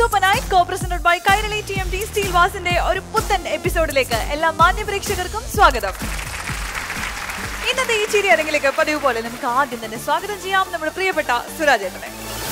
Super night co presented by Kairali T M T steel വാസിന്റെ ഒരു പുത്തൻ എപ്പിസോഡിലേക്ക് എല്ലാ മാന്യ പ്രേക്ഷകർക്കും സ്വാഗതം ഇന്നത്തെ ഈ ചിരി അരങ്ങിലേക്ക് പതിവ് പോലെ നമുക്ക് ആദ്യം തന്നെ സ്വാഗതം ചെയ്യാം നമ്മുടെ പ്രിയപ്പെട്ട സുരാജേട്ടനെ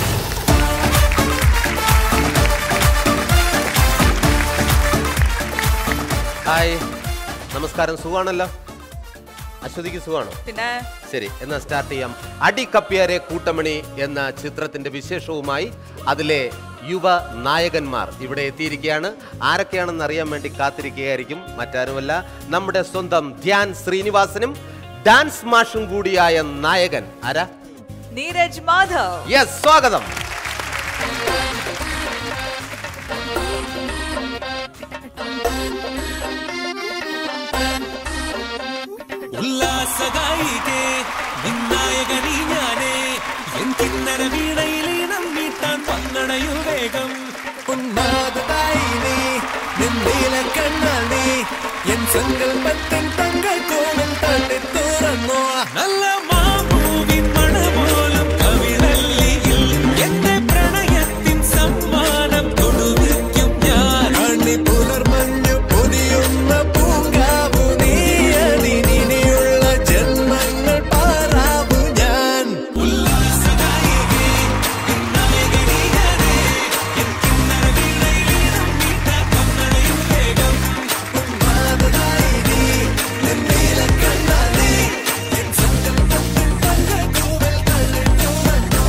ഹായ് നമസ്കാരം സുഖാണല്ലോ അശ്വതിക്ക് സുഖാണോ പിന്നെ ശരി എന്നാ സ്റ്റാർട്ട് ചെയ്യാം അടിക്കപ്പിയാരെ കൂട്ടമണി എന്ന ചിത്രത്തിന്റെ വിശേഷവുമായി അതിലെ യുവ നായകന്മാർ ഇവിടെ എത്തിയിരിക്കുകയാണ് ആരൊക്കെയാണെന്ന് അറിയാൻ വേണ്ടി കാത്തിരിക്കുകയായിരിക്കും മറ്റാരുമല്ല നമ്മുടെ സ്വന്തം ധ്യാൻ ശ്രീനിവാസനും ഡാൻസ് മാഷും കൂടിയായ നായകൻ ആരാ നീരജ് മാധവ് യെസ് സ്വാഗതം ഉല്ലാസഗായികേ നിന്നായകനീ ഞാനേ എൻ കിന്നര വീണയിലീണം നീട്ടാൻ വന്നണയു വേഗം ഉന്മാദായിനേ നിന്നീല കണ്ണാണേ എൻ സങ്കൽപ്പത്തിൻ തങ്കൾ കോണം തട്ടി തുറന്നോ നല്ല മാമൂവിൻ മണ പോലും കവിളല്ലിയിൽ എന്റെ പ്രണയത്തിൻ സമ്മാനം കൊടുവിക്കും ഞാൻ അണി പുലർമഞ്ഞു പൊതിയുന്ന പൂങ്കാവു നീയതിനിയുള്ള ജന്മങ്ങൾ പാറാവു ഞാൻ ഉല്ലാസഗായികേ നായകനീ ഞാനേ എൻ കിന്നര വീണയിലീണം നീട്ടാൻ വന്നണയു വേഗം ഉന്മാദായിനേ നിന്നീല കണ്ണാണേ എൻ സങ്കൽപ്പത്തിൻ തങ്കൾ കോവൽ തള്ളി തുറന്നോ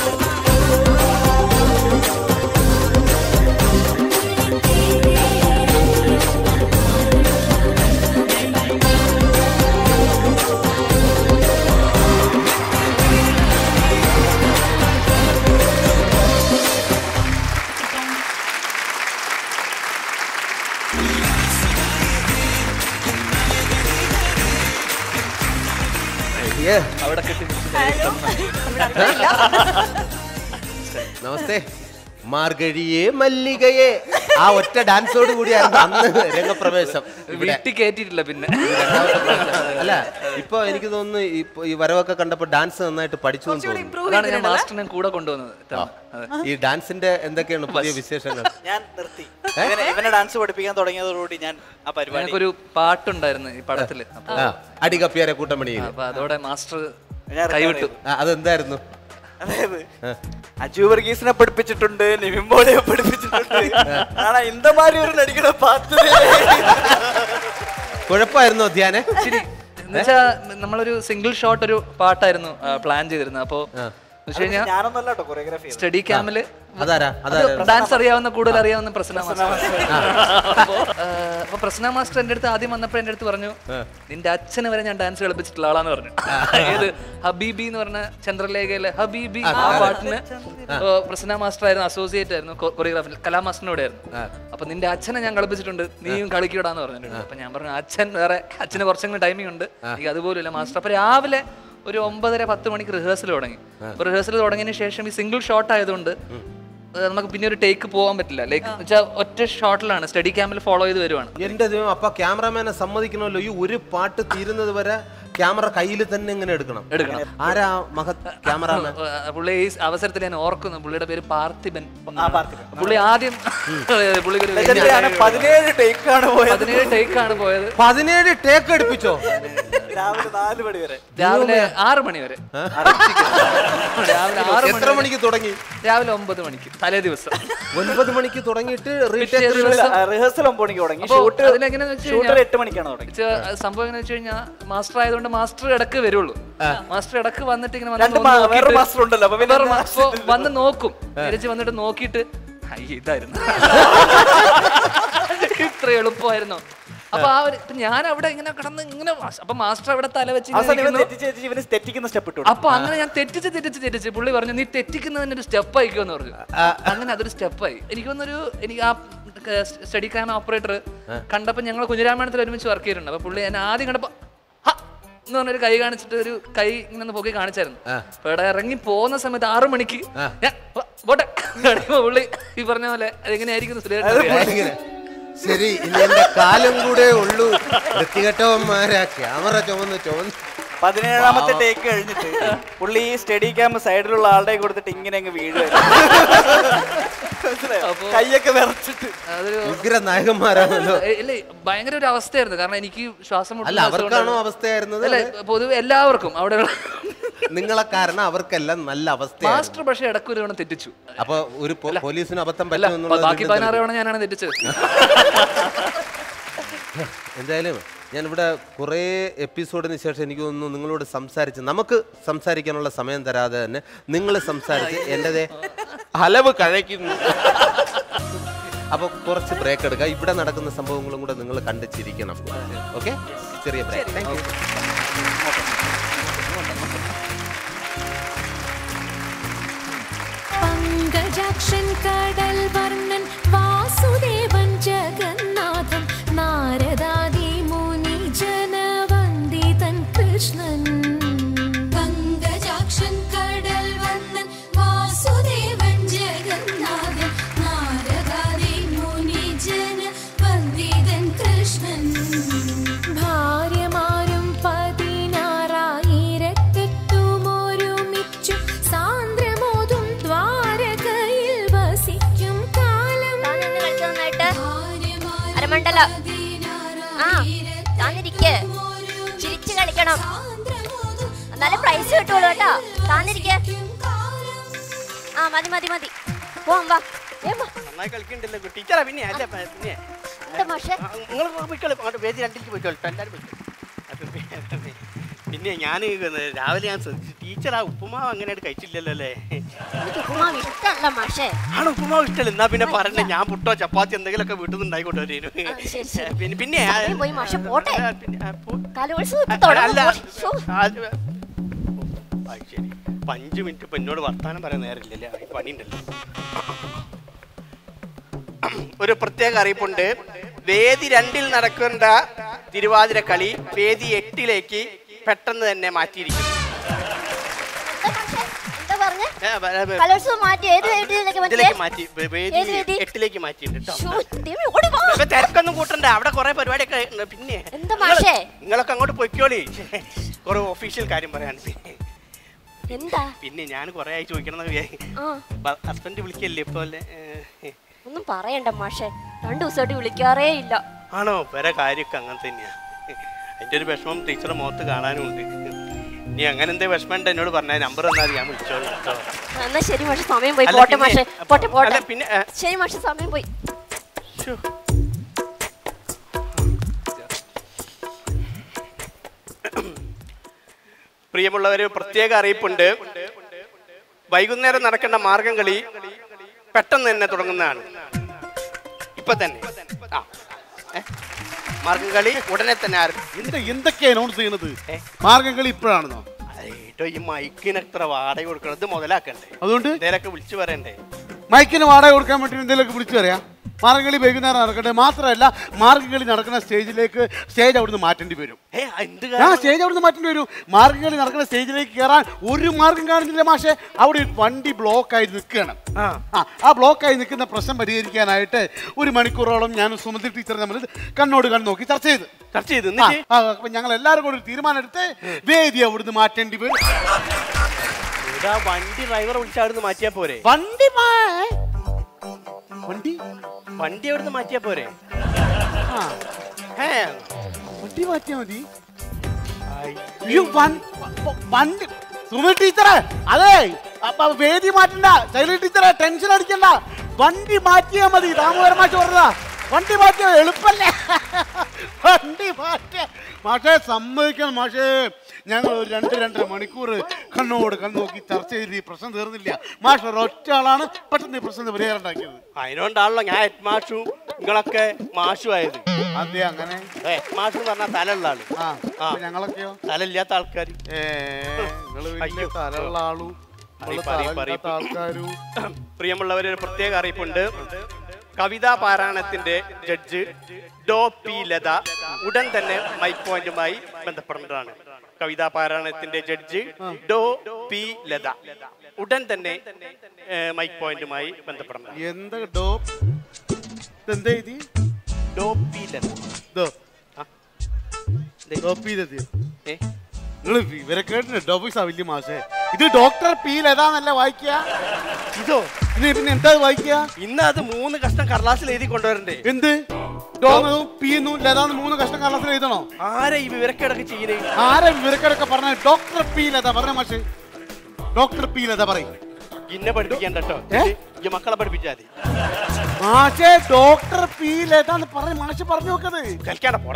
ഏ, അവിടെ കിട്ടി ഹലോ ഇവിടെ അത്രയില്ല. നമസ്തേ മാർഗഴിയെ മല്ലികയെ ആ ഒറ്റ ഡാൻസോട് കൂടിയായിരുന്നു അന്ന് രംഗപ്രവേശം ഇവിടെ വീട്ടിൽ കയറ്റിയിട്ടില്ല പിന്നെ അല്ല ഇപ്പൊ എനിക്ക് തോന്നുന്നു ഇപ്പൊ ഈ വരവൊക്കെ കണ്ടപ്പോ ഡാൻസ് നന്നായിട്ട് പഠിച്ചു എന്ന് കുറച്ചുകൂടി തോന്നുന്നു ഇമ്പ്രൂവ് അതാണ് ഞാൻ ചെയ്തിട്ടുണ്ടല്ലേ മാസ്റ്ററിനെ കൂടെ കൊണ്ടുവന്നത് കേട്ടോ. അതെ. ഈ ഡാൻസിന്റെ എന്തൊക്കെയാണ് പുതിയ വിശേഷങ്ങൾ ഞാൻ നിർത്തി ഇവനെ ഇവനെ ഡാൻസ് പഠിപ്പിക്കാൻ തുടങ്ങിയതോടുകൂടി ഞാൻ ആ പരിപാടി ഞങ്ങൾക്കൊരു പാട്ടുണ്ടായിരുന്നു ഈ പടത്തില് അപ്പൊ ആ അടികപ്പിയാരെ കൂട്ടമണിയിൽ അപ്പൊ അതോടെ മാസ്റ്റർ ഞാൻ കൈവിട്ടു ആ, അതെന്തായിരുന്നു അതായത് അജു വർഗീസിനെ പഠിപ്പിച്ചിട്ടുണ്ട് നിവിൻ പോളിയെ പഠിപ്പിച്ചിട്ടുണ്ട് ആണാ ഇന്ത മാതിരി ഒരു നടിക്കണ പാത്ത് കുഴപ്പമായിരുന്നോ ധ്യാനെ ശരി എന്നുവെച്ചാ നമ്മളൊരു സിംഗിൾ ഷോട്ട് ഒരു പാട്ടായിരുന്നു പ്ലാൻ ചെയ്തിരുന്നത് അപ്പൊ എന്ന് വെച്ച് കഴിഞ്ഞാൽ ഞാനൊന്നല്ല കേട്ടോ കൊറിയോഗ്രാഫി സ്റ്റഡി ക്യാമ്പില് അതാരാ അതാരാ ഡാൻസ് അറിയാവുന്ന കൂടുതൽ അറിയാവുന്ന പ്രസന്ന മാസ്റ്റർ അപ്പോ ആ, അപ്പൊ പ്രസന്ന മാസ്റ്റർ എന്റെ അടുത്ത് ആദ്യം വന്നപ്പോ എന്റെ അടുത്ത് പറഞ്ഞു നിന്റെ അച്ഛനെ വരെ ഞാൻ ഡാൻസ് കളിപ്പിച്ചിട്ടുള്ള ആളാന്ന് പറഞ്ഞു ഏത് ഹബീബി എന്ന് പറഞ്ഞ ചന്ദ്രലേഖയിലെ ഹബീബി ആ പാട്ടിന് ഓ, പ്രസന്ന മാസ്റ്റർ ആയിരുന്നു അസോസിയേറ്റ് ആയിരുന്നു കൊറിയോഗ്രാഫിൽ കലാമാസ്റ്ററിനോട് ആയിരുന്നു അപ്പൊ നിന്റെ അച്ഛനെ ഞാൻ കളിപ്പിച്ചിട്ടുണ്ട് നീയും കളിക്കൂടാന്ന് പറഞ്ഞിട്ടുണ്ട് അപ്പൊ ഞാൻ പറഞ്ഞു അച്ഛൻ വേറെ അച്ഛന് കുറച്ചെങ്കിലും ടൈമിംഗ് ഉണ്ട് എനിക്ക് അതുപോലും മാസ്റ്റർ അപ്പൊ രാവിലെ ഒരു ഒമ്പതര പത്ത് മണിക്ക് റിഹേഴ്സൽ തുടങ്ങി അപ്പൊ റിഹേഴ്സൽ തുടങ്ങിയതിന് ശേഷം ഈ സിംഗിൾ ഷോട്ട് ആയതുകൊണ്ട് ഏഹ് നമുക്ക് പിന്നെ ഒരു ടേക്ക് പോകാൻ പറ്റില്ല ലൈക്ക് വെച്ചാൽ ഒറ്റ ഷോട്ടിലാണ് സ്റ്റഡി ക്യാമ്പിൽ ഫോളോ ചെയ്ത് വരുവാണ് എന്റെ ദൈവം അപ്പൊ ക്യാമറമാനെ സമ്മതിക്കണമല്ലോ ഈ ഒരു പാട്ട് തീരുന്നത് വരെ ക്യാമറ കയ്യിൽ തന്നെ ഇങ്ങനെ എടുക്കണം എടുക്കണം. ആരാ മഹത് ക്യാമറമാൻ ഏഹ് പുള്ളി ഈ അവസരത്തിൽ ഞാൻ ഓർക്കുന്നു പുള്ളിയുടെ പേര് പാർത്ഥിബൻ പാർത്ഥിബൻ. പുള്ളി ആദ്യം പുള്ളിക്ക് ലെജൻഡറിയാണ് പതിനേഴ് ടേക്കാണ് പോയത് പതിനേഴ് ടേക്ക് ആണ് പോയത് പതിനേഴ് ടേക്ക് എടുപ്പിച്ചോ രാവിലെ നാല് മണി വരെ രാവിലെ ആറ് മണി വരെ രാവിലെ ആറ് എത്ര മണി മണിക്ക് തുടങ്ങി രാവിലെ ഒമ്പത് മണിക്ക് തലേ ദിവസം ഒൻപത് മണിക്ക് തുടങ്ങിയിട്ട് പിറ്റേ റീടേക്ക് ദിവസം റിഹേഴ്സൽ ഒമ്പത് മണിക്ക് തുടങ്ങി അപ്പൊ ഷൂട്ട് അതിലെങ്ങനെയാന്ന് വെച്ച് ഷൂട്ട് കഴിഞ്ഞാ- എട്ട് മണിക്കാണ് തുടങ്ങി വെച്ചാ, സംഭവം എങ്ങനെ വെച്ച് കഴിഞ്ഞാൽ മാസ്റ്റർ ആയതുകൊണ്ട് മാസ്റ്റർ ഇടക്ക് വരുള്ളൂ മാസ്റ്റർ ഇടക്ക് വന്നിട്ട് ഇങ്ങനെ രണ്ട് വന്ന് മാ- നോക്കിയിട്ട് വേറെ മാസ്റ്റർ ഉണ്ടല്ലോ, അപ്പൊ പിന്നെ വേറെ എന്താ മാ- അപ്പൊ വന്ന് നോക്കും തിരിച്ച് വന്നിട്ട് നോക്കിയിട്ട് "ഹൈ, ഇതായിരുന്നു ഇത്ര എളുപ്പമായിരുന്നു അപ്പൊ ആ ഒരു ഇപ്പൊ ഞാൻ അവിടെ ഇങ്ങനെ കിടന്ന് ഇങ്ങനെ വാ- അപ്പൊ മാസ്റ്റർ അവിടെ തല വെച്ച് ഇങ്ങനെ അവസാനം ഇവൻ ഇരിക്കുന്നു. തെറ്റിച്ച് തെറ്റിച്ച് ഇവന് തെറ്റിക്കുന്ന സ്റ്റെപ്പ് ഇട്ടു അപ്പൊ അങ്ങനെ ഞാൻ തെറ്റിച്ച് തെറ്റിച്ച് തെറ്റിച്ച് പുള്ളി പറഞ്ഞു നീ തെറ്റിക്കുന്നതിന് ഒരു സ്റ്റെപ്പ് ആയിക്കോന്ന് പറഞ്ഞു അങ്ങനെ അതൊരു സ്റ്റെപ്പായി എനിക്കൊന്നൊരു എനിക്ക് ആ സ്റ്റഡി ക്യാം ഓപ്പറേറ്റർ കണ്ടപ്പോ ഞങ്ങൾ കുഞ്ഞിരാമായണത്തിൽ ഒരുമിച്ച് വർക്ക് ചെയ്തിട്ടുണ്ട് അപ്പൊ പുള്ളി എന്നെ ആദ്യം കണ്ടപ്പോ "ഹ" എന്ന് പറഞ്ഞൊരു കൈ കാണിച്ചിട്ട് ഒരു കൈ ഇങ്ങനെ ഒന്ന് പൊക്കി കാണിച്ചായിരുന്നു അപ്പൊ ഇവിടെ ഇറങ്ങി പോകുന്ന സമയത്ത് ആറു മണിക്ക് ഞാൻ "വ, പോട്ടെ കാണിക്കുമ്പോ പുള്ളി ഈ പറഞ്ഞ പോലെ അതെങ്ങനെയായിരിക്കും ഇങ്ങനെ. ശരി ഇനി എന്റെ കാലം കൂടെ ഉള്ളൂ വൃത്തികെട്ടവന്മാരാ ക്യാമറ ചുമന്ന് ചുമന്ന് പതിനേഴാമത്തെ ടേക്ക് കഴിഞ്ഞിട്ട് പുള്ളി സ്റ്റഡി ക്യാമ്പ് സൈഡിലുള്ള ആളുടെ കൊടുത്തിട്ട് ഇങ്ങനെ അങ്ങ് വീഴുവായിരുന്നു മനസ്സിലായോ? അപ്പൊ- കൈയൊക്കെ വിറച്ചിട്ട് അതൊരു ഉഗ്ര നായകന്മാരാണല്ലോ ഏ, ഇല്ല ഭയങ്കര ഒരു അവസ്ഥയായിരുന്നു കാരണം എനിക്ക് ശ്വാസം മുട്ടുന്ന അല്ല അവർക്കാണോ അസുഖം അവസ്ഥയായിരുന്നത് അല്ല പൊതുവെ എല്ലാവർക്കും അവിടെ നിങ്ങളെ കാരണം അവർക്കെല്ലാം നല്ല അവസ്ഥയാണ് മാസ്റ്റർ പക്ഷേ ഇടയ്ക്ക് ഒരു തവണ തെറ്റിച്ചു അപ്പൊ ഒരു പോ- പോലീസിന് അബദ്ധം അല്ല പറ്റുമെന്നുള്ളത് ബാക്കി വീണ്ടും പതിനാറ് തെളിയിക്കും. തവണ ഞാനാണ് തെറ്റിച്ചത് എന്തായാലും ഞാനിവിടെ കുറേ എപ്പിസോഡിന് ശേഷം എനിക്ക് തോന്നുന്നു നിങ്ങളോട് സംസാരിച്ച് നമുക്ക് സംസാരിക്കാനുള്ള സമയം തരാതെ തന്നെ നിങ്ങൾ സംസാരിച്ച് എൻ്റെതേ അലവ് കഴിക്കുന്നു അപ്പോൾ കുറച്ച് ബ്രേക്ക് എടുക്കുക ഇവിടെ നടക്കുന്ന സംഭവങ്ങളും കൂടെ നിങ്ങൾ കണ്ട് ചിരിക്കണം ഓക്കെ ചെറിയ ബ്രേക്ക് താങ്ക് യു പങ്കജാക്ഷൻ കടൽ വർണ്ണൻ വാസുദേവൻ ജഗന്നാഥൻ നാരദാദി മുനി ജനവന്ദിതൻ കൃഷ്ണൻ പങ്കജാക്ഷൻ കടൽ വർണ്ണൻ വാസുദേവൻ ജഗന്നാഥൻ നാരദാദി മുനി ജനവന്ദിതൻ കൃഷ്ണൻ ഭാര്യമാരും പതിനാറായിരത്തെട്ടും ഒരുമിച്ചു സാന്ദ്രമോതും ദ്വാരകയിൽ വസിക്കും കാലം അരമണ്ടല ആ താന്നിരിക്ക് ചിരിച്ചു കളിക്കണം എന്നാലേ പ്രൈസ് കിട്ടുള്ളൂ കേട്ടോ താന്നിരിക്ക് ആ മതി മതി മതി പോവാം വാ വേഗം വാ. നന്നായി കളിക്കണ്ടല്ലോ ടീച്ചറാ പിന്നെ അല്ല പ- പിന്നെ എന്താ മാഷേ നിങ്ങൾ പോയിക്കോളൂ അങ്ങോട്ട് വേദി രണ്ടിലേക്ക് പോയിക്കോളൂ എല്ലാവരും പോയിക്കോളൂ അപ്പൊ പി- പിന്നെ ഞാൻ രാവിലെ ഞാൻ ശ്രദ്ധിച്ചു ടീച്ചർ ആ ഉപ്പുമാവ് അങ്ങനെയായിട്ട് കഴിച്ചില്ലല്ലോ അല്ലേ എനിക്ക് ഉപ്പുമാവ് ഇഷ്ടമല്ല മാഷേ ആണ് ഉപ്പുമാവ് ഇഷ്ടമല്ല എന്നാ പിന്നെ പറഞ്ഞ ഞാൻ പുട്ടോ ചപ്പാത്തി എന്തെങ്കിലുമൊക്കെ വീട്ടിൽ നിന്ന് ഉണ്ടായിക്കോട്ടെ ആ, ശരി, ശരി. പിന്നെ പിന്നെ സമയം പോയി, മാഷെ, പോട്ടെ. ആ, പിന്നെ, ആ, പോ- കലോത്സവം ഇപ്പൊ അ- തുടങ്ങും. അല്ല ശ്ശോ. അത് ആ, ശരി ഇപ്പൊ അഞ്ച് മിനിറ്റ് ഇപ്പൊ എന്നോട് വർത്താനം പറയാൻ നേരമില്ലല്ലേ ആ, പണിയുണ്ടല്ലോ ഒരു പ്രത്യേക അറിയിപ്പുണ്ട് വേദി രണ്ടിൽ നടക്കേണ്ട തിരുവാതിര കളി വേദി എട്ടിലേക്ക് പെട്ടെന്ന് തന്നെ മാറ്റിയിരിക്കുന്നു എന്താ മാഷേ? എന്താ പറഞ്ഞേ ഏ, വ- വ- കലോത്സവം മാറ്റി ഏത് വേദിയിലേക്ക് ഇതിലേക്ക് മാറ്റി മാറ്റി വേ- വേദി ഏത് വേദി? എട്ടിലേക്ക് മാറ്റിയിട്ടുണ്ട് കേട്ടോ ശ്ശോ, ദൈവമേ, ഓടി വാ. ഇപ്പൊ തിരക്കൊന്നും കൂട്ടണ്ട അവിടെ കുറെ പരിപാടിയൊക്കെ ഉണ്ട്. പിന്നെ എന്താ മാഷേ? നിങ്ങളൊക്കെ അങ്ങോട്ട് പൊയ്ക്കോളി കുറെ ഒഫീഷ്യൽ കാര്യം പറയാൻ പിന്നെ എന്താ പിന്നെ ഞാൻ കുറെ ആയി ചോദിക്കണം ആ ഹസ്ബൻഡ് വിളിക്കല്ലേ ഇപ്പൊ അല്ലേ ഏ, ഒന്നും പറയണ്ട മാഷേ രണ്ടു ദിവസമായിട്ട് വിളിക്കാറേ ഇല്ല ആണോ വേറെ കാര്യമൊക്കെ അങ്ങനെ തന്നെയാ അതിന്റെ ഒരു വിഷമം ടീച്ചറെ മുഖത്ത് കാണാനും ഉണ്ട് ഇനി അങ്ങനെ എന്തേ വിഷമം ഉണ്ട് എന്നോട് പറഞ്ഞ നമ്പർ തന്നാൽ ഞാൻ വിളിച്ചോളൂ കേട്ടോ എന്നാ ശരി മാഷെ സമയം പോയി അല്ല, പോട്ടെ പിന്നെ- മാഷെ പോട്ടെ പോട്ടെ അല്ല, പിന്നെ, ഏ. ശരി മാഷെ സമയം പോയി ശ്ശോ. പ്രിയമുള്ളവര് പ്രത്യേക അറിയിപ്പുണ്ട് വൈകുന്നേരം നടക്കേണ്ട മാർഗം കളി പെട്ടെന്ന് തന്നെ തുടങ്ങുന്നതാണ് ഇപ്പൊ തന്നെ ആ ഏ? മാർഗം കളി ഉടനെ തന്നെ ആരംഭിക്കും എന്താ എന്തൊക്കെയാ അനൗൺസ് ചെയ്യണത് ഏ? മാർഗം കളി ഇപ്പോഴാണെന്നോ ഏട്ടോ ഈ മൈക്കിന് എത്ര വാടക കൊടുക്കണം ഇത് മുതലാക്കണ്ടേ അതുകൊണ്ട് എന്തേലൊക്കെ വിളിച്ചു പറയണ്ടേ മൈക്കിന് വാടക കൊടുക്കാൻ വേണ്ടി എന്തെങ്കിലുമൊക്കെ വിളിച്ചു പറയാം മാർഗംകളി വൈകുന്നേരം നടക്കട്ടെ മാത്രമല്ല മാർഗംകളി നടക്കുന്ന സ്റ്റേജിലേക്ക് സ്റ്റേജ് അവിടുന്ന് മാറ്റേണ്ടി വരും ഏ എന്ത് ആ കാരണം? സ്റ്റേജ് അവിടുന്ന് മാറ്റേണ്ടി വരും മാർഗംകളി നടക്കുന്ന സ്റ്റേജിലേക്ക് കയറാൻ ഒരു മാർഗം കാണുന്നില്ല മാഷെ അവിടെ ഒരു വണ്ടി ബ്ലോക്കായി നിൽക്കുകയാണ് ആ. ആ ആ ബ്ലോക്കായി നിൽക്കുന്ന പ്രശ്നം പരിഹരിക്കാനായിട്ട് ഒരു മണിക്കൂറോളം ഞാൻ സുമതി ടീച്ചർ തമ്മിൽ കണ്ണോട് കണ്ണ് നോക്കി ചർച്ച ചെയ്ത് ചർച്ച ചെയ്ത് ആ, എന്നിട്ട് ആ, അപ്പൊ ഞങ്ങൾ എല്ലാവരും കൂടി ഒരു തീരുമാനം എടുത്ത് വേദി അവിടുന്ന് മാറ്റേണ്ടി വരും ഇതാ വണ്ടി ഡ്രൈവറെ വിളിച്ച് അവിടുന്ന് മാറ്റിയാ പോരെ വണ്ടി മാ- വണ്ടി വണ്ടി അവിടുന്ന് മാറ്റിയാ പോരെ ആ ഏ വണ്ടി മാറ്റിയാ മതി ആയി. അയ്യോ, വൺ- വ- വണ്ടി സുമി ടീച്ചറെ അതെ അപ്പൊ വേദി മാറ്റണ്ട ശൈലി ടീച്ചറെ ടെൻഷൻ അടിക്കണ്ട വണ്ടി മാറ്റിയാ മതി ദാമോദരൻ മാറ്റി പറഞ്ഞതാ വണ്ടി മാറ്റിയ എളുപ്പല്ലേ വണ്ടി മാറ്റിയ മാഷേ സമ്മതിക്കണം മാഷേ ഞങ്ങൾ ഒരു രണ്ട് രണ്ടര മണിക്കൂർ കണ്ണോട് കണ്ണു നോക്കി ചർച്ച ചെയ്ത് ഈ പ്രശ്നം തീർന്നില്ല മാഷ് ഒരൊറ്റ ആളാണ് പെട്ടെന്ന് ഈ പ്രശ്നം പരിഹാരം ഉണ്ടാക്കിയത് അതിനോണ്ടാണല്ലോ ഞാൻ ഹെഡ് മാഷും നിങ്ങളൊക്കെ മാഷും ആയത് അതെ അങ്ങനെ ഹെഡ് മാഷ് എന്ന് പറഞ്ഞാൽ തലുള്ള ആള് ആ ആ. അപ്പൊ ഞങ്ങളൊക്കെയോ തലയില്ലാത്ത ആൾക്കാർ ഏ നിങ്ങള് വലിയ അയ്യോ. തലുള്ള ആളു പറയ്, പറയ്, പറയ്. ആൾക്കാരും പ്രിയമുള്ളവരെ ഒരു പ്രത്യേക അറിയിപ്പുണ്ട് കവിതാ പാരായണത്തിന്റെ ജഡ്ജ് ഡോ പി ലത ഉടൻ തന്നെ മൈക്ക് പോയിന്റുമായി ബന്ധപ്പെടേണ്ടതാണ് കവിതാ പാരായണത്തിന്റെ ജഡ്ജ് ഡോ പി ലത ഉടൻ തന്നെ ഏ, മൈക്ക് പോയിന്റുമായി ബന്ധപ്പെടേണ്ടതാണ് എന്താ ഡോപ്പ് ഇതെന്താ ഇത് ഡോ പി ലത ദോ ആ. ഡോപ്പ് ചെയ്തത് ഏ? നിങ്ങൾ ഇവരെ കേട്ടിന് ഡോപ്പിക്സാ വലിയ മാഷേ ഇത് ഡോക്ടർ പി ലതാന്നല്ല വായിക്കുക ഇതോ ഇനി പിന്നെ എന്താ വായിക്കുക ഇന്ന് അത് മൂന്ന് കഷ്ണം കടലാസിൽ എഴുതി കൊണ്ടുവരണ്ടേ എന്ത് ഡോന്നും പീന്നും ലതാന്ന് മൂന്ന് കഷ്ടം കള്ളത്തിൽ എഴുതണോ ആരാ ഈ വിവരക്കേടൊക്കെ ചെയ്യണേ ആരെ വിവരക്കേടൊക്കെ പറഞ്ഞ ഡോക്ടർ പി ലത പറഞ്ഞ മാഷ് ഡോക്ടർ പി ലത പറയും ഇന്നെ പഠിപ്പിക്കണ്ട കേട്ടോ ഏ? ഈ മക്കളെ പഠിപ്പിച്ചാൽ മതി മാഷേ ഡോക്ടർ പി ലത എന്ന് പറഞ്ഞ മാഷ് പറഞ്ഞു നോക്കത് കളിക്കാണ്ട പോടാ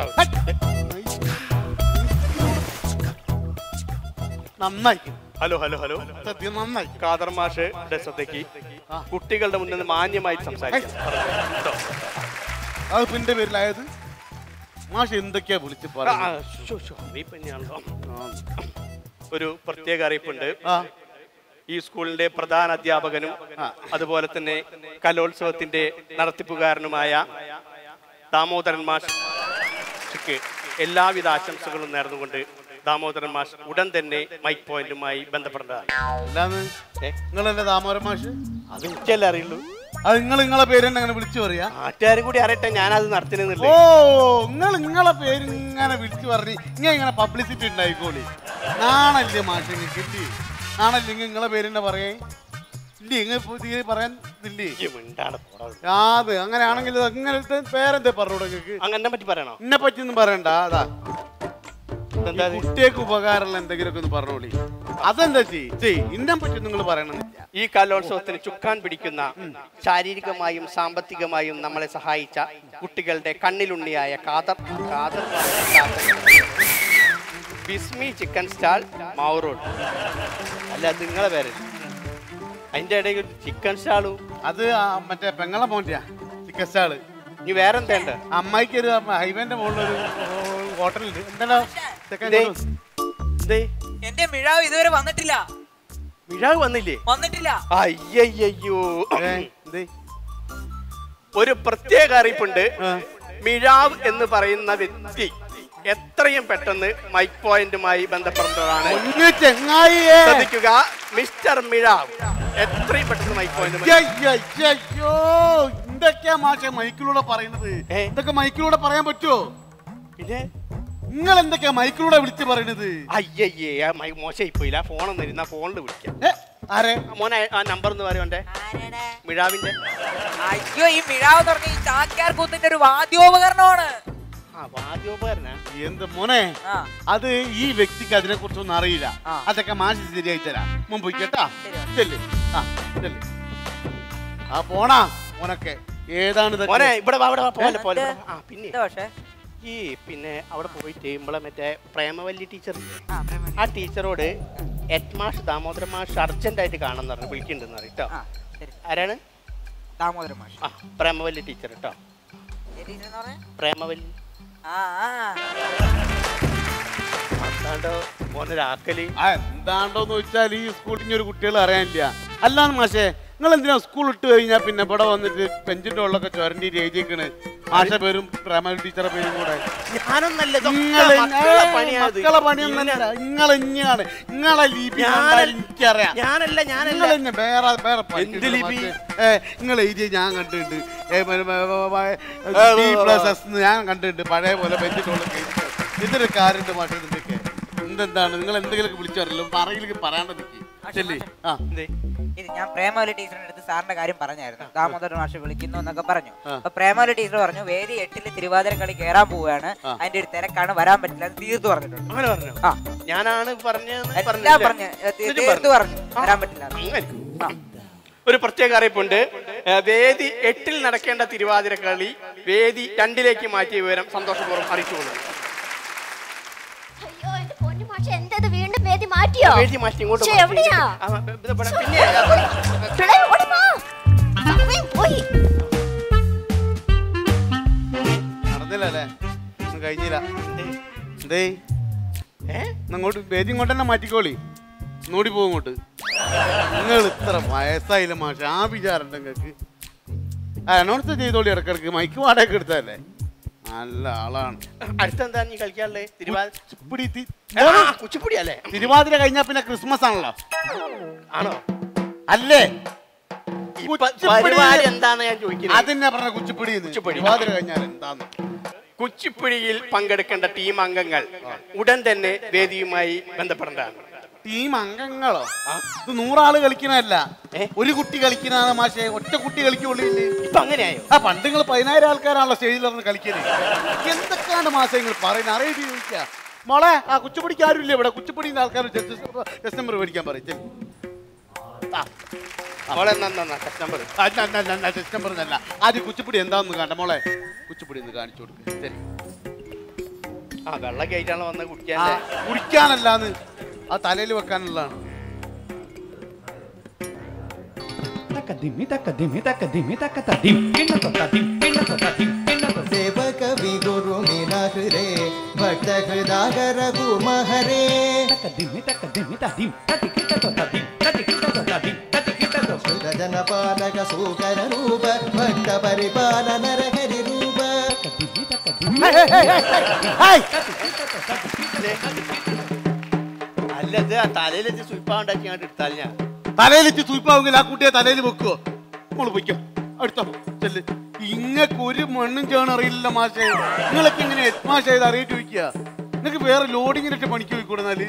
നന്നായി ഹലോ ഹലോ ഹലോ സത്യം നന്നായി ഖാദർ മാഷ് ശ്രദ്ധയ്ക്ക് കുട്ടികളുടെ മുന്നിൽ നിന്ന് മാന്യമായി സംസാരിക്കാം കേട്ടോ. അത് പിന്നെ പേരിലായത് മാഷ് എന്തൊക്കെയാ വിളിച്ച് ആ, പറഞ്ഞു ആ, ശോ, ശോ, നീ തന്നെയാണല്ലോ. ഒരു പ്രത്യേക അറിയിപ്പുണ്ട് ആ ഈ സ്കൂളിന്റെ പ്രധാന അധ്യാപകനും അതുപോലെ തന്നെ കലോത്സവത്തിന്റെ നടത്തിപ്പുകാരനുമായ ദാമോദരൻ മാഷ്ക്ക് എല്ലാവിധ ആശംസകളും നേർന്നുകൊണ്ട് ദാമോദരൻ മാഷ് ഉടൻ തന്നെ മൈക്ക് പോയിന്റുമായി ബന്ധപ്പെടേണ്ടതാണ് അല്ലാന്ന് ഏ? നിങ്ങളല്ലേ ദാമോദരൻ മാഷ് അത് എനിക്കല്ലേ അറിയുള്ളൂ അത് നിങ്ങൾ നിങ്ങളെ പേര് തന്നെ അങ്ങനെ വിളിച്ചു പറയാ നാട്ടുകാരും കൂടി അറിയട്ടെ ഞാനത് ഓ നടത്തുന്നില്ലേ നിങ്ങൾ നിങ്ങളെ പേര് ഇങ്ങനെ വിളിച്ചു പറഞ്ഞ് ഇങ്ങനെ ഇങ്ങനെ പബ്ലിസിറ്റി ഉണ്ടായിക്കോളി നാണല്ലേ മാഷ് നിങ്ങൾക്ക് ഇല്ലേ നാണല്ലേ ഇങ്ങ നിങ്ങളെ പേര് തന്നെ പറയേ ഇല്ലേ ഇങ്ങനെ പുതിയ പറയാൻ ഇതില്ലേ മിണ്ടാണ് പോടാ യാത് അങ്ങനെയാണെങ്കിൽ അങ്ങനത്തെ പേരെന്താ പറഞ്ഞൂടെ നിങ്ങൾക്ക് അങ്ങനെ പറ്റി പറയണോ എന്നെ പറ്റിയൊന്നും പറയണ്ട അതാ എന്താ അത്? കുട്ടിയേക്ക് ഉപകാരമുള്ള എന്തെങ്കിലുമൊക്കെ ഒന്ന് പറഞ്ഞോളി അതെന്താ ചെയ് ചെയ് ഇന്നെ പറ്റി നിങ്ങൾ പറയണമെന്നില്ല ഈ കലോത്സവത്തിന് ചുക്കാൻ പിടിക്കുന്ന ശാരീരികമായും സാമ്പത്തികമായും നമ്മളെ സഹായിച്ച കുട്ടികളുടെ കണ്ണിലുണ്ണിയായ Kader Kader Bismi chicken stall Mavoor road അല്ല അത് നിങ്ങളെ പേര് അതിന്റെ ഇടയിൽ ഒരു ചിക്കൻ സ്റ്റാളും അത് ആ മറ്റേ പെങ്ങളെ മോന്റെയാ ചിക്കൻ സ്റ്റാള് ഇനി വേറെ എന്തേണ്ട അമ്മായിക്ക് ഒരു ഹൈവേന്റെ മുകളിൽ ഒരു ഹോട്ടലുണ്ട് എന്താ ചെക്കൻ ദേ. കൊണ്ടുവന്നു. എന്തേ എന്റെ മിഴാവ് ഇതുവരെ വന്നിട്ടില്ല മിഴാവ് വന്നില്ലേ വന്നിട്ടില്ല അയ്യയ്യോ ഏ, എന്തേ? ഒരു പ്രത്യേക അറിയിപ്പുണ്ട് മിഴാവ് എന്ന് പറയുന്ന വ്യക്തി എത്രയും പെട്ടെന്ന് മൈക്ക് പോയിന്റുമായി ബന്ധപ്പെടുന്നതാണ് ഒന്ന് ചെങ്ങായിയേ ശ്രദ്ധിക്കുക മിസ്റ്റർ മിഴാവ് എത്രയും പെട്ടെന്ന് മൈക്ക് പോയിന്റ് അയ്യോ എന്തൊക്കെയാ മാഷെ മൈക്കിലൂടെ പറയുന്നത് ഏ? ഇതൊക്കെ മൈക്കിലൂടെ പറയാൻ പറ്റുമോ പിന്നെ നിങ്ങൾ എന്തൊക്കെയാ മൈക്കിലൂടെ വിളിച്ച് പറയണത് അയ്യയ്യേ ആ മൈ മോശമായി പോയില്ല ഫോണൊന്നും ഇരുന്ന ഫോണിൽ വിളിക്കാം ഏ, ആരെ ആ മോനെ ആ നമ്പർ എന്ന് പറയുവന്റെ മിഴാവിന്റെ അയ്യോ ഈ മിഴാവ് എന്ന് പറഞ്ഞ ഈ ചാക്യാർ കൂത്തിന്റെ ഒരു വാദ്യോപകരണമാണ് ആ വാദ്യോപകരണ എന്ത് മോനെ ആ അത് ഈ വ്യക്തിക്ക് അതിനെ കുറിച്ചൊന്നും അറിയില്ല ആ. അതൊക്കെ മാഷ് ശരിയായി തരാം മുമ്പ് കേട്ടാ ചെല്ല് ആ ചെല്ല് ആ പോണാ മോനൊക്കെ ഏതാണ് ഇതൊക്കെ? മോനെ ഇവിടെ വാ, ഇവിടെ വാ, പോലെ പോലെ ഏ? ഇവിടെ വാ. ആ പിന്നെ എന്താ പക്ഷേ ഈ പിന്നെ അവിടെ പോയിട്ട് നമ്മളെ മറ്റേ പ്രേമവല്ലി ടീച്ചർ ആ പ്രേമ ആ ടീച്ചറോട് എറ്റ് മാഷ് ദാമോദരൻ മാഷ് അർജന്റ് ആയിട്ട് കാണാന്ന് പറഞ്ഞു വിളിക്കണ്ടെന്ന് പറയും കേട്ടോ ആ ശരി ആരാണ് ദാമോദരൻ മാഷ് ആ പ്രേമവല്ലി ടീച്ചർ കേട്ടോ ഏത് ടീച്ചർ എന്ന് പറഞ്ഞേ? പ്രേമവല്ലി ആ ആ അതാണ്ടോ മോനൊരാക്കല് ആ എന്താണ്ടോന്ന് വെച്ചാൽ ഈ സ്കൂളിൽ ഇനി ഒരു കുട്ടികൾ അറിയാനില്ല അല്ലാന്ന് മാഷേ നിങ്ങൾ എന്തിനാ സ്കൂൾ ഇട്ട് കഴിഞ്ഞാൽ പിന്നെ ഇവിടെ വന്നിട്ട് ബെഞ്ചിന്റെ ഉള്ളൊക്കെ ചുരണ്ടി എഴുതിയേക്കണ് മാഷ പേരും പ്രൈമറി ടീച്ചറെ പേരും കൂടെ ഞാനൊന്നല്ല നിങ്ങള് മക്കളെ പണിയാത് മക്കളെ പണിയൊന്നല്ല നിങ്ങൾ ഇങ്ങനെയാണ് നിങ്ങളെ ലിപി കണ്ടാൽ എനിക്കറിയാം ഞാനല്ല ഞാനല്ല നിങ്ങൾ തന്നെ വേറെ വേറെ എന്ത് ലിപി? നിങ്ങൾ എഴുതിയ ഞാൻ കണ്ടിട്ടുണ്ട് ഏ, മ- മ- മ- മ- ആ, B ആ, plus S ന്ന് ഞാൻ കണ്ടിട്ടുണ്ട് പഴയ പോലെ ബെഞ്ചിട്ടുള്ള ഇതൊരു കാര്യണ്ട് മാഷേ ഇതൊക്കെ എന്തെന്താണ് നിങ്ങൾ എന്തെങ്കിലുമൊക്കെ വിളിച്ചു പറയല്ലോ പറയിലേക്ക് പറയാണ്ട് നിൽക്കി ചെല്ലി ആ എന്തേ? ഇത് ഞാൻ പ്രേമവലി ടീച്ചറിന്റെ അടുത്ത് സാറിന്റെ കാര്യം പറഞ്ഞായിരുന്നു ദാമോദരൻ മാഷ് വിളിക്കുന്നു എന്നൊക്കെ പറഞ്ഞു അപ്പൊ പ്രേമവലി ടീച്ചർ പറഞ്ഞു വേദി എട്ടില് തിരുവാതിര കളി കയറാൻ പോവുകയാണ് അതിന്റെ ഒരു തിരക്കാണ് വരാൻ പറ്റില്ല എന്ന് തീർത്തു പറഞ്ഞിട്ടുണ്ട് അങ്ങനെ പറഞ്ഞു ആ ഞാനാണ് പറഞ്ഞതെന്ന് എല്ലാം പറഞ്ഞില്ലേ? പറഞ്ഞു ഏ, തീ- എന്നിട്ടും തീർത്തു പറഞ്ഞു. പറഞ്ഞു വരാൻ പറ്റില്ല എന്ന്. അങ്ങനെ. ഒരു പ്രത്യേക അറിയിപ്പുണ്ട് ഏ, വേദി എട്ടിൽ നടക്കേണ്ട തിരുവാതിര കളി വേദി രണ്ടിലേക്ക് മാറ്റിയ വിവരം സന്തോഷപൂർവ്വം അറിയിച്ചുകൊള്ളുന്നു അയ്യോ എന്റെ പൊന്നു മാഷെ എന്തത് വീണ്ടും വേദി മാറ്റിയോ വേദി മാറ്റി ഇങ്ങോട്ട് ശ്ശെ, മാറ്റി. എവിടെയാ? ആ, ഇത് ഇവിടെ പിന്നെ പിള്ളേര് ഓടി വാ. സമയം പോയി നടന്നില്ലല്ലേ ഒന്നും കഴിഞ്ഞില്ല എന്തേ ഏ അങ്ങോട്ട് വേദി ഇങ്ങോട്ട് തന്നെ മാറ്റിക്കോളി ഒന്നുകൂടി പോകും ഇങ്ങോട്ട് നിങ്ങൾ ഇത്ര വയസ്സായില്ല മാഷ ആ വിചാരം നിങ്ങൾക്ക് ആ അനൗൺസ് ചെയ്തോളി ഇടക്കിടക്ക് മൈക്ക് വാടക എടുത്തല്ലേ നല്ല ആളാണ് അടുത്തെന്താ നീ കളിക്കാനുള്ളത് തിരുവാതിര കുച്ചിപ്പുടി തി- കുച്ചിപ്പുടി അല്ലേ തിരുവാതിര കഴിഞ്ഞാ പിന്നെ ക്രിസ്മസ് ആണല്ലോ ആണോ അല്ലേ ഇപ്പൊ കുച്ചിപ്പുടി. പരിപാടി എന്താന്ന് ഞാൻ ചോദിക്കുന്നത് അതെന്നെ പറഞ്ഞ കുച്ചിപ്പുടി കുച്ചിപ്പുടി. തിരുവാതിര കഴിഞ്ഞാൽ എന്താന്ന് കുച്ചിപ്പുടിയിൽ പങ്കെടുക്കേണ്ട ടീം അംഗങ്ങൾ ഉടൻ തന്നെ വേദിയുമായി ബന്ധപ്പെടേണ്ടതാണ് ടീം അംഗങ്ങളോ ഇത് നൂറാള് കളിക്കണല്ല ഒരു കുട്ടി കളിക്കണതാണ് മാഷെ ഒറ്റ കുട്ടി കളിക്കുള്ളൂ ഇപ്പൊ അങ്ങനെയായോ ആ പണ്ട് നിങ്ങൾ പതിനായിരം ആൾക്കാരാണല്ലോ സ്റ്റേജിൽ ഇറന്ന് കളിക്കുന്നത് എന്തൊക്കെയാണ് മാസം നിങ്ങൾ പറയുന്നത് അറിയിട്ട് ചോദിക്കുക മോളെ ആ കുച്ചുപിടിക്ക് ആരുമില്ല ഇവിടെ കുച്ചുപിടിന്റെ ആൾക്കാർ ടെസ്റ്റ് നമ്പർ മേടിക്കാൻ പറയും മോളെ ടെസ്റ്റ് നമ്പർ ടെസ്റ്റ് നമ്പർ എന്നല്ല ആദ്യം കുച്ചുപ്പിടി എന്താന്ന് കണ്ട മോളെ കുച്ചുപ്പിടി ഒന്ന് കാണിച്ചു കൊടുക്കുക ശരി ആ വെള്ളം കയറ്റാണ് വന്ന് ആ, കുടിക്കാൻ കുടിക്കാനല്ലാന്ന് ആ തലയിൽ വെക്കാനുള്ളതാണ് ಸೇವಕವಿ ಗುರು ನಿನಹರೇ ಭಕ್ತ ಹೃದಯರ ಗುಮಹರೇ ಶ್ರುತ ಜನಪಾಲಕ ಸೂಕರ ರೂಪ ಭಕ್ತ ಪರಿಪಾಲನರ ಹರಿ ರೂಪ അല്ലത് ആ തലയിൽ സുയിപ്പാണ്ടാക്കി ഞാൻ എടുത്താൽ ഞാൻ തലയിലിച്ച് സൂപ്പാവുമെങ്കിൽ ആ കുട്ടിയെ തലയിൽ വെക്കുവോ മോള് പൊയ്ക്കോ അടുത്തോ ചെല്ല് ഇങ്ങക്ക് ഒരു മണ്ണും ചേണ് അറിയില്ല മാഷേ നിങ്ങളൊക്കെ ഇങ്ങനെ ഹെഡ് മാഷ് ചെയ്ത് അറിയിട്ട് ചോദിക്കുക നിങ്ങൾക്ക് വേറെ ലോഡിങ്ങിനിട്ട് പണിക്ക് പോയിക്കൂടുന്നാല്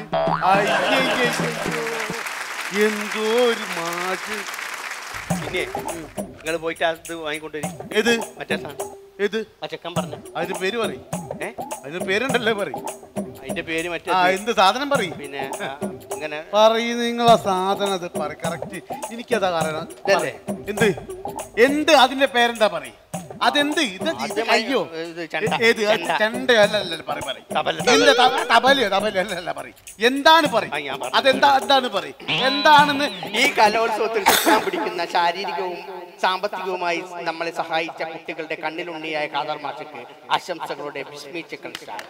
എന്തോ ഒരു മാഷ് പിന്നെ നിങ്ങൾ പോയിട്ട് അത് വാങ്ങിക്കൊണ്ടുവരും ഏത് മറ്റേ സാധനം ഏത് ആ ചെക്കൻ പറഞ്ഞ അതിന്റെ പേര് പറയും ഏ അതിന്റെ പേരുണ്ടല്ലേ പറയും അതിന്റെ പേര് മറ്റേ ആ എന്ത് സാധനം പറയും പിന്നെ ആ, ഇങ്ങനെ പറയും നിങ്ങൾ ആ സാധനം അത് പറ കറക്റ്റ് എനിക്കതാ കാരണം ഇതല്ലേ? എന്ത് എന്ത് അതിന്റെ പേരെന്താ പറയും അതെന്ത് ഇത് ഇത് ആദ്യം അയ്യോ ഇത് ചെണ്ട. ഏത് അത് ചെണ്ട. ചെണ്ട അല്ല അല്ല പറയും പറയും തബല, എന്ത് തബ- തബലയോ തബലയോ അല്ല അല്ല പറയും എന്താണ് പറയും ആ, ഞാൻ പറഞ്ഞു. അതെന്താ എന്താണ് പറയും എന്താണെന്ന് ഈ കലോത്സവത്തിൽ ചിത്രം പിടിക്കുന്ന ശാരീരികവും സാമ്പത്തികവുമായി നമ്മളെ സഹായിച്ച കുട്ടികളുടെ കണ്ണിലുണ്ണിയായ കാതർ മാഷയ്ക്ക് ആശംസകളുടെ വിസ്മി ചിക്കൻ സ്റ്റാർ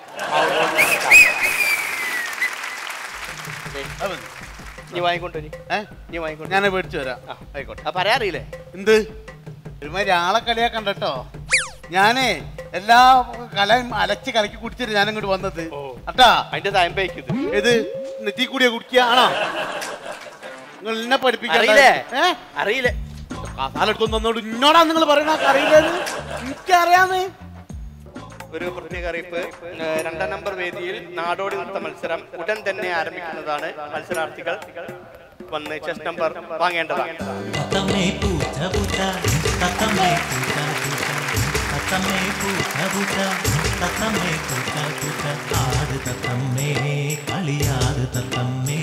അത് നീ വാങ്ങിക്കൊണ്ടുവരി ഏ? നീ വാങ്ങിക്കൊണ്ട് ഞാൻ മേടിച്ചു വരാം ആയിക്കോട്ടെ ആ പറയാറിയില്ലേ എന്ത് ഒരുമാതിരി ആളെ കളിയാക്കണ്ട കേട്ടോ ഞാനേ എല്ലാ കലയും അലച്ച് കലക്കി കുടിച്ചിട്ട് ഞാൻ ഇങ്ങോട്ട് വന്നത് അട്ടാ അതിന്റെ തായമ്പേക്കുന്നത് ഏത് നെറ്റി കൂടിയ കുടിക്കുക ആണോ നിങ്ങൾ എന്നെ പഠിപ്പിക്കാൻ അറിയില്ലേ ഏ അറിയില്ലേ കാസാലെടുത്തൊന്നും തന്നോട് ഇന്നോടാ നിങ്ങൾ പറയണ അറിയില്ലെന്ന് എനിക്കറിയാന്ന് ഒരു പ്രത്യേക അറിയിപ്പ് ഏഹ് രണ്ടാം നമ്പർ വേദിയിൽ നാടോടി നൃത്ത മത്സരം ഉടൻ തന്നെ ആരംഭിക്കുന്നതാണ് മത്സരാർത്ഥികൾ വന്ന് ചെസ് നമ്പർ വാങ്ങേണ്ടതാണ് തത്തമ്മേ പൂച്ച പൂച്ച തത്തമ്മേ പൂച്ച പൂച്ച തത്തമ്മേ പൂച്ച പൂച്ച തത്തമ്മേ പൂച്ച പൂച്ച ആട് തത്തമ്മേ കളിയാട് തത്തമ്മേ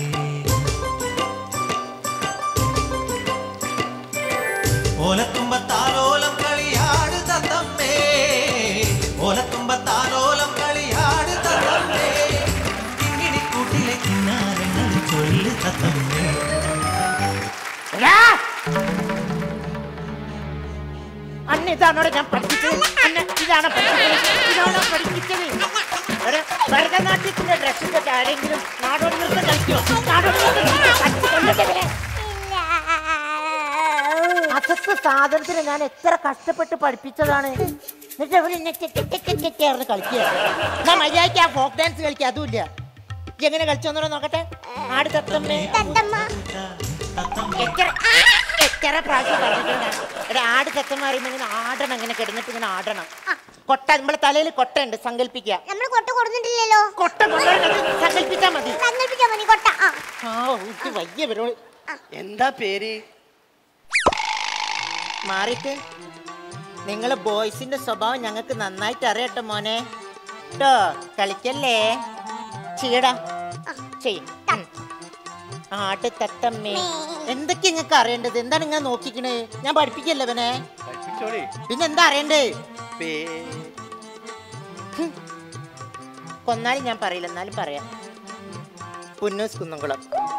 ഓലത്തുമ്പത്താലോലം കളിയാട് തത്തമ്മേ ഓലത്തുമ്പത്താലോലം കളിയാട് തത്തമ്മേ കിങ്ങിണിക്കൂട്ടിലെ കിന്നാരങ്ങൾ ചൊല്ലു തത്തമ്മേ അന്നെ ഇതാണോടെ ഞാൻ പഠിപ്പിച്ചത് അന്നെ ഇതാണ് പഠിപ്പിച്ചത് ഇതാണ് പഠിപ്പിച്ചത് ഒരു ഭരതനാട്യത്തിന്റെ ഡ്രസ് ഇട്ടിട്ട് ആരെങ്കിലും നാടോടി നൃത്തം കളിക്കോ നാടോടി നൃത്തം കളിക്കോ? കടിച്ച് കൊല്ലട്ടെ ഇവരെ. അസത്ത് സാധനത്തിന് ഞാൻ എത്ര കഷ്ടപ്പെട്ട് പഠിപ്പിച്ചതാണ് എന്നിട്ട് അവര് എന്നെ ടെ- ടെ- ടെ- ടെ- ടെ- ടെ പറഞ്ഞ് കളിക്കുക ഞാൻ മര്യാദയ്ക്ക് ആ ഫോക്ക് ഡാൻസ് കളിക്കുക അതുമില്ല ഇജ്ജ് എങ്ങനെ കളിച്ചോന്നോ നോക്കട്ടെ ആട് തത്തമ്മേ എത്ര എത്ര പ്രാവശ്യം പറഞ്ഞിട്ടുണ്ട് എടാ ആട് തത്തമ്മ പറയുമ്പോ ഇങ്ങനെ ആടണം ഇങ്ങനെ കിടന്നിട്ട് ഇങ്ങനെ ആടണം കൊട്ട നമ്മളെ തലയിൽ കൊട്ട ഉണ്ട് സങ്കല്പിക്കുക നമ്മൾ കൊട്ട കൊടുത്തിട്ടില്ലല്ലോ കൊട്ട കൊണ്ടുവരുന്നത് സങ്കല്പിച്ചാ മതി സങ്കല്പിച്ചാ മതി കൊട്ട ആ ആ ഇത് വയ്യ ഇവരോട് എന്താ പേര് മാറിക്ക് നിങ്ങൾ ബോയ്സിന്റെ സ്വഭാവം ഞങ്ങൾക്ക് നന്നായിട്ട് അറിയട്ടെ മോനെ കേട്ടോ കളിക്കല്ലേ ചെയ്യടാ ചെയ് ഉം. ആട്ട് തത്തമ്മേ എന്തൊക്കെ നിങ്ങൾക്ക് അറിയേണ്ടത് എന്താണ് നിങ്ങൾ നോക്കിക്കണേ ഞാൻ പഠിപ്പിക്കല്ലേ ഇവനെ പഠിപ്പിച്ചോളി പിന്നെ എന്താ അറിയണ്ടേ പേ കൊന്നാലും ഞാൻ പറയില്ല എന്നാലും പറയാം പുന്നൂസ് കുന്നംകുളം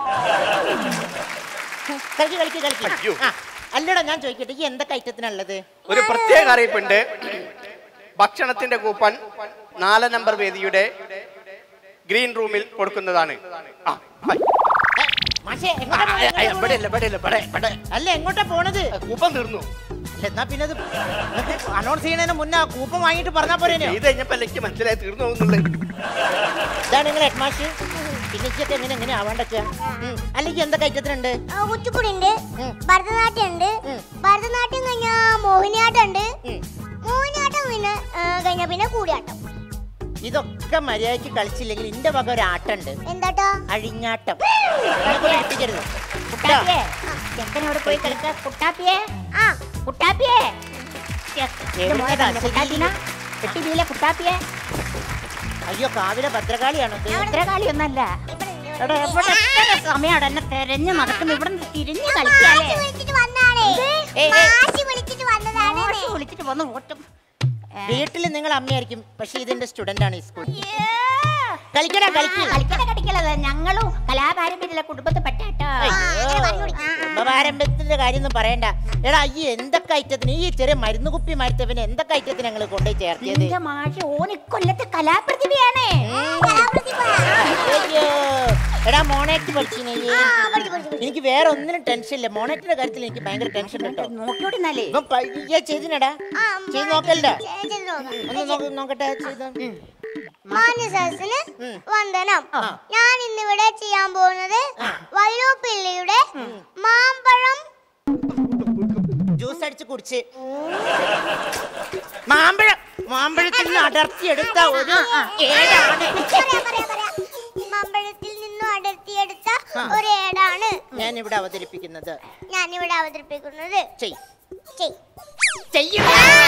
കളിക്ക് കളിക്ക് കളിക്ക് അയ്യോ. ആ, അല്ലടാ ഞാൻ ചോദിക്കട്ടെ ഈ എന്തൊക്കെ ഐറ്റത്തിനുള്ളത് ഒരു പ്രത്യേക അറിയിപ്പുണ്ട് ഭക്ഷണത്തിന്റെ കൂപ്പൺ നാല് നമ്പർ വേദിയുടെ ഗ്രീൻ റൂമിൽ കൊടുക്കുന്നതാണ് ആ, ഹായ്. മാഷേ എങ്ങോട്ടാ ആ, പോണത്? ആ, ഇവിടെ ഇല്ല, ഇവിടെ ഇല്ല, ഇവിടെ, ഇവിടെ. അല്ല എങ്ങോട്ടാ പോണത് കൂപ്പൺ തീർന്നു എന്നാ പിന്നെ അത് അനൗൺസ് ചെയ്യണതിന് മുന്നേ ആ കൂപ്പൺ വാങ്ങിയിട്ട് പറഞ്ഞാ പോരേനോ ചെയ്ത് കഴിഞ്ഞപ്പോ എനിക്ക് മനസ്സിലായി തീർന്നു പോകുന്നുള്ളത് ഇതാണ് നിങ്ങൾ ഹെഡ് മാഷ് പിന്നെ ഇതൊക്കെ എങ്ങനെ എങ്ങനെ ആവാണ്ടൊക്കെ അല്ലെങ്കിൽ എന്തൊക്കെ ഐറ്റത്തിനുണ്ട് കുച്ചിപ്പുടി ഉണ്ട് ഭരതനാട്യം ഉണ്ട് ഭരതനാട്യം കഴിഞ്ഞാ മോഹിനിയാട്ടം ഉണ്ട് മോഹിനിയാട്ടം പിന്നെ ആ, കഴിഞ്ഞാ പിന്നെ കൂടിയാട്ടം ഇതൊക്കെ മര്യാദയ്ക്ക് കളിച്ചില്ലെങ്കിൽ ഇന്റെ വക ഒരു ആട്ടുണ്ട് എന്താട്ടോ അഴിഞ്ഞാട്ടം എന്നെക്കൊണ്ട് എടുപ്പിക്കരുത് കുട്ടാപ്പിയെ ചെക്കനോട് പോയി കിടക്ക കുട്ടാപ്പിയെ ആ കുട്ടാപ്പിയെ എവിടുന്നതാ? കുട്ടാപ്പിന വെട്ടിയില്ല കുട്ടാപ്പിയെ അയ്യോ കാവിലെ ഭദ്രകാളിയാണോ ഇത്? ഭദ്രകാളി ഒന്നല്ല എടാ, എവിടെ എത്ര സമയം എന്നെ തെരഞ്ഞു നടക്കുന്നു ഇവിടെ നിന്ന് തിരിഞ്ഞു കളിക്കാല്ലേ മാഷ് വിളിച്ചിട്ട് വന്നാണേ ഏയ്, ഏയ്. മാഷ് വിളിച്ചിട്ട് വന്നതാണ് മാഷ് വിളിച്ചിട്ട് വന്ന് ഓട്ടം വീട്ടിൽ നിങ്ങൾ അമ്മയായിരിക്കും പക്ഷെ ഇതിന്റെ സ്റ്റുഡന്റ് ആണ് ഈ സ്കൂളിൽ കളിക്കടാ കളിക്കൂ കളിക്കണ കളിക്കലത് ഞങ്ങളും കലാപാരമ്പര്യ കുടുംബത്തെ പറ്റാട്ടോ പാരമ്പര്യത്തിന്റെ കാര്യമൊന്നും പറയണ്ട എടാ ഈ എന്തൊക്കെ ഐറ്റത്തിന് ഈ ചെറിയ മരുന്ന് കുപ്പി മരുത്തവന് എന്തൊക്കെ ഐറ്റത്തിന് ഞങ്ങൾ കൊണ്ടുപോയി ചേർത്തിയത് നിന്റെ മാഷ് ഓന് കൊല്ലത്തെ കലാപ്രതിഭയാണ് അയ്യോ എടാ മോണാക്ട് പഠിച്ചിനെ എനിക്ക് വേറെ ഒന്നിനും ടെൻഷൻ ഇല്ല മോണാക്ടിന്റെ കാര്യത്തിൽ എനിക്ക് ഭയങ്കര ടെൻഷൻ കേട്ടോ നോക്കിയോടിന്നാലേ ഇവൻ പയ്യെ ചെയ്തിനടാ ചെയ്ത് നോക്കല്ല ചെയ്ത് നോക്കാം. ഒന്ന് നോക്ക് നോക്കട്ടെ ചെയ്ത് മാന്യസദസ്സിന് വന്ദനം ഞാൻ ഇന്നിവിടെ ചെയ്യാൻ പോകുന്നത് വൈലോപ്പിള്ളിയുടെ മാമ്പഴം ജ്യൂസ് അടിച്ച് കുടിച്ച് മാമ്പഴം മാമ്പഴത്തിൽ നിന്ന് അടർത്തിയെടുത്ത ഒരു ഏടാണ് പറയാം, പറയാം, പറയാം. മാമ്പഴത്തിൽ നിന്നും അടർത്തിയെടുത്ത ഒരു ഏടാണ് ഞാൻ ഇവിടെ അവതരിപ്പിക്കുന്നത് ഞാൻ ഇവിടെ അവതരിപ്പിക്കുന്നത് ചെയ് ചെയ്. ചെയ്യൂ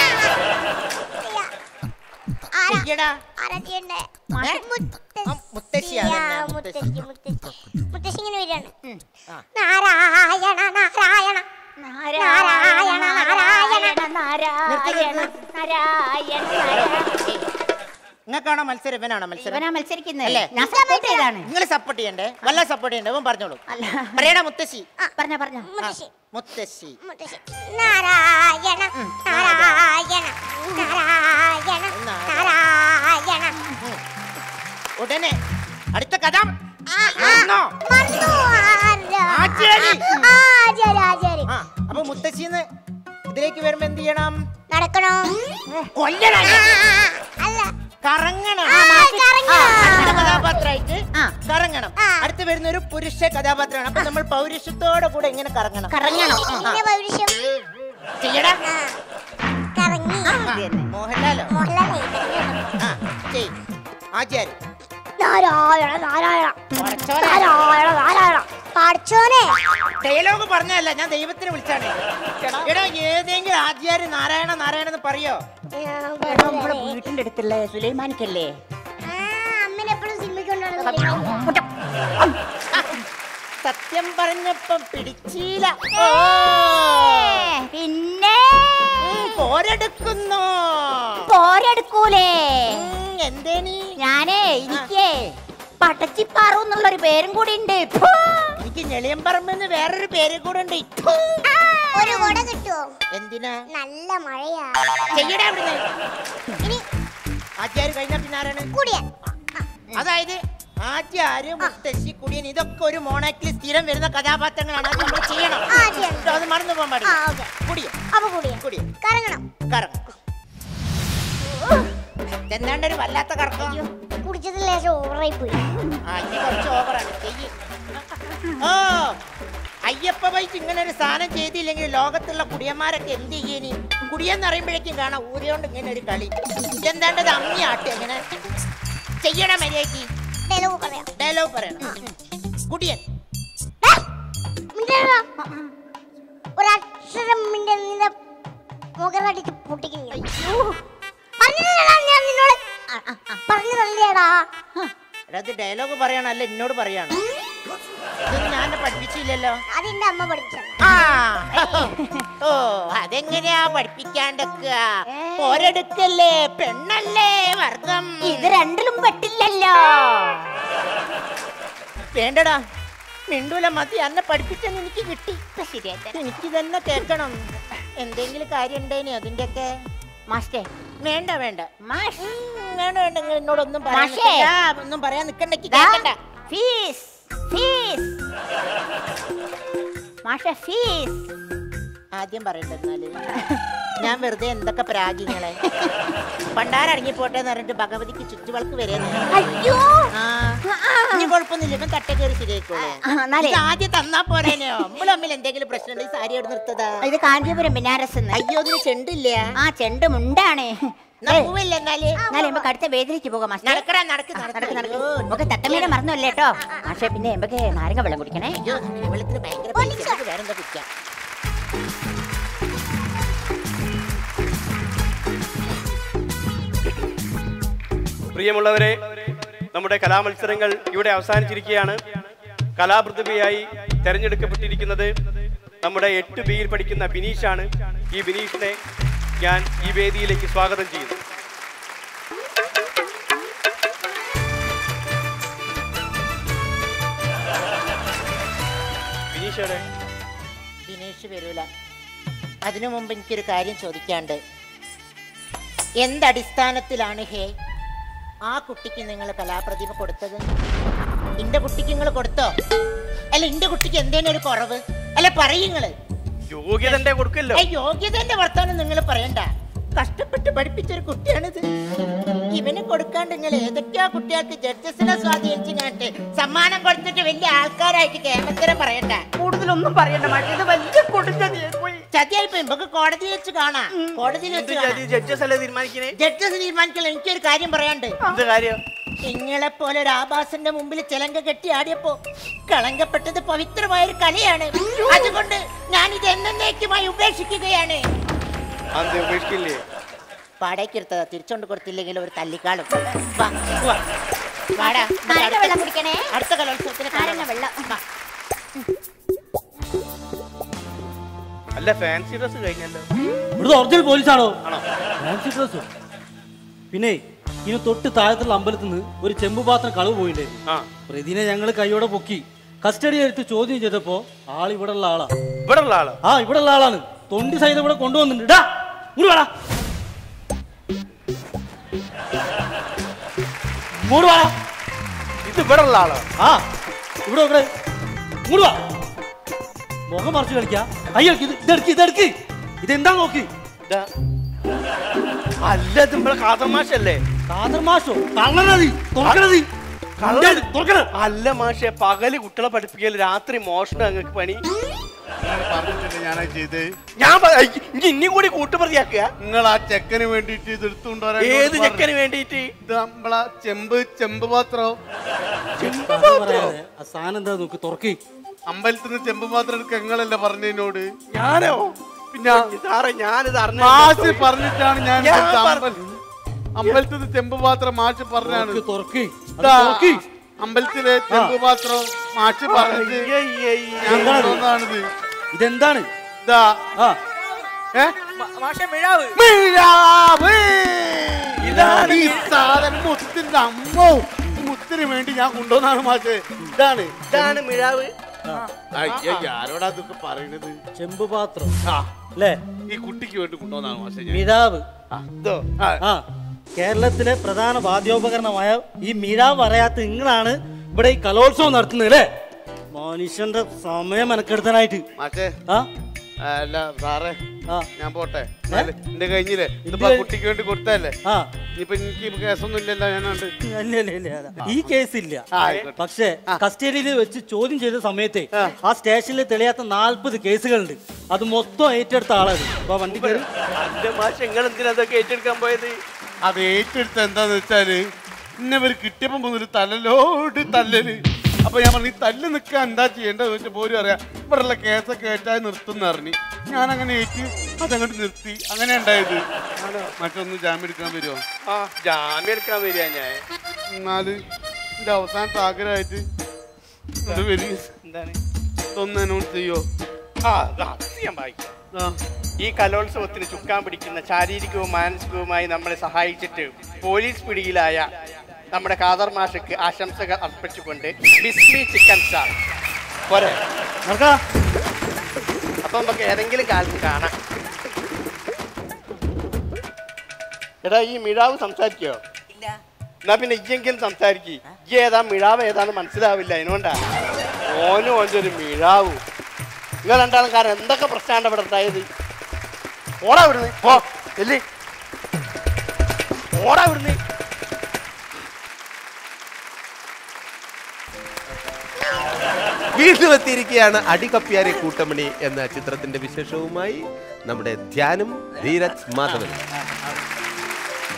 ആരാ? ചെയ്യടാ ആരാ ചെയ്യണ്ടേ? ഏ? മുത്തശ്ശി. ആ, മുത്തശ്ശിയാണ് ആ, ഞാൻ, മുത്തശ്ശി മുത്തശ്ശി മുത്തശ്ശി ഇങ്ങനെ വരികയാണ് ആ. നാരായണ നാരായണ നാരായണ നാരായണ നാരായണ നാരായണ നിങ്ങൾക്കാണോ മത്സരം ഇവനാണോ മത്സരം ഇവനാ മത്സരിക്കുന്നത് അല്ലേ? ഞാൻ സപ്പോർട്ട് ചെയ്താണ് നിങ്ങൾ സപ്പോർട്ട് ചെയ്യണ്ടേ വല്ല സപ്പോർട്ട് ചെയ്യണ്ടേ ഇവൻ പറഞ്ഞോളൂ പറയടാ മുത്തശ്ശി പറഞ്ഞ പറഞ്ഞ മുത്തശ്ശി മുത്തശ്ശി മുത്തശ്ശി നാരായണ നാരായണ നാരായണ നാരായണ ഉടനെ അടുത്ത കഥ ആ, ആ, മറന്നോ? മറന്നു. ആരാ? ആചാരി. ആചാരി, ആചാരി. ആ അപ്പൊ മുത്തശ്ശിന്ന് ഇതിലേക്ക് വരുമ്പോ എന്ത് ചെയ്യണം നടക്കണോ കൊല്ലണം ആ, ആ, ആ, അല്ല കറങ്ങണം ആ, കറങ്ങണം. അടുത്ത കഥാപാത്രമായിട്ട് കറങ്ങണം അടുത്ത് വരുന്ന ഒരു പുരുഷ കഥാപാത്രമാണ് അപ്പൊ നമ്മൾ പൗരുഷത്തോടെ കൂടെ ഇങ്ങനെ കറങ്ങണം കറങ്ങണം പിന്നെ പൗരുഷം ചെയ്യടാ കറങ്ങി മോഹൻലാലോ മോഹൻലാലേ ആ ചെയ് ആചാരി നാരായണ നാരായണ പടച്ചോനെ. നാരായണ നാരായണ പഠിച്ചോനെ ഡയലോഗ് പറഞ്ഞല്ല ഞാൻ ദൈവത്തിനെ വിളിച്ചാണ് എടാ ഏതെങ്കിലും ആചാര്യ നാരായണ നാരായണ എന്ന് പറയോ നമ്മളെ വീട്ടിന്റെ അടുത്തുള്ള സുലൈമാനിക്കല്ലേ അമ്മനെ എപ്പോഴും സിനിമയ്ക്ക് കൊണ്ടുവരുന്നത് സത്യം പറഞ്ഞപ്പം പിടിച്ചില്ല പിന്നെ പോരെടുക്കുന്നു പോരെടുക്കൂലേ എന്തേനി ഞാനേ എനിക്കേ പടച്ചിപ്പാറു എന്നുള്ളൊരു പേരും കൂടി ഉണ്ട് ഫു. എനിക്ക് ഞെളിയമ്പറമ്പെന്ന് വേറൊരു പേര് കൂടെ ഉണ്ട് ഒരു കുട കിട്ടുമോ എന്തിനാ നല്ല മഴയാ ചെയ്യടാ അവിടുന്ന് ഇനി ആചാര്യ കഴിഞ്ഞാ പിന്നെ ആരാണ് കൂടിയ അതായത് ആചാര്യ മുത്തശ്ശി കുടിയൻ ഇതൊക്കെ ഒരു മോണാക്കിൽ സ്ഥിരം വരുന്ന കഥാപാത്രങ്ങളാണ് അത് നമ്മൾ ചെയ്യണം ആ, ചെയ്യണം. കേട്ടോ, അത് മറന്നു പോകാൻ ആ പാടില്ല ഓക്കെ കുടിയൻ അപ്പൊ കൂടിയ കുടിയൻ കറങ്ങണം കറങ്ങും എന്താണ്ട് ഒരു വല്ലാത്ത കറക്കം കുടിച്ചത് ലേശം ഓവറായി പോയി ആ ഇനി കുറച്ച് ഓവറാണ് ചെയ്യ് ഓ അയ്യപ്പ വൈസ് ഇങ്ങനെ ഒരു സാധനം ചെയ്തില്ലെങ്കിൽ ലോകത്തുള്ള കുടിയന്മാരൊക്കെ എന്ത് ചെയ്യേനി കുടിയെന്ന് അറിയുമ്പോഴേക്കും കാണാം ഊരിയോണ്ട് ഇങ്ങനെ ഒരു കളി എന്താണ്ടത് അമ്മി ആട്ടെ ഇങ്ങനെ ചെയ്യണ മര്യാദക്ക് ഡയലോഗ് പറയാം ഡയലോഗ് പറയണം കുടിയൻ മിണ്ടരുത്. ഒരക്ഷരം മിണ്ടുന്ന മുഖറടിച്ച് പൊട്ടിക്കുന്നു പറഞ്ഞതല്ലടാ ഞാൻ നിന്നോട് പറഞ്ഞു തന്നേടാ എടാ ഇത് ഡയലോഗ് പറയണല്ല എന്നോട് പറയാണ് ഇതൊന്നും ഞാൻ എന്നെ പഠിപ്പിച്ചില്ലല്ലോ അതെന്റെ അമ്മ പഠിപ്പിച്ചത് ആ ഓ അതെങ്ങനെയാ പഠിപ്പിക്കാണ്ടൊക്കെ പോരെടുക്കല്ലേ പെണ്ണല്ലേ വർഗം ഇത് രണ്ടിലും പെട്ടില്ലല്ലോ വേണ്ടടാ മിണ്ടൂല മതി എന്നെ പഠിപ്പിച്ചെന്ന് എനിക്ക് കിട്ടി ഇപ്പൊ ശരിയായിട്ട് എനിക്ക് തന്നെ കേൾക്കണം എന്തെങ്കിലും കാര്യം ഉണ്ടേനി അതിന്റെയൊക്കെ മാസ്റ്റേ വേണ്ട വേണ്ട മാഷ് ഉം, വേണ്ട വേണ്ട നിങ്ങൾ എന്നോടൊന്നും പറയാൻ മാഷേ. നിൽക്കണ്ട. ഒന്നും പറയാൻ നിക്കണ്ടെക്ക് കേൾക്കണ്ട ഫീസ് ഫീസ് മാഷ ഫീസ് ആദ്യം പറയട്ടെ എന്നാല് ഞാൻ വെറുതെ എന്തൊക്കെ പ്രാഗിങ്ങളെ പണ്ടാരടങ്ങി പോട്ടെ എന്ന് പറഞ്ഞിട്ട് ഭഗവതിക്ക് ചുറ്റുവളക്ക് വരെ അയ്യോ ആ ഇനി കുഴപ്പമൊന്നുമില്ല ഇവൻ തട്ട കയറി ശരിയായിക്കോളെ ആ, എന്നാലേ. ഇത് ആദ്യം തന്നാ പോരേനോ നമ്മൾ തമ്മിൽ എന്തെങ്കിലും പ്രശ്നം ഉണ്ടെങ്കിൽ സാരി അവിടെ നിർത്തതാ ഇത് കാഞ്ചീപുരം ബനാറസ് അയ്യോ ഇതിന് ചെണ്ടില്ല ആ ചെണ്ട് മുണ്ടാണ് പോവില്ല എന്നാല് എന്നാലും നമുക്ക് അടുത്ത വേദിലേക്ക് പോകാം മാസ്റ്റർ നടക്കടാ നടക്ക് നടക്ക് നടക്ക് നമുക്ക് തത്തമ്മേനെ മറന്നല്ലേ കേട്ടോ മാഷെ പിന്നെ നമുക്ക് നാരങ്ങ വെള്ളം കുടിക്കണേ വെള്ളത്തിന് ഭയങ്കര പൈസ. നമുക്ക് വേറെന്താ കുടിക്കാം പ്രിയമുള്ളവരെ നമ്മുടെ കലാമത്സരങ്ങൾ ഇവിടെ അവസാനിച്ചിരിക്കുകയാണ് കലാപ്രതിഭയായി തെരഞ്ഞെടുക്കപ്പെട്ടിരിക്കുന്നത് നമ്മുടെ എട്ട് ബിയിൽ പഠിക്കുന്ന ബിനീഷാണ് ഈ ബിനീഷിനെ ഞാൻ ഈ വേദിയിലേക്ക് സ്വാഗതം ചെയ്യുന്നു ബിനീഷയുടെ ദിനേശ് വരൂല അതിനു മുമ്പ് എനിക്കൊരു കാര്യം ചോദിക്കാണ്ട് എന്തടിസ്ഥാനത്തിലാണ് ഹേ ആ കുട്ടിക്ക് നിങ്ങൾ കലാപ്രതിഭ കൊടുത്തത് എന്റെ കുട്ടിക്ക് നിങ്ങൾ കൊടുത്തോ അല്ല എന്റെ കുട്ടിക്ക് എന്തേലും ഒരു കുറവ് അല്ല പറയുങ്ങള് യോഗ്യതന്റെ കൊടുക്കല്ലോ യോഗ്യതന്റെ വർത്താനം നിങ്ങൾ പറയണ്ട കഷ്ടപ്പെട്ട് പഠിപ്പിച്ച ഒരു കുട്ടിയാണിത് ഇവന് കൊടുക്കാണ്ട് നിങ്ങൾ ഏതൊക്കെയാ കുട്ടികൾക്ക് ജഡ്ജസിനെ സ്വാധീനിച്ചു കാണിട്ട് സമ്മാനം കൊടുത്തിട്ട് വലിയ ആൾക്കാരായിട്ട് കേമത്തരം പറയണ്ട കൂടുതലൊന്നും പറയണ്ട മറ്റേ ഇത് വലിയ കൊടുത്തതിയായി ചതിയായി പോയി നമുക്ക് കോടതി വെച്ച് കാണാം കോടതിയിൽ വെച്ച് കാണാം ജഡ്ജസ് അല്ലേ തീരുമാനിക്കണേ ജഡ്ജസ് തീരുമാനിക്കില്ല എനിക്കൊരു കാര്യം പറയാണ്ട് എന്ത് കാര്യം നിങ്ങളെ പോലെ ഒരു ആഭാസന്റെ മുമ്പിൽ ചിലങ്ക കെട്ടി ആടിയപ്പോ കളങ്കപ്പെട്ടത് പവിത്രമായ ഒരു കലയാണ് അതുകൊണ്ട് ഞാൻ ഇത് എന്നേക്കുമായി ഉപേക്ഷിക്കുകയാണ് അത് ഉപേക്ഷിക്കില്ലേ പാടേക്കെടുത്തതാ തിരിച്ചോണ്ട് കൊടുത്തില്ലെങ്കിൽ ഒരു തല്ലിക്കാളും വാ, വാ. വാടാ, നമുക്ക് നാരങ്ങ അടുത്ത- വെള്ളം കുടിക്കണേ അടുത്ത കലോത്സവത്തിന് നാരങ്ങ വെള്ളം അല്ല ഫാൻസി ഡ്രസ് കഴിഞ്ഞല്ലോ ഇവിടുത്തെ ഒറിജിനൽ പോലീസാണോ ആണോ ഫാൻസി ഡ്രസ്സോ പിന്നെ ഇനി തൊട്ട് താഴത്തുള്ള അമ്പലത്തിൽ നിന്ന് ഒരു ചെമ്പ് പാത്രം കളവ് പോയില്ലേ ആ പ്രതിനെ ഞങ്ങൾ കൈയോടെ പൊക്കി കസ്റ്റഡി എടുത്ത് ചോദ്യം ചെയ്തപ്പോ ആൾ ഇവിടെ ഉള്ള ആളാ ഇവിടെ ഉള്ള ആള് ആ ഇവിടെ ഉള്ള ആളാണ് തൊണ്ടി സഹിതം ഇവിടെ കൊണ്ടുവന്നിട്ടുണ്ട് ടാ, ഇങ്ങോട്ട് വാടാ ഇങ്ങോട്ട് വാടാ ഇത് ഇവിടെ ഉള്ള ആളോ ആ ഇവിടെ ഇവിടെ ഇങ്ങോട്ട് വാ മുഖം മറിച്ച് കളിക്കാ കൈ കളിക്ക് ഇത് ഇതെടുക്ക് ഇതെടുക്ക് ഇതെന്താ നോക്കി ഇതാ. അല്ല ഇത് നമ്മളെ കാതർ മാഷല്ലേ കാതർ മാഷോ കള്ളനതി തുറക്കണതി കള്ളൻ. തുറക്കണ അല്ല മാഷെ പകല് കുട്ടികളെ പഠിപ്പിക്കൽ രാത്രി മോഷണം അങ്ങക്ക് പണി പറഞ്ഞിട്ടില്ല ഞാനാ ചെയ്ത് ഞാൻ പ- ഐ, ഇനി ഇനിയും കൂടി കൂട്ടുപ്രതിയാക്കുക നിങ്ങൾ ആ ചെക്കന് വേണ്ടിട്ട് ഇത് എടുത്തുകൊണ്ടുവരാൻ ഏത് എന്നോട് ചെക്കന് പറഞ്ഞു. വേണ്ടിയിട്ട് ഇത് നമ്മളെ ചെമ്പ് ചെമ്പ് പാത്രം പറയാതെ ആ സാധനം എന്താ നോക്ക് തുറക്കി അമ്പലത്തിൽ നിന്ന് ചെമ്പ് പാത്രം എടുക്ക നിങ്ങളല്ലേ പറഞ്ഞതിനോട് ഞാനോ പിന്നെ സാറേ ഞാനിത് അറിഞ്ഞ മാഷ് പറഞ്ഞിട്ടാണ് ഞാൻ ഞാൻ ഇവിടുത്തെ പറ- അമ്പലം- അമ്പലത്തിൽ നിന്ന് ചെമ്പ് പാത്രം മാഷ് പറഞ്ഞാണ് തുറക്ക്, തുറക്ക് അത് ഇതാ, തുറക്ക് അമ്പലത്തിലെ ചെമ്പ് പാത്രം മാഷ് പറഞ്ഞിട്ട് ഞാൻ എന്താണ്? കൊണ്ടുവന്നതാണിത് ഇതെന്താണ് ഇതാ ആ ഏ മാഷെ മിഴാവ് മിഴാവ്! ഇതാണ് ഈ സാധനം മുത്തിന്റെ അമ്മോ ഈ മുത്തിന് വേണ്ടി ഞാൻ കൊണ്ടുവന്നാണ് മാഷേ ഇതാണ് ഇതാണ് മിഴാവ് അയ്യോ ആരോടാ ഇതൊക്കെ പറയണത് ചെമ്പ് പാത്രം ആ അല്ലേ ഈ കുട്ടിക്ക് വേണ്ടി കൊണ്ടുവന്നാണ് മാഷേ ഞാൻ മിഴാവ് ഇതോ ആ, ആ കേരളത്തിലെ പ്രധാന വാദ്യോപകരണമായ ഈ മിഴാവ് അറിയാത്ത നിങ്ങളാണ് ഇവിടെ ഈ കലോത്സവം നടത്തുന്നത് അല്ലേ മനുഷ്യന്റെ സമയം മെനക്കെടുത്താനായിട്ട് മാഷേ ആ അല്ല സാറേ ആ ഞാൻ പോട്ടെ എന്നാല് എന്റെ കഴിഞ്ഞില്ലേ ഇതിപ്പോ ആ കഴിഞ്ഞ്? കുട്ടിക്ക് വേണ്ടി കൊടുത്തല്ലേ ആ ഇനിയിപ്പൊ എനിക്ക് കേസൊന്നും ഇല്ലല്ലോ ഞാനുണ്ട് അല്ല, അല്ല, അല്ല, അല്ല. ഈ കേസ് ഇല്ല ആ, ആയിക്കോട്ടെ. പക്ഷേ കസ്റ്റഡിയിൽ വെച്ച് ചോദ്യം ചെയ്ത സമയത്തെ ആ സ്റ്റേഷനിൽ തെളിയാത്ത നാൽപ്പത് കേസുകളുണ്ട് അത് മൊത്തം ഏറ്റെടുത്ത ആളാണ് അപ്പൊ വണ്ടി കയറി എന്റെ മാഷ് നിങ്ങൾ എന്തിനാ അതൊക്കെ ഏറ്റെടുക്കാൻ പോയത് അത് ഏറ്റെടുത്ത എന്താന്ന് വെച്ചാല് ഇന്നവർ കിട്ടിയപ്പോ മുതൽ തലലോട് തല്ലല് അപ്പൊ ഞാൻ പറഞ്ഞു ഈ തല്ല് നിൽക്കാൻ എന്താ ചെയ്യേണ്ടത് വെച്ചാൽ പോലും അറിയാം ഇവിടെയുള്ള കേസൊക്കെ ഏറ്റാൽ നിർത്തുന്ന അറിഞ്ഞു ഞാൻ അങ്ങനെ ഏറ്റ് അതങ്ങോട്ട് നിർത്തി അങ്ങനെ ഉണ്ടായത് മറ്റൊന്ന് ജാമ്യം എടുക്കാൻ വരുമോ ആ ജാമ്യം എടുക്കാൻ വരിക ഞാൻ എന്നാല് എന്റെ അവസാനത്തെ ആഗ്രഹമായിട്ട് അത് വരി എന്താണ് ഒന്ന് അനൗൺസ് ചെയ്യോ ആ അത് അത് ഞാൻ വായിക്കാം ആ ഈ കലോത്സവത്തിന് ചുക്കാൻ പിടിക്കുന്ന ശാരീരികവും മാനസികവുമായി നമ്മളെ സഹായിച്ചിട്ട് പോലീസ് പിടിയിലായ നമ്മുടെ കാദർ മാഷക്ക് ആശംസകൾ അർപ്പിച്ചുകൊണ്ട് ബിസ്മി ചിക്കൻ സ്റ്റാർ പോരെ നടക്കാ അപ്പൊ നമുക്ക് ഏതെങ്കിലും കാലത്ത് കാണാം എടാ ഈ മിഴാവ് സംസാരിക്കോ ഇല്ല എന്നാ പിന്നെ ഇയ്യെങ്കിലും സംസാരിക്ക് ഈ ഏതാ മിഴാവ് ഏതാന്ന് മനസ്സിലാവില്ല അതിനോണ്ടാ ഓനും ഓൻ്റെ ഒരു മിഴാവും നിങ്ങൾ രണ്ടാളും കാരണം എന്തൊക്കെ പ്രശ്നമാണ് ഇവിടെ ഉണ്ടായത് ഓടാ ഇവിടുന്ന് പോ എല്ലേ ഓടാ ഇവിടുന്ന് വീണ്ടും എത്തിയിരിക്കുകയാണ് അടികപ്പിയാരെ കൂട്ടമണി എന്ന ചിത്രത്തിന്റെ വിശേഷവുമായി നമ്മുടെ ധ്യാനും ധീരജ് മാധവൻ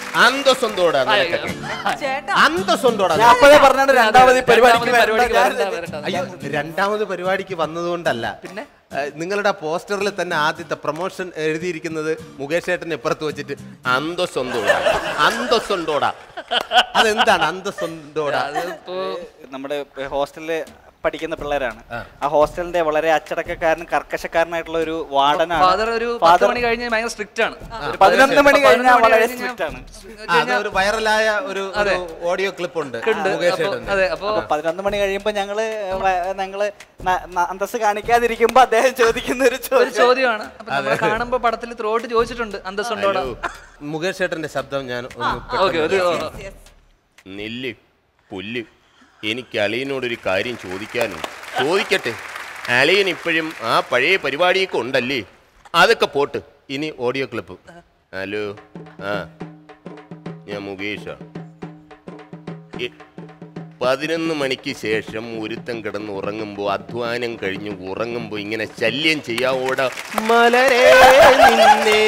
അന്തസ്വന്തോടാ നിനക്കൊക്കെ ചേട്ടാ അന്തസ്വന്തോടാ ഞാൻ അപ്പോഴേ പറഞ്ഞാണ് രണ്ടാമത് ഈ പരിപാടിക്ക് പരിപാടിക്ക് വരണ്ട. വരണ്ട, വരണ്ട. അയ്യോ രണ്ടാമത് പരിപാടിക്ക് വന്നതുകൊണ്ടല്ല പിന്നെ നിങ്ങളുടെ പോസ്റ്ററിൽ തന്നെ ആദ്യത്തെ പ്രൊമോഷൻ എഴുതിയിരിക്കുന്നത് മുകേഷ് ഏട്ടൻ ഇപ്പുറത്ത് വെച്ചിട്ട് അന്തസ്വന്തോടാ അന്തസ്വന്തോടാ അതെന്താണ് അന്തസ്വന്തോടാ അതിപ്പോ നമ്മുടെ ഹോസ്റ്റലില് പഠിക്കുന്ന പിള്ളേരാണ് ആ ഹോസ്റ്റലിന്റെ വളരെ അച്ചടക്കക്കാരനും കർക്കശക്കാരനായിട്ടുള്ള ഒരു വാർഡനാണ് ഫാദർ ഒരു പത്ത് Father മണി കഴിഞ്ഞ് ഭയങ്കര സ്ട്രിക്റ്റ് ആണ് ഒരു പതിനൊന്ന് മണി പതിനൊന്ന് കഴിഞ്ഞാൽ മണി വളരെ കഴിഞ്ഞ് സ്ട്രിക്റ്റ് ആണ് ആ, അതൊരു വൈറലായ ഒരു അതെ. ഓഡിയോ ക്ലിപ്പ് ഉണ്ട് ഉണ്ട്. മുകേഷ് അപ്പൊ- ഏട്ടന്റെ അതെ അപ്പൊ അപ്പൊ പതിനൊന്ന് മണി കഴിയുമ്പോ ഞങ്ങള് വ- ഞങ്ങള് ന- ന- അന്തസ്സ് കാണിക്കാതിരിക്കുമ്പോ അദ്ദേഹം ചോദിക്കുന്ന ഒരു ഒരു ചോദ്യം ചോദ്യമാണ് അപ്പൊ നമ്മൾ കാണുമ്പോ പടത്തിൽ ത്രോട്ട് ചോദിച്ചിട്ടുണ്ട് അന്തസ്സുണ്ടോടാ ഹലോ. മുകേഷ് ഏട്ടന്റെ ശബ്ദം ഞാൻ ഒന്ന് ഓക്കെ ഒരു പെട്ടെന്ന് നെല്ല് പുല്ല് എനിക്ക് അളിയനോടൊരു കാര്യം ചോദിക്കാനുണ്ട് ചോദിക്കട്ടെ അളിയൻ ഇപ്പോഴും ആ പഴയ പരിപാടിയൊക്കെ ഉണ്ടല്ലേ അതൊക്കെ പോട്ട് ഇനി ഓഡിയോ ക്ലിപ്പ് ഹലോ ആ ഞാൻ മുകേഷാണ് എ- പതിനൊന്ന് മണിക്ക് ശേഷം ഒരുത്തം കിടന്ന് ഉറങ്ങുമ്പോൾ അധ്വാനം കഴിഞ്ഞ് ഉറങ്ങുമ്പോൾ ഇങ്ങനെ ശല്യം ചെയ്യാവോട മലരെ നിന്നെ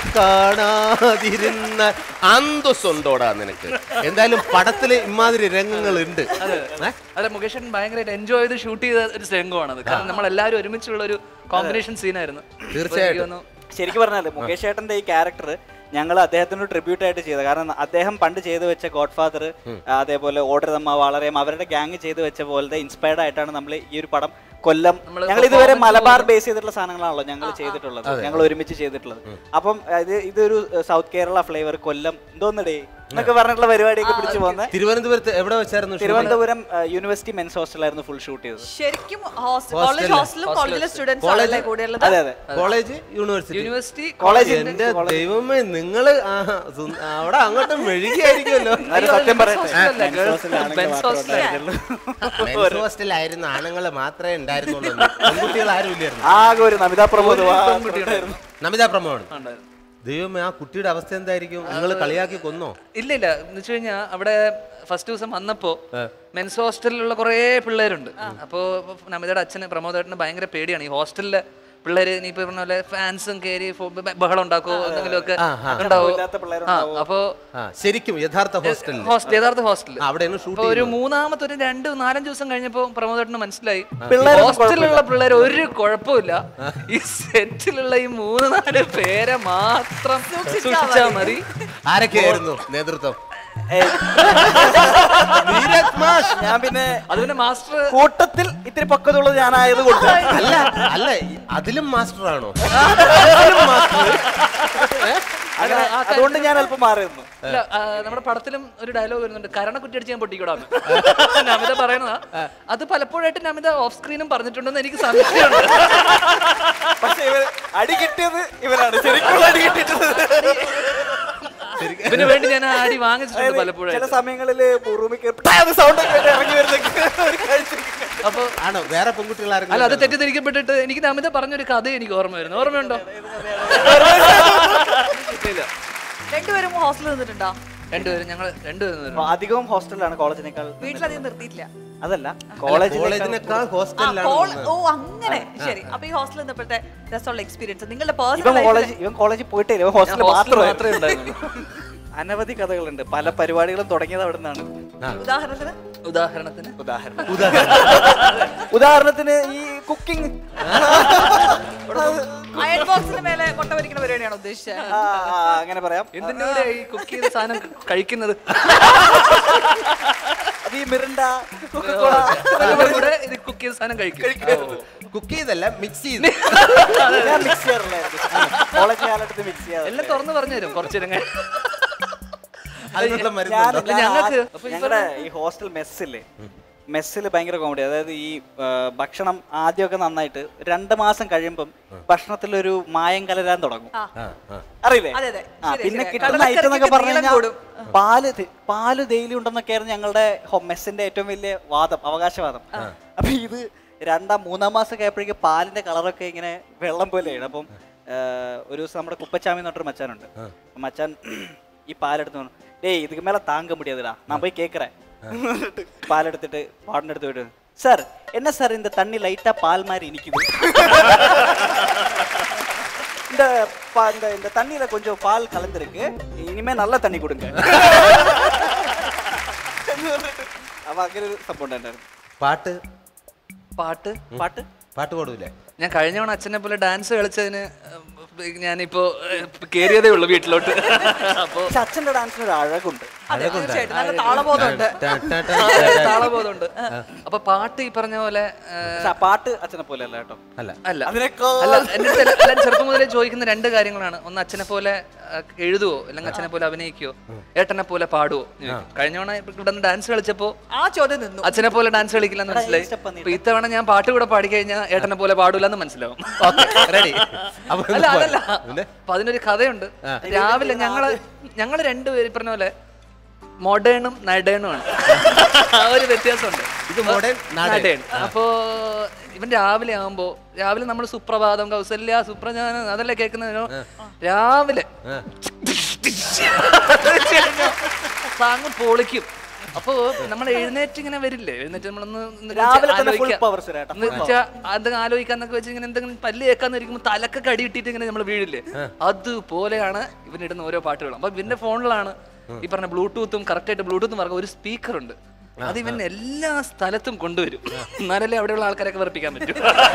കാണാതിരുന്ന അന്തസ്സുണ്ടോടാ നിനക്ക് എന്തായാലും പടത്തില് ഇമാതിരി രംഗങ്ങൾ ഉണ്ട് അതെ മുകേഷൻ ഭയങ്കരമായിട്ട് എൻജോയ് ചെയ്ത് ഷൂട്ട് ചെയ്ത ഒരു രംഗമാണത് കാരണം നമ്മൾ എല്ലാവരും ഒരുമിച്ചുള്ള ഒരു കോമ്പിനേഷൻ സീനായിരുന്നു തീർച്ചയായിട്ടും. ശരിക്കും പറഞ്ഞാല് മുകേഷ് ഏട്ടന്റെ ഈ ക്യാരക്ടർ ഞങ്ങൾ അദ്ദേഹത്തിന് ട്രിബ്യൂട്ട് ആയിട്ട് ചെയ്തത് കാരണം അദ്ദേഹം പണ്ട് ചെയ്തു വെച്ച ഗോഡ് ഫാദർ അതേപോലെ ഓർഡർ വളരെ അവരുടെ ഗ്യാങ് ചെയ്തു വെച്ച പോലത്തെ ഇൻസ്പയർഡ് ആയിട്ടാണ് നമ്മൾ ഈ ഒരു പടം കൊല്ലം നമ്മള് ഞങ്ങൾ ഇതുവരെ performance മലബാർ പോലും- ബേസ് ചെയ്തിട്ടുള്ള സാധനങ്ങളാണല്ലോ ഞങ്ങൾ ചെയ്തിട്ടുള്ളത് അതെ. ഞങ്ങൾ ഒരുമിച്ച് ചെയ്തിട്ടുള്ളത് അപ്പം ഇത് ഇതൊരു സൗത്ത് കേരള ഫ്ലേവർ കൊല്ലം എന്തോന്നടേ എന്നൊക്കെ പറഞ്ഞിട്ടുള്ള പരിപാടിയൊക്കെ പിടിച്ചു പോകുന്ന തിരുവനന്തപുരത്ത് എവിടെ വെച്ചായിരുന്നു shooting? തിരുവനന്തപുരം യൂണിവേഴ്സിറ്റി മെൻസ് ഹോസ്റ്റലായിരുന്നു ഫുൾ ഷൂട്ട് ചെയ്തത് ശരിക്കും Hostel കോളേജ് ല്. ഹോസ്റ്റലും കോളേജിലെ സ്റ്റുഡൻസ് College? ആണല്ലേ കൂടെയുള്ളത് അതെ അതെ കോളേജ് യൂണിവേഴ്സിറ്റി യൂണിവേഴ്സിറ്റി കോളേജ് എന്റെ ദൈവമേ നിങ്ങള് ആഹാ, സു- അവിടെ അങ്ങോട്ടും മെഴുകിയായിരിക്കുമല്ലോ എന്നാലും സത്യം പറയട്ടെ hostel അല്ല, men's girls hostel ആണെങ്കിൽ men's മാത്രമേ hostel ആ. ഉണ്ടായിരുന്നുള്ളൂ. ഹോസ്റ്റലായിരുന്നു ആണുങ്ങൾ മാത്രമേ ഉണ്ടായിരുന്നുള്ളൂ പെൺകുട്ടികൾ ആരും ഇല്ലായിരുന്നു ആകെ ഒരു നമിതാ പ്രമോദ് ഒരു ആ പെൺകുട്ടി ഉണ്ടായിരുന്നു. നമിത പ്രമോദ് ഉണ്ടായിരുന്നു. ദൈവമേ ആ കുട്ടിയുടെ അവസ്ഥ എന്തായിരിക്കും നിങ്ങൾ കളിയാക്കി കൊന്നോ ഇല്ല ഇല്ല എന്ന് വെച്ച് കഴിഞ്ഞാൽ അവിടെ ഫസ്റ്റ് ദിവസം വന്നപ്പോ മെൻസ് ഹോസ്റ്റലിലുള്ള കുറേ പിള്ളേരുണ്ട് അപ്പോ നമിതയുടെ അച്ഛന് പ്രമോദേട്ടന് ഭയങ്കര പേടിയാണ് ഈ ഹോസ്റ്റലിലെ പിള്ളേര് നീ ഇപ്പൊ പറഞ്ഞ പോലെ ഫാൻസും കയറി ഫോ- ബ- ബഹളം ഉണ്ടാക്കോ എന്തെങ്കിലും ഒക്കെ ആ, ആ. ഉണ്ടാവും ഇല്ലാത്ത ആ പിള്ളേരുണ്ടാവും. അപ്പോ ആ ശരിക്കും യഥാർത്ഥ ഹോസ്റ്റലിൽ ഹോസ്റ്റൽ യഥാർത്ഥ ഹോസ്റ്റലിൽ അവിടെയാണ് ഷൂട്ട് അപ്പൊ ഒരു മൂന്നാമത്തെ ഒരു രണ്ട് നാലഞ്ച് ദിവസം കഴിഞ്ഞപ്പോ പ്രമോദേട്ടന് മനസ്സിലായി പിള്ളേരൊന്നും ഹോസ്റ്റലിലുള്ള പിള്ളേർ ഒരു കുഴപ്പമില്ല ഈ സെറ്റിലുള്ള ഈ മൂന്ന് നാല് പേരെ മാത്രം സൂക്ഷിച്ചാൽ മതി ആരൊക്കെയായിരുന്നു നേതൃത്വം ഏയ്. നീരജ് മാഷ്. ഞാൻ പിന്നെ അത് പിന്നെ മാസ്റ്റർ കൂട്ടത്തിൽ ഇത്തിരി പക്വതുള്ളത് ഞാനായത് കൊണ്ട് അല്ല അല്ല ഈ- അതിലും മാസ്റ്റർ ആണോ അങ്ങനെ അതുകൊണ്ട് ഞാൻ അല്പം മാറി നിന്നു അല്ല ആ, നമ്മുടെ പടത്തിലും ഒരു ഡയലോഗ് വരുന്നുണ്ട് കരണക്കുറ്റി അടിച്ച് ഞാൻ പൊട്ടിക്കൂടാന്ന് നമിത പറയണതാ അത് പലപ്പോഴായിട്ട് നമിത ഓഫ് സ്ക്രീനും പറഞ്ഞിട്ടുണ്ടെന്ന് എനിക്ക് സംശയമുണ്ട് പക്ഷെ ഇവർ അടി കിട്ടിയത് ഇവരാണ് ശരിക്കും അടി കിട്ടിയത് ഇതിനു വേണ്ടി ഞാൻ ആ അടി വാങ്ങിച്ചിട്ടുണ്ട് അതായത് ചില പലപ്പോഴായിട്ട് സമയങ്ങളിൽ റൂമിൽ സൗണ്ട് ഒക്കെ ആയിട്ട് ഇറങ്ങി വരുന്ന ഒരു കാഴ്ച അപ്പൊ ആണോ വേറെ പെൺകുട്ടികൾ അല്ല അത് ആരെങ്കിലും തെറ്റിദ്ധരിക്കപ്പെട്ടിട്ട് എനിക്ക് നമിത പറഞ്ഞൊരു കഥ എനിക്ക് ഓർമ്മ വരുന്നു ഓർമ്മയുണ്ടോ ഇല്ല രണ്ടുപേരും ഹോസ്റ്റലിൽ നിന്നിട്ടുണ്ടോ രണ്ടുപേരും ഞങ്ങൾ രണ്ടുപേരും അപ്പൊ അധികവും ഹോസ്റ്റലിലാണ് കോളേജിനേക്കാൾ വീട്ടിലധികം നിർത്തിയിട്ടില്ല അതല്ല കോളേജിൽ കോളേജിനേക്കാൾ ആ, ഹോസ്റ്റലിലാണ് കോൾ- വന്നത്. ഓ അങ്ങനെ ശരി അപ്പൊ ഈ ഹോസ്റ്റലിൽ നിന്നപ്പോഴത്തെ രസമുള്ള എക്സ്പീരിയൻസ് നിങ്ങളുടെ ഇവൻ പേഴ്സണൽ കോളേജ് ഇവൻ കോളേജിൽ പോയിട്ടേ ഇല്ല, ഇവൻ ഹോസ്റ്റലിൽ ഞാൻ hostel മാത്രമേ മാത്രമേ ഉണ്ടായിരുന്നുള്ളൂ. അനവധി കഥകളുണ്ട് പല പരിപാടികളും തുടങ്ങിയത് അവിടെ നിന്നാണ് ഉദാഹരണത്തിന് ഉദാഹരണത്തിന് ഉദാഹരണം ഉദാഹരണത്തിന് ഈ കുക്കിംഗ് അയൺ ബോക്സിന് മേലെ മുട്ട പൊരിക്കുന്ന പരിപാടിയാണ് ഉദ്ദേശിച്ചത് അങ്ങനെ പറയാം എന്തിന്റെ കൂടെ ഈ കുക്ക് ചെയ്ത സാധനം കഴിക്കുന്നത് അത് ഈ മിറിണ്ട അതിന്റെ കൂടെ ഇത് കുക്ക് ചെയ്ത സാധനം കഴിക്കും കുക്ക് ചെയ്തല്ല മിക്സ് ചെയ്ത് ഞാൻ മിക്സ് ചെയ്യാറില്ലായിരുന്നു കോളേജ് കാലഘട്ടത്തിൽ മിക്സ് ചെയ്യാറ് എല്ലാം തുറന്നു പറഞ്ഞു തരും കുറച്ചു നേരം കഴിഞ്ഞ്. അതിനുള്ള ഞാൻ മരുന്നുണ്ടോ ഞാൻ ഞങ്ങൾക്ക് ആ- അപ്പൊ ഈ ഞങ്ങളുടെ ഈ ഹോസ്റ്റൽ മെസ്സില്ലേ മെസ്സിൽ ഭയങ്കര കോമഡി അതായത് ഈ ആ, ഭക്ഷണം ആദ്യമൊക്കെ നന്നായിട്ട് രണ്ട് മാസം കഴിയുമ്പം ഭക്ഷണത്തിലൊരു മായം കലരാൻ തുടങ്ങും ആ. ആ, ആ. അറിയില്ലേ അതെ, അതെ. ആ, ശരിയാ, പിന്നെ ശരിയാ. കിട്ടുന്ന കടലക്കറിക്ക് ഐറ്റം എന്നൊക്കെ പറഞ്ഞു നീളം കഴിഞ്ഞാൽ കൂടും. പാല് തി- പാല് ഡെയിലി ഉണ്ടെന്നൊക്കെയായിരുന്നു ഞങ്ങളുടെ ഹോ- മെസ്സിന്റെ ഏറ്റവും വലിയ വാദം അവകാശവാദം അപ്പൊ ഇത് രണ്ടാം മൂന്നാം മാസം ഒക്കെ ആയപ്പോഴേക്കും പാലിന്റെ കളറൊക്കെ ഇങ്ങനെ വെള്ളം പോലെയാണ് അപ്പം ആ, ഒരു ദിവസം നമ്മുടെ കുപ്പച്ചാമി എന്ന് പറഞ്ഞൊരു മച്ചാനുണ്ട് അപ്പൊ മച്ചാൻ ഈ പാലെടുത്ത് പറഞ്ഞു, ഡേയ് இதுக்கு மேல தாங்க முடியாதுடா நான் போய் கேட்குறேன் பாலெடுத்துட்டு பாடம் எடுத்து விட்டு சார் என்ன சார் இந்த தண்ணி லைட்டா பால் மாதிரி இனிக்குது இந்த பா- இந்த இந்த தண்ணியில கொஞ்சம் பால் கலந்துருக்கு இனிமே நல்ல தண்ணி கொடுங்க എന്ന് പറഞ്ഞിട്ട് അപ്പൊ അങ്ങനെ ഒരു സംഭവം ഉണ്ടായിരുന്നു പാട്ട് പാട്ട് പാട്ട് പാട്ട് പാടൂലേ ഞാൻ കഴിഞ്ഞ തവണ അച്ഛനെ പോലെ ഡാൻസ് കളിച്ചതിന് ഏഹ്, ഞാനിപ്പോ ഏഹ്, കേറിയതേ ഉള്ളൂ വീട്ടിലോട്ട് അപ്പോ പക്ഷെ അച്ഛന്റെ ഡാൻസിന് ഒരു അഴകുണ്ട് തീർച്ചയായിട്ടും നല്ല താളബോധമുണ്ട് താളബോധമുണ്ട് അപ്പൊ പാട്ട് ഈ പറഞ്ഞ പോലെ ഏഹ്, പക്ഷെ ആ പാട്ട് അച്ഛനെ പോലെ അല്ല കേട്ടോ അല്ല അല്ല അതിനേക്കാൾ- അല്ല എന്റെ അടുത്ത് എല്ലാ- എല്ലാവരും ചെറുപ്പം മുതലേ ചോദിക്കുന്ന രണ്ട് കാര്യങ്ങളാണ് ഒന്ന് അച്ഛനെ പോലെ ആ, എഴുതുവോ അല്ലെങ്കിൽ അച്ഛനെ പോലെ അഭിനയിക്കുവോ ഏട്ടനെ പോലെ പാടുവോ എന്ന് ചോദിക്കും. കഴിഞ്ഞ തവണ ഇവിടെ നിന്ന് ഡാൻസ് കളിച്ചപ്പോ ആ ചോദ്യം നിന്നു അച്ഛനെ പോലെ ഡാൻസ് കളിക്കില്ലെന്ന് മനസ്സിലായി അപ്പൊ ഇത്തവണ ഞാൻ പാട്ട് കൂടെ പാടി കഴിഞ്ഞാൽ ഏട്ടനെ പോലെ പാടൂലെന്ന് മനസ്സിലാവും റെഡി അല്ല അതല്ല അപ്പൊ അതിനൊരു കഥയുണ്ട് രാവിലെ ഞങ്ങള് ഞങ്ങള് രണ്ടുപേരും ഈ പറഞ്ഞ പോലെ മോഡേണും നടേണും ആണ് ആ ഒരു വ്യത്യാസമുണ്ട് ഇത് modern, നാടൻ. നടേൺ അപ്പോ ഇവൻ രാവിലെ ആകുമ്പോ രാവിലെ നമ്മൾ സുപ്രഭാതം കൗസല്യ സുപ്രജാന അതല്ലേ കേൾക്കുന്നത് രാവിലെ സാങ് പൊളിക്കും അപ്പോ നമ്മൾ എഴുന്നേറ്റ് ഇങ്ങനെ വരില്ലേ എഴുന്നേറ്റ് നമ്മളൊന്ന് ഒന്ന് രാവിലെ തന്നെ full ആലോചിക്കാം. powers ചേട്ടാ, എന്ന് full വെച്ചാ അത് ആലോചിക്കാന്നൊക്കെ വെച്ച് ഇങ്ങനെ എന്തെങ്കിലും പല്ല് കേൾക്കാന്ന് ഇരിക്കുമ്പോൾ തലക്ക് കടി ഇട്ടിട്ട് ഇങ്ങനെ നമ്മൾ വീഴില്ലേ അതുപോലെയാണ് ഇവനിടുന്ന ഓരോ പാട്ടുകളും അപ്പൊ ഇവന്റെ ഫോണിലാണ് ഈ പറഞ്ഞ ബ്ലൂടൂത്തും കറക്റ്റ് ആയിട്ട് ബ്ലൂടൂത്തും പറഞ്ഞ ഒരു സ്പീക്കർ ഉണ്ട് അത് ഇവൻ എല്ലാ സ്ഥലത്തും കൊണ്ടുവരും എന്നാലല്ലേ അവിടെയുള്ള ആൾക്കാരൊക്കെ വെറുപ്പിക്കാൻ പറ്റും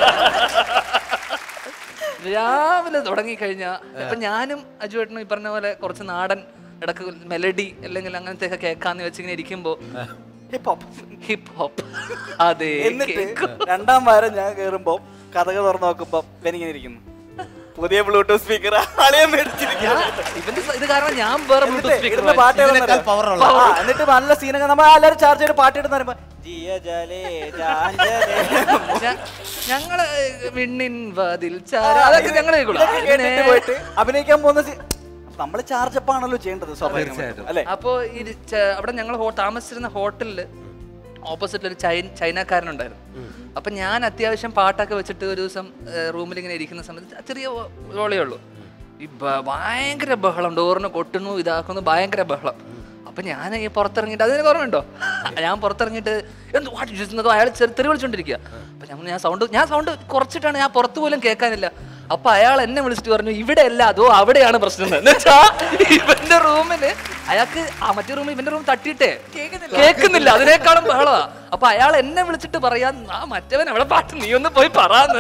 രാവിലെ തുടങ്ങി കഴിഞ്ഞാൽ ഇപ്പൊ ഞാനും അജുവേട്ടനും ഈ പറഞ്ഞ പോലെ കുറച്ച് നാടൻ ഇടക്ക് മെലഡി അല്ലെങ്കിൽ അങ്ങനത്തെ ഒക്കെ കേൾക്കാന്ന് വെച്ചിങ്ങനെ ഇരിക്കുമ്പോ ഹിപ്പ് ഹോപ്പ് ഹിപ്പ് ഹോപ്പ് അതെ എന്നിട്ട് കേൾക്കും. രണ്ടാം വാരം ഞാൻ കേറുമ്പോ കഥകൾ തുറന്നു നോക്കുമ്പോ ഇവനിങ്ങനെ ഇരിക്കുന്നു പുതിയ ബ്ലൂടൂത്ത് സ്പീക്കർ ആളെയും മേടിച്ചിരിക്കുന്നു ഇവന്റെ സ- ഇത് കാരണം ഞാൻ വേറെ എന്നിട്ട് ബ്ലൂടൂത്ത് സ്പീക്കർ ഇടുന്ന പാട്ട് ഏതാണെന്ന് ഇതിനേക്കാൾ അറിയോ? power ഉള്ള. ആ, എന്നിട്ട് നല്ല സീനൊക്കെ നമ്മൾ എല്ലാവരും ചാർജ് ചെയ്ത് പാട്ട് ഇടുന്ന പറയുമ്പോ ജിയ ജലേ ജാഞ്ജലേ ഞ- ഞങ്ങള് വിണ്ണിൻ വാതിൽ ചാര അതൊക്കെ ഞങ്ങൾ ഇതൊക്കെ കേട്ടിട്ട് പോയിട്ട് അഭിനയിക്കാൻ പോകുന്ന സീ- നമ്മൾ ചാർജ് അപ്പ് ആണല്ലോ ചെയ്യേണ്ടത് സ്വാഭാവികമായിട്ടും അല്ലെ അപ്പോ ഈ ച- അവിടെ ഞങ്ങൾ താമസിച്ചിരുന്ന ഹോട്ടലില് ഓപ്പോസിറ്റിൽ ഒരു ചൈന ചൈനക്കാരനുണ്ടായിരുന്നു അപ്പൊ ഞാൻ അത്യാവശ്യം പാട്ടൊക്കെ വെച്ചിട്ട് ഒരു ദിവസം റൂമിൽ ഇങ്ങനെ ഇരിക്കുന്ന സമയത്ത് ചെറിയ റോളേ ഉള്ളൂ ഈ ബ- ഭയങ്കര ബഹളം ഡോറിന് കൊട്ടുന്നു ഇതാക്കുന്നു ഭയങ്കര ബഹളം അപ്പൊ ഞാൻ ഈ പുറത്തിറങ്ങിയിട്ട് അതിന് ഓർമ്മയുണ്ടോ ഞാൻ പുറത്തിറങ്ങിയിട്ട് എന്ത് വാട്ട് ചെയ്യുന്നത് അയാൾ ചെറു തെറി വിളിച്ചോണ്ടിരിക്കുക അപ്പൊ ഞാൻ ഞാൻ സൗണ്ട് ഞാൻ സൗണ്ട് കുറച്ചിട്ടാണ് ഞാൻ പുറത്ത് പോലും കേൾക്കാനില്ല അപ്പൊ അയാൾ എന്നെ വിളിച്ചിട്ട് പറഞ്ഞു ഇവിടെ അല്ല അതോ അവിടെയാണ് പ്രശ്നം എന്ന് വെച്ചാ ഇവന്റെ റൂമില് അയാൾക്ക് ആ മറ്റേ റൂമിൽ ഇവന്റെ റൂം തട്ടിയിട്ടേ കേൾക്കുന്നില്ല അതിനേക്കാളും ബഹളമാ അപ്പൊ അയാൾ എന്നെ വിളിച്ചിട്ട് പറയാ ആ മറ്റവൻ അവിടെ പാട്ട് നീ ഒന്ന് പോയി പറയാന്ന്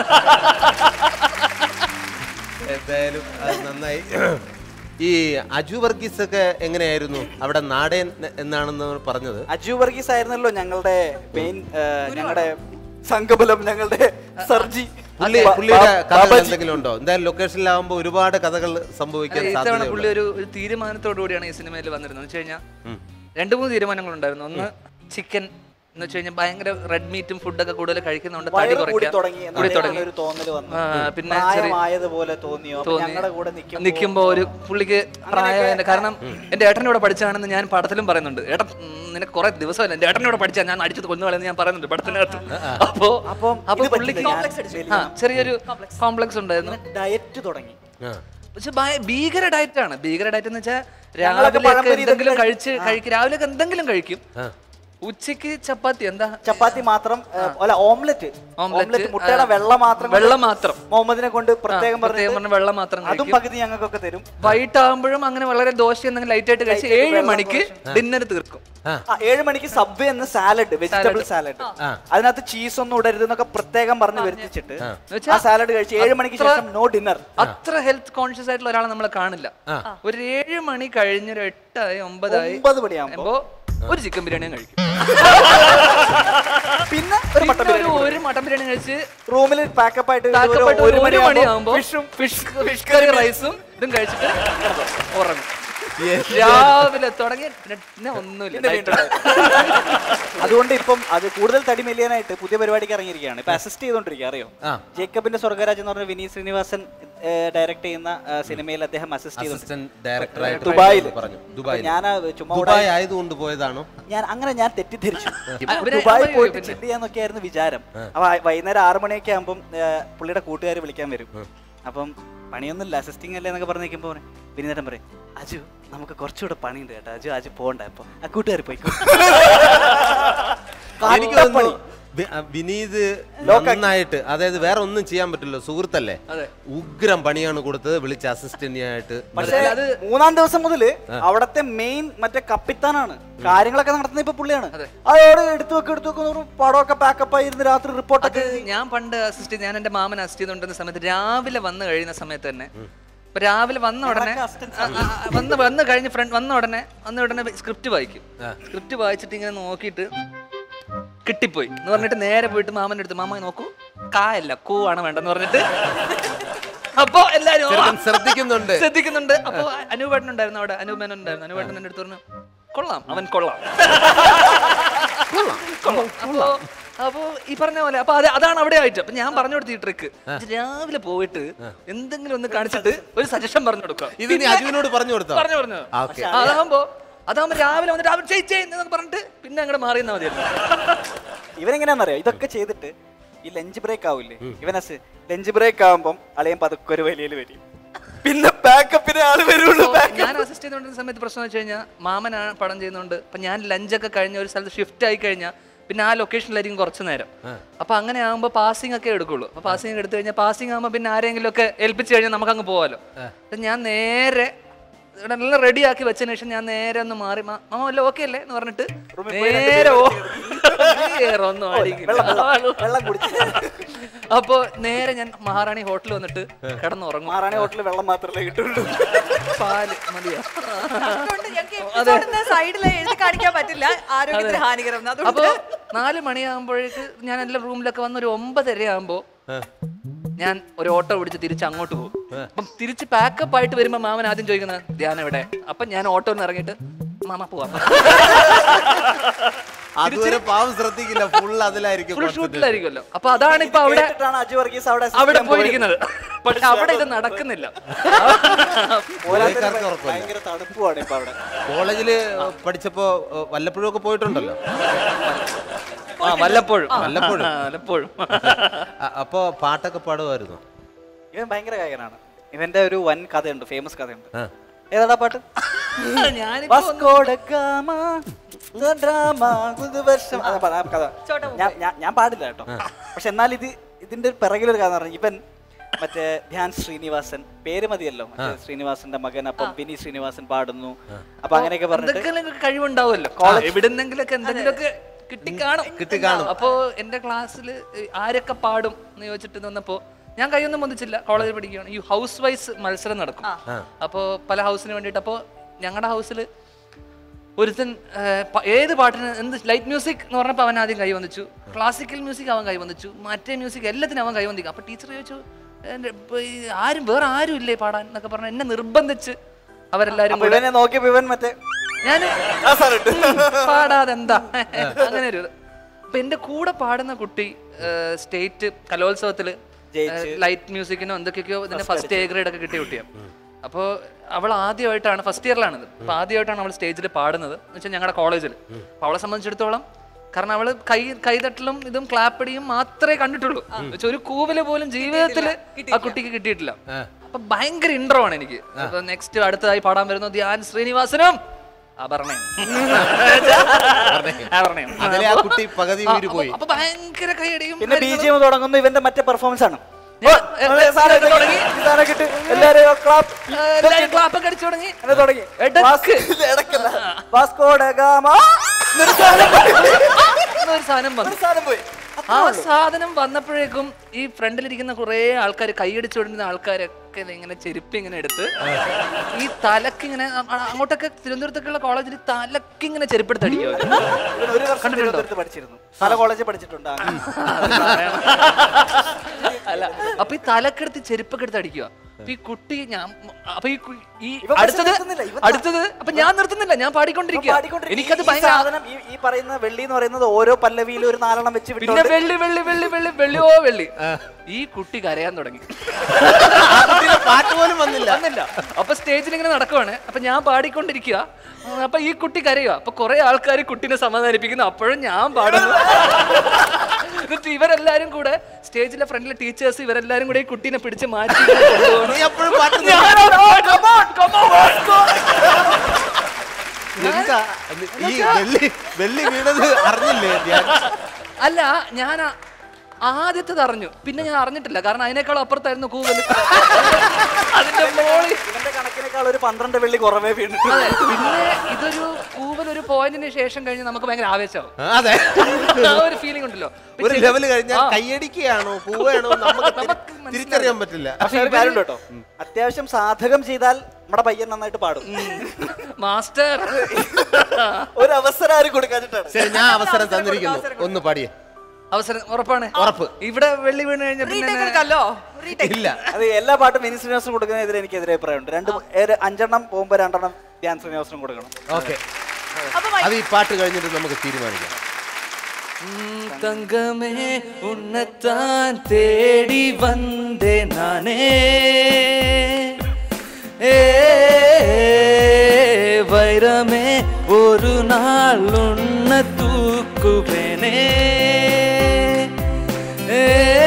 എന്തായാലും അത് നന്നായി ഈ അജു വർഗീസ് ഒക്കെ എങ്ങനെയായിരുന്നു അവിടെ നാടൻ എന്നാണെന്ന് പറഞ്ഞത് അജു വർഗീസ് ആയിരുന്നല്ലോ ഞങ്ങളുടെ മെയിൻ ഞങ്ങളുടെ സംഘബലം ഞങ്ങളുടെ സർജി പുള്ളി ബാ- പുള്ളിയുടെ ബാ- കഥകൾ ബാബാജി. എന്തെങ്കിലും ഉണ്ടോ എന്തായാലും ലൊക്കേഷനിലാവുമ്പോ ഒരുപാട് കഥകൾ സംഭവിക്കാൻ ഇത്തവണ സാധ്യതയുണ്ട് പുള്ളി ഒരു ഒരു തീരുമാനത്തോടു കൂടിയാണ് ഈ സിനിമയിൽ വന്നിരുന്നത് എന്ന് വെച്ച് കഴിഞ്ഞാൽ രണ്ടു മൂന്ന് തീരുമാനങ്ങൾ ഉണ്ടായിരുന്നു ഒന്ന് ചിക്കൻ എന്ന് വെച്ച് കഴിഞ്ഞാൽ ഭയങ്കര റെഡ് മീറ്റും ഫുഡൊക്കെ കൂടുതൽ കഴിക്കുന്നുണ്ട് തടി വയറ് കൂടി കുറയ്ക്കാൻ തുടങ്ങി കൂടി എന്നാണ് തുടങ്ങി ഒരു തോന്നല് വന്നു ആ, പിന്നെ ചെറിയ- പ്രായമായതുപോലെ തോന്നിയോ അപ്പൊ തോന്നി. ഞങ്ങളുടെ കൂടെ നിൽക്കുമ്പോ നിൽക്കുമ്പോ ഒരു പുള്ളിക്ക് പ്രായമായതിന്റെ കാരണം എന്റെ ഏട്ടൻ്റെ കൂടെ പഠിച്ചാണെന്ന് ഞാൻ പടത്തിലും പറയുന്നുണ്ട് ഏട്ടൻ ഉം, നിനക്ക് കുറെ ദിവസമല്ല എന്റെ ഏട്ടൻ്റെ കൂടെ പഠിച്ചാൽ ഞാൻ അടിച്ചത് കൊന്നു കളയെന്ന് ഞാൻ പറയുന്നുണ്ട് പടത്തിനകത്ത് അപ്പോ അപ്പൊ പുള്ളിക്ക് ആ, ചെറിയൊരു കോംപ്ലക്സ് ഉണ്ടായിരുന്നു ഡയറ്റ് തുടങ്ങി പക്ഷെ ഭയ- ഭീകര ഡയറ്റ് ആണ് ഭീകര ഡയറ്റ് എന്ന് വെച്ചാൽ ഞങ്ങളൊക്കെ രാവിലെ പഴംപൊരി ഇതൊക്കെ എന്തെങ്കിലും കഴി- കഴിച്ച് കഴിക്കും രാവിലെ എന്തെങ്കിലും കഴിക്കും ഉച്ചക്ക് ചപ്പാത്തി എന്താ ചപ്പാത്തി മാത്രം ഏ, അല്ല ഓംലെറ്റ് ഓംലെറ്റ്, ഓംലെറ്റ് മുട്ടയുടെ ആ, വെള്ള മാത്രം കൊണ്ട് വെള്ളം മാത്രം. മുഹമ്മദിനെ കൊണ്ട് പ്രത്യേകം ആ, പ്രത്യേകം പറഞ്ഞിട്ട് പറഞ്ഞ് വെള്ളം മാത്രം അതും കഴിക്കും. പകുതി ഞങ്ങൾക്കൊക്കെ തരും വൈകിട്ടാകുമ്പോഴും അങ്ങനെ വളരെ ദോശ എന്തെങ്കിലും ലൈറ്റ് ആയിട്ട് കഴിച്ച് Light ആയിട്ട് ഏഴ് വെള്ളം മണിക്ക് കുറച്ച്. ഡിന്നർ തീർക്കും ആ, ഏഴ് മണിക്ക് സബ്വേ എന്ന് സാലഡ് വെജിറ്റബിൾ Salad. സാലഡ് ആ. അതിനകത്ത് ചീസ് ഒന്നും ഇടരുത് എന്നൊക്കെ പ്രത്യേകം പറഞ്ഞ് വരുത്തിച്ചിട്ട് എന്നുവെച്ചാ ആ സാലഡ് കഴിച്ച് ഏഴ് മണിക്ക് അത്ര- ശേഷം നോ ഡിന്നർ അത്ര ഹെൽത്ത് കോൺഷ്യസ് ആയിട്ടുള്ള ഒരാളെ നമ്മൾ കാണില്ല ഒരു ഏഴ് മണി കഴിഞ്ഞൊരു എട്ടായി ഒമ്പതായി ഒമ്പത് മണിയാകുമ്പോ ഒരു ചിക്കൻ ബിരിയാണിയും കഴിക്കും പിന്നെ ഒരു മട്ടൻ പിന്നെ ഒരു- ബിരിയാണി ഒരു മട്ടൻ ബിരിയാണി കഴിച്ച് റൂമിൽ പാക്കപ്പ് ആയിട്ട് ഒരു- പാക്കപ്പ് ആയിട്ട് ഒരു ഒരു മണിയാകുമ്പോ മണിയാകുമ്പോ ഫിഷും ഫിഷ് ഫിഷ് കറി റൈസും ഇതും കഴിച്ചിട്ട് ഉറങ്ങും രാവിലെ തുടങ്ങി പിന്നെ ഒന്നുമില്ല പിന്നെ diet. വീണ്ടും അതുകൊണ്ട് ഇപ്പം അത് കൂടുതൽ തടി മെലിയാനായിട്ട് പുതിയ പരിപാടിക്ക് ഇറങ്ങിയിരിക്കുകയാണ് ഇപ്പൊ അസിസ്റ്റ് ചെയ്തോണ്ടിരിക്കുക അറിയോ ജേക്കബിന്റെ സ്വർഗരാജ് എന്ന് പറഞ്ഞ വിനീത് ശ്രീനിവാസൻ ഡയറക്ട് ചെയ്യുന്ന ആ, സിനിമയിൽ അദ്ദേഹം അസിസ്റ്റ് അസിസ്റ്റന്റ് ഡയറക്ടറായിട്ട് ദുബായിൽ പറഞ്ഞു ദുബായിൽ ഞാൻ ചുമ്മാ ദുബായ് അവിടെ- ആയതുകൊണ്ട് പോയതാണോ ഞാൻ അങ്ങനെ ഞാൻ തെറ്റിദ്ധരിച്ചു ആ, ഇവരെ- ദുബായി അവര് പോയിട്ട് പിന്നെ- ചില്ല് ചെയ്യാന്നൊക്കെ ആയിരുന്നു വിചാരം അപ്പൊ ആ വൈകുന്നേരം ആറു മണിയൊക്കെ ആകുമ്പോൾ പുള്ളിയുടെ കൂട്ടുകാർ വിളിക്കാൻ വരും അപ്പം പണിയൊന്നുമില്ല അസിസ്റ്റിംഗ് അല്ലേ എന്നൊക്കെ പറഞ്ഞ് നിൽക്കുമ്പോൾ വിനീതൻ പറയും അജു നമുക്ക് കുറച്ചുകൂടെ പണിയുണ്ട് കേട്ടോ അജു അജു പോകണ്ട അപ്പൊ ആ കൂട്ടുകാർ പോയിക്കോ എനിക്ക് തോന്നുന്നു വി- ആ, വിനീത് നന്നായിട്ട് അതായത് വേറെ ഒന്നും ചെയ്യാൻ പറ്റില്ല സുഹൃത്തല്ലേ അതെ. ഉഗ്രം പണിയാണ് കൊടുത്തത് വിളിച്ച അസിസ്റ്റന്റിനായിട്ട് പക്ഷേ മൂന്നാം ദിവസം മുതല് അവിടത്തെ മെയിൻ മറ്റേ കപ്പിത്താനാണ് കാര്യങ്ങളൊക്കെ നടത്തുന്നത് ഇപ്പൊ പുള്ളിയാണ് അതോട് എടുത്തു വെക്ക് എടുത്തു വെക്കുന്ന ഒരു പടമൊക്കെ പാക്കപ്പ് ആയിരുന്നു രാത്രി റിപ്പോർട്ടൊക്കെ ഞാൻ പണ്ട് അസിസ്റ്റ് ഞാൻ എന്റെ മാമൻ അസിസ്റ്റ് ചെയ്തുകൊണ്ടിരുന്ന സമയത്ത് രാവിലെ വന്ന് കഴിയുന്ന സമയത്ത് തന്നെ ഇപ്പൊ രാവിലെ വന്ന ഉടനെ ആ, ആ, ആ, വന്ന് വന്ന് കഴിഞ്ഞ് ഫ്രണ്ട് വന്ന ഉടനെ വന്ന ഉടനെ സ്ക്രിപ്റ്റ് വായിക്കും സ്ക്രിപ്റ്റ് വായിച്ചിട്ട് ഇങ്ങനെ നോക്കിയിട്ട് കിട്ടിപ്പോയി എന്ന് പറഞ്ഞിട്ട് നേരെ പോയിട്ട് മാമന്റെ അടുത്ത് മാമ നോക്കൂ കാ അല്ല കൂ ആണ് വേണ്ടെന്ന് പറഞ്ഞിട്ട് അപ്പൊ എല്ലാരും ചെറുക്കൻ ശ്രദ്ധിക്കുന്നുണ്ട്. ശ്രദ്ധിക്കുന്നുണ്ട് അപ്പൊ അനൂപേട്ടൻ ഉണ്ടായിരുന്നു അവിടെ അനൂപേട്ടൻ ഉണ്ടായിരുന്നു അനൂപേട്ടൻ എന്റെ അടുത്ത് പറഞ്ഞു കൊള്ളാം അവൻ കൊള്ളാം കൊള്ളാം അപ്പൊ അപ്പൊ ഈ പറഞ്ഞ പോലെ അപ്പൊ അത് അതാണ് അവിടെ ആയിട്ട് അപ്പൊ ഞാൻ പറഞ്ഞു കൊടുത്ത ഈ ട്രിക്ക് രാവിലെ പോയിട്ട് എന്തെങ്കിലും ഒന്ന് കാണിച്ചിട്ട് ഒരു സജഷൻ പറഞ്ഞു കൊടുക്കുക ഇത് നീ അജുവിനോട് പറഞ്ഞു കൊടുത്തോ? പറഞ്ഞു പറഞ്ഞു ആ, okay. അതാകുമ്പോ അതാകുമ്പോ രാവിലെ വന്നിട്ട് അവൻ ചെയ് ചെയ് എന്നൊക്കെ പറഞ്ഞിട്ട് പിന്നെ അങ്ങോട്ട് മാറി നിന്നാ മതിയല്ലോ ഇവനെങ്ങനെയാണെന്നറിയോ ഇതൊക്കെ ചെയ്തിട്ട് ഈ ലഞ്ച് ബ്രേക്ക് ആവില്ലേ ഇവനസ് ലഞ്ച് ബ്രേക്ക് ആവുമ്പം അളിയൻ പതുക്കെ ഒരു വലിയ വരും പിന്നെ ബാക്കപ്പിന് ആള് വരുള്ളൂ അപ്പോ ഞാൻ അസിസ്റ്റ് ചെയ്തുകൊണ്ടിരുന്ന സമയത്ത് പ്രശ്നം എന്ന് വെച്ച് കഴിഞ്ഞാൽ മാമനാണ് പടം ചെയ്യുന്നുണ്ട് അപ്പൊ ഞാൻ ലഞ്ചൊക്കെ കഴിഞ്ഞ ഒരു സ്ഥലത്ത് ഷിഫ്റ്റ് ആയി കഴിഞ്ഞാൽ പിന്നെ ആ ലൊക്കേഷനിലായിരിക്കും കുറച്ച് നേരം അപ്പൊ അങ്ങനെ ആകുമ്പോൾ പാസിംഗ് ഒക്കെ എടുക്കുള്ളൂ അപ്പൊ പാസിംഗ് എടുത്തു കഴിഞ്ഞാൽ പാസിംഗ് ആകുമ്പോൾ പിന്നെ ആരെങ്കിലും ഒക്കെ ഏൽപ്പിച്ചു കഴിഞ്ഞാൽ നമുക്ക് അങ്ങ് പോകാലോ അപ്പൊ ഞാൻ നേരെ ഇവിടെ എല്ലാം റെഡി ആക്കി വെച്ചതിന് ശേഷം ഞാൻ നേരെ ഒന്ന് മാറി മാ- മാമ വല്ല ഓക്കെ അല്ലേ എന്ന് പറഞ്ഞിട്ട് നേരെ ഓ- വേറെ ഒന്നും അടിക്കില്ല അപ്പൊ നേരെ ഞാൻ മഹാറാണി ഹോട്ടലിൽ വന്നിട്ട് കിടന്നുറങ്ങും മഹാറാണി ഹോട്ടലിൽ വെള്ളം മാത്രമേ കിട്ടുള്ളൂ പാല് മതിയോ അതുകൊണ്ട് ഞങ്ങൾക്ക് എപ്പിസോഡിന്റെ സൈഡിൽ എഴുതി കാണിക്കാൻ പറ്റില്ല ആരോഗ്യത്തിന് അതെ. ഹാനികരം അപ്പൊ അതുകൊണ്ട് നാല് മണിയാകുമ്പോഴേക്ക് ഞാൻ എന്റെ റൂമിലൊക്കെ വന്ന് ഒരു ഒമ്പതര ആകുമ്പോ ഞാൻ ഒരു ഓട്ടോ പിടിച്ച് തിരിച്ച് അങ്ങോട്ട് പോകും അപ്പം തിരിച്ച് പാക്കപ്പ് ആയിട്ട് വരുമ്പോ മാമൻ ആദ്യം ചോദിക്കുന്നത് ധ്യാനം എവിടെ അപ്പൊ ഞാൻ ഓട്ടോന്ന് ഇറങ്ങിയിട്ട് മാമ പോവാം അതുവരെ പാവം ശ്രദ്ധിക്കില്ല ഫുൾ അതിലായിരിക്കും ഫുൾ concentration. ഷൂട്ടിലായിരിക്കുമല്ലോ അപ്പൊ അതാണ് ഇപ്പൊ അവിടെ കേട്ടിട്ടാണ് അജു വർഗീസ് അവിടെ അവിടെ assistant പോയിരിക്കുന്നത് പക്ഷെ അവിടെ ഇത് നടക്കുന്നില്ല ജോലിക്കാർക്ക് ഉറക്കമില്ല. ഭയങ്കര തണുപ്പുമാണ് ഇപ്പൊ അവിടെ കോളേജില് പഠിച്ചപ്പോ ഏഹ്, വല്ലപ്പോഴും ഒക്കെ പോയിട്ടുണ്ടല്ലോ ആ വല്ലപ്പോഴും വല്ലപ്പോഴും ആ, വല്ലപ്പോഴും അ- അപ്പൊ പാട്ടൊക്കെ പാടുമായിരുന്നു ഇവൻ ഭയങ്കര ഗായകനാണ് ഇവന്റെ ഒരു വൻ കഥയുണ്ട് ഫേമസ് കഥയുണ്ട് ആ. ഏതാടാ പാട്ട് ഞാനിപ്പോ വാസ്കോഡ ഗാമ, the drama, പുതുവർഷം. അതാ പാ- ആ കഥ. ഞാൻ- ഞാൻ- ഞാൻ പാടില്ല കേട്ടോ പക്ഷെ എന്നാൽ ഇത് ഇതിന്റെ പിറകിലൊരു കഥ പറഞ്ഞു ഇവൻ മറ്റേ ധ്യാൻ ശ്രീനിവാസൻ പേര് മതിയല്ലോ മറ്റേ ശ്രീനിവാസന്റെ മകൻ അപ്പം വിനി ശ്രീനിവാസൻ പാടുന്നു അപ്പൊ അങ്ങനെയൊക്കെ പറഞ്ഞിട്ട് എന്തെങ്കിലും കഴിവുണ്ടാവുമല്ലോ എവിടെന്നെങ്കിലൊക്കെ എന്തെങ്കിലുമൊക്കെ കിട്ടിക്കാണും കിട്ടിക്കാണും. അപ്പോ എന്റെ ക്ലാസ്സിൽ ആരൊക്കെ പാടും എന്ന് ചോദിച്ചിട്ട് വന്നപ്പോ ഞാൻ കൈയൊന്നും പൊന്തിച്ചില്ല കോളേജിൽ പഠിക്കുകയാണ് ഈ ഹൗസ് വൈസ് മത്സരം നടക്കും അപ്പോ പല ഹൗസിന് വേണ്ടിയിട്ട് അപ്പോ ഞങ്ങളുടെ ഹൗസിൽ ഒരുത്തൻ ഏർ, പ- ഏത് പാട്ടിന് എന്ത് ലൈറ്റ് മ്യൂസിക് എന്ന് പറഞ്ഞപ്പോൾ അവൻ ആദ്യം കൈവന്നിച്ചു ക്ലാസിക്കൽ മ്യൂസിക് അവൻ കൈവന്നിച്ചു മറ്റേ മ്യൂസിക് എല്ലാത്തിനും അവൻ കൈവന്നിക്കും അപ്പൊ ടീച്ചർ ചോദിച്ചു "എൻ്റെ ഇപ്പൊ ഈ ആരും വേറെ ആരും ഇല്ലേ പാടാൻ എന്നൊക്കെ പറഞ്ഞ് എന്നെ നിർബന്ധിച്ച് അവരെല്ലാരും അപ്പൊ കൂടെ ഇവനെ നോക്കിയപ്പോ ഇവൻ മറ്റേ ഞാൻ പാടാതെ എന്താ അങ്ങനെ ഒരു ഇത്. അപ്പൊ എന്റെ കൂടെ പാടുന്ന കുട്ടി സ്റ്റേറ്റ് കലോത്സവത്തില് ലൈറ്റ് മ്യൂസിക്കിനോ എന്തൊക്കെയൊക്കെയോ ഇതിന്റെ ഫസ്റ്റ് എ ഗ്രേഡ് ഒക്കെ കിട്ടിയ കുട്ടിയാണ് അപ്പോൾ അവൾ ആദ്യമായിട്ടാണ് ഫസ്റ്റ് ഇയറിലാണിത് അപ്പൊ ആദ്യമായിട്ടാണ് അവൾ സ്റ്റേജിൽ പാടുന്നത് എന്ന് വെച്ചാൽ ഞങ്ങളുടെ കോളേജിൽ അപ്പൊ അവളെ സംബന്ധിച്ചിടത്തോളം കാരണം അവള് കൈ കൈതട്ടലും ഇതും ക്ലാപ്പടിയും മാത്രമേ കണ്ടിട്ടുള്ളൂ എന്നുവെച്ചാൽ ഒരു കൂവല് പോലും ജീവിതത്തിൽ ആ കുട്ടിക്ക് കിട്ടിയിട്ടില്ല അപ്പൊ ഭയങ്കര ഇൻട്രോ ആണ് എനിക്ക് അപ്പൊ നെക്സ്റ്റ് അടുത്തതായി പാടാൻ വരുന്നത് ധ്യാൻ ശ്രീനിവാസനും അപർണയും അപർണയും അതിലെ ആ കുട്ടി പകുതി ഊരി പോയി അപ്പൊ ഭയങ്കര കൈയടിയും പിന്നെ ബി ജി എം തുടങ്ങുന്നു ഇവന്റെ മറ്റേ പെർഫോമൻസ് ആണ് ഞാൻ- ഓ, അതെ, സാറേ, ഇത് തുടങ്ങി. ഈ സാധനം കിട്ടി. എല്ലാവരും clap. എല്ലാവരും clap ഒക്കെ അടിച്ചു തുടങ്ങി അങ്ങനെ തുടങ്ങി എടക്ക്. വാസ്- ഇത് എടക്കല്ല. Vasco da gamma. എന്നൊരു സാധനം എന്നൊരു സാധനം വന്നു ഒരു സാധനം പോയി ആ സാധനം വന്നപ്പോഴേക്കും ഈ ഫ്രണ്ടിലിരിക്കുന്ന കുറെ ആൾക്കാർ കൈയടിച്ചുകൊണ്ടിരുന്ന ആൾക്കാരൊക്കെ ഇത് ഇങ്ങനെ ചെരുപ്പ് ഇങ്ങനെ എടുത്ത് ഈ തലക്കിങ്ങനെ അ- അ- അങ്ങോട്ടൊക്കെ തിരുവനന്തപുരത്തൊക്കെയുള്ള കോളേജിൽ തലക്കിങ്ങനെ ചെരുപ്പെടുത്ത് അടിക്കുക ഇവൻ ഒരു വർഷം തിരുവനന്തപുരത്ത് പഠിച്ചിരുന്നു പല കോളേജിൽ പഠിച്ചിട്ടുണ്ട് അങ്ങനെ. അല്ല അപ്പൊ ഈ തലക്കെടുത്ത് ചെരുപ്പൊക്കെ എടുത്ത് അടിക്കുക അപ്പൊ ഈ കുട്ടി ഞാൻ അപ്പൊ ഈ കു- ഈ ഇവൻ പക്ഷെ അടുത്തത് നിർത്തുന്നില്ല, ഇവൻ അടുത്തത് അപ്പൊ ഞാൻ നിർത്തുന്നില്ല ഞാൻ പാടിക്കൊണ്ടിരിക്കുക പാടിക്കൊണ്ടിരിക്കും. എനിക്കത് ഈ ഭയങ്കര സാധനം ഈ- ഈ പറയുന്ന വെള്ളി എന്ന് പറയുന്നത് ഓരോ പല്ലവിയിലും ഒരു നാലെണ്ണം വെച്ച് പിന്നെ വിട്ടോണ്ട് വെള്ളി വെള്ളി വെള്ളി വെള്ളി വെള്ളിയോ വെള്ളി ഈ കുട്ടി കരയാൻ തുടങ്ങി പാട്ട് പോലും വന്നില്ല വന്നില്ല അപ്പൊ സ്റ്റേജിൽ ഇങ്ങനെ നടക്കുവാണ് അപ്പൊ ഞാൻ പാടിക്കൊണ്ടിരിക്കുക ഉം, അപ്പൊ ഈ കുട്ടി കരയുക അപ്പൊ കുറെ ആൾക്കാർ കുട്ടീനെ സമാധാനിപ്പിക്കുന്നു അപ്പോഴും ഞാൻ പാടുന്നു എന്നിട്ട് ഇവരെല്ലാരും കൂടെ സ്റ്റേജിലെ ഫ്രണ്ടിലെ ടീച്ചേഴ്സ് ഇവരെല്ലാരും കൂടെ ഈ കുട്ടീനെ പിടിച്ച് മാറ്റി ഇങ്ങനെ കൊണ്ടുപോകുന്നു. നീ അപ്പോഴും പാട്ട് ഞാനാണ്, "Oh, come on, come on, Vasco." എന്താ ഈ വെള്ളി വെള്ളി വീണത് അറിഞ്ഞില്ലേ ഞാൻ അല്ല ഞാൻ ആ- ആദ്യത്തേത് അറിഞ്ഞു പിന്നെ ഞാൻ അറിഞ്ഞിട്ടില്ല കാരണം അതിനേക്കാൾ അപ്പുറത്തായിരുന്നു കൂവല് അതിന്റെ മോളിൽ ഇവന്റെ കണക്കിനേക്കാൾ ഒരു പന്ത്രണ്ട് വെള്ളി കുറവേ വീണിട്ട് അതെ പിന്നെ ഇതൊരു കൂവൽ ഒരു പോയിന്റിന് ശേഷം കഴിഞ്ഞ് നമുക്ക് ഭയങ്കര ആവേശമാവും അതെ ആ ഒരു ഫീലിംഗ് ഉണ്ടല്ലോ ഒരു ലെവൽ കഴിഞ്ഞാൽ ആ. കൈയടിക്കുകയാണോ പോവുകയാണോ നമുക്ക് തിരി- തിരിച്ചറിയാൻ പറ്റില്ല പക്ഷെ ഒരു കാര്യം കേട്ടോ അത്യാവശ്യം സാധകം ചെയ്താൽ നമ്മുടെ പയ്യൻ നന്നായിട്ട് പാടും മാസ്റ്റർ ഒരു അവസരം ആരും കൊടുക്കാഞ്ഞിട്ടാണ് ശരി ഞാൻ അവസരം തന്നിരിക്കുന്നു ഒന്ന് പാടിയേ അവസരം ഉറപ്പാണ് ഉറപ്പ് ഇവിടെ വെള്ളി വീണ് കഴിഞ്ഞ പിന്നെ ഇല്ല അത് എല്ലാ പാട്ടും മിനി ശ്രീനിവാസനും കൊടുക്കുന്നതിനെതിരെ എനിക്ക് എതിരെ അഭിപ്രായമുണ്ട് രണ്ട് ഒരു അഞ്ചെണ്ണം പോകുമ്പോൾ രണ്ടെണ്ണം ധ്യാൻ ശ്രീനിവാസനും കൊടുക്കണം ഓക്കെ അത് ഈ പാട്ട് കഴിഞ്ഞിട്ട് നമുക്ക് തീരുമാനിക്കാം ഉം, തങ്കമേ ഉന്നത്താൻ തേടി വந்தே நானே ഏ வைரமே ஒரு நாள் உன்ன தூக்குவேனே ஏ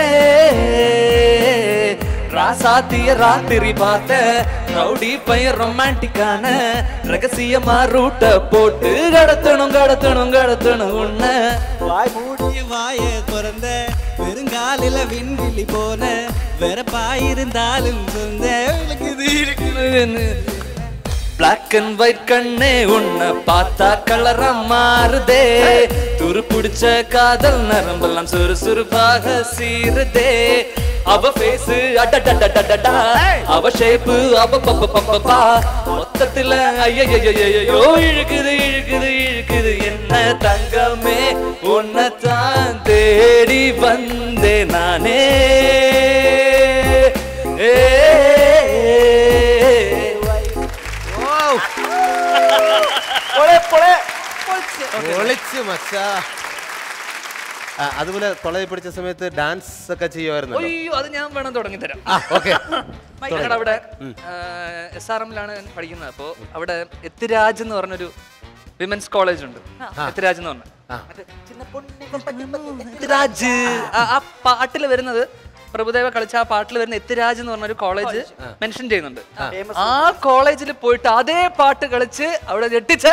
ராசாத்திய ராத்திரி பார்த்த ரவுடி பையன் ரொமான்டிக்கான ரகசியமா ரூட்ட போட்டு கடத்தணும் கடத்தணும் கடத்தணும் உன்னை வாய் மூடி வாய திறந்த வெறுங்காலில விண்வெளி போன வெறப்பாயிருந்தாலும் சொந்த விளக்குது இருக்குது பிளாக் அண்ட் ஒயிட் கண்ணே உன்னை பார்த்தா கலரா மாறுதே துரு பிடிச்ச காதல் நரம்பெல்லாம் சுறுசுறுப்பாக சீருதே அவ ஃபேஸ் அடடடடடடா அவ ஷேப்பு அவ பப்ப பப்பப்பா மொத்தத்துல ஐயோ இழுக்குது இழுக்குது இழுக்குது என்ன தங்கமே உன்னை தான் தேடி வந்தே நானே ஏ പൊളിച്ച് മച്ചാ ആ, അതുപോലെ തൊളയിൽ പിടിച്ച സമയത്ത് ഡാൻസ് ഒക്കെ ചെയ്യുമായിരുന്നു അയ്യോ അത് ഞാൻ വേണം തുടങ്ങി തരാം ആ, okay. ഞങ്ങളുടെ അവിടെ ഉം. എസ് ആർ എമ്മിലാണ് ഞാൻ പഠിക്കുന്നത് അപ്പോൾ അവിടെ എത്തിരാജ് എന്ന് പറഞ്ഞൊരു വിമൻസ് കോളേജ് ഉണ്ട് എത്തിരാജ് എന്ന് പറഞ്ഞ എത്തിരാജ് ആ- ആ പാട്ടിൽ വരുന്നത് പ്രഭുദേവ കളിച്ച ആ പാട്ടിൽ വരുന്ന എത്തിരാജ് എന്ന് പറഞ്ഞൊരു കോളേജ് മെൻഷൻ ചെയ്യുന്നുണ്ട് ആ കോളേജിൽ പോയിട്ട് അതേ പാട്ട് കളിച്ച് അവിടെ ഞെട്ടിച്ച്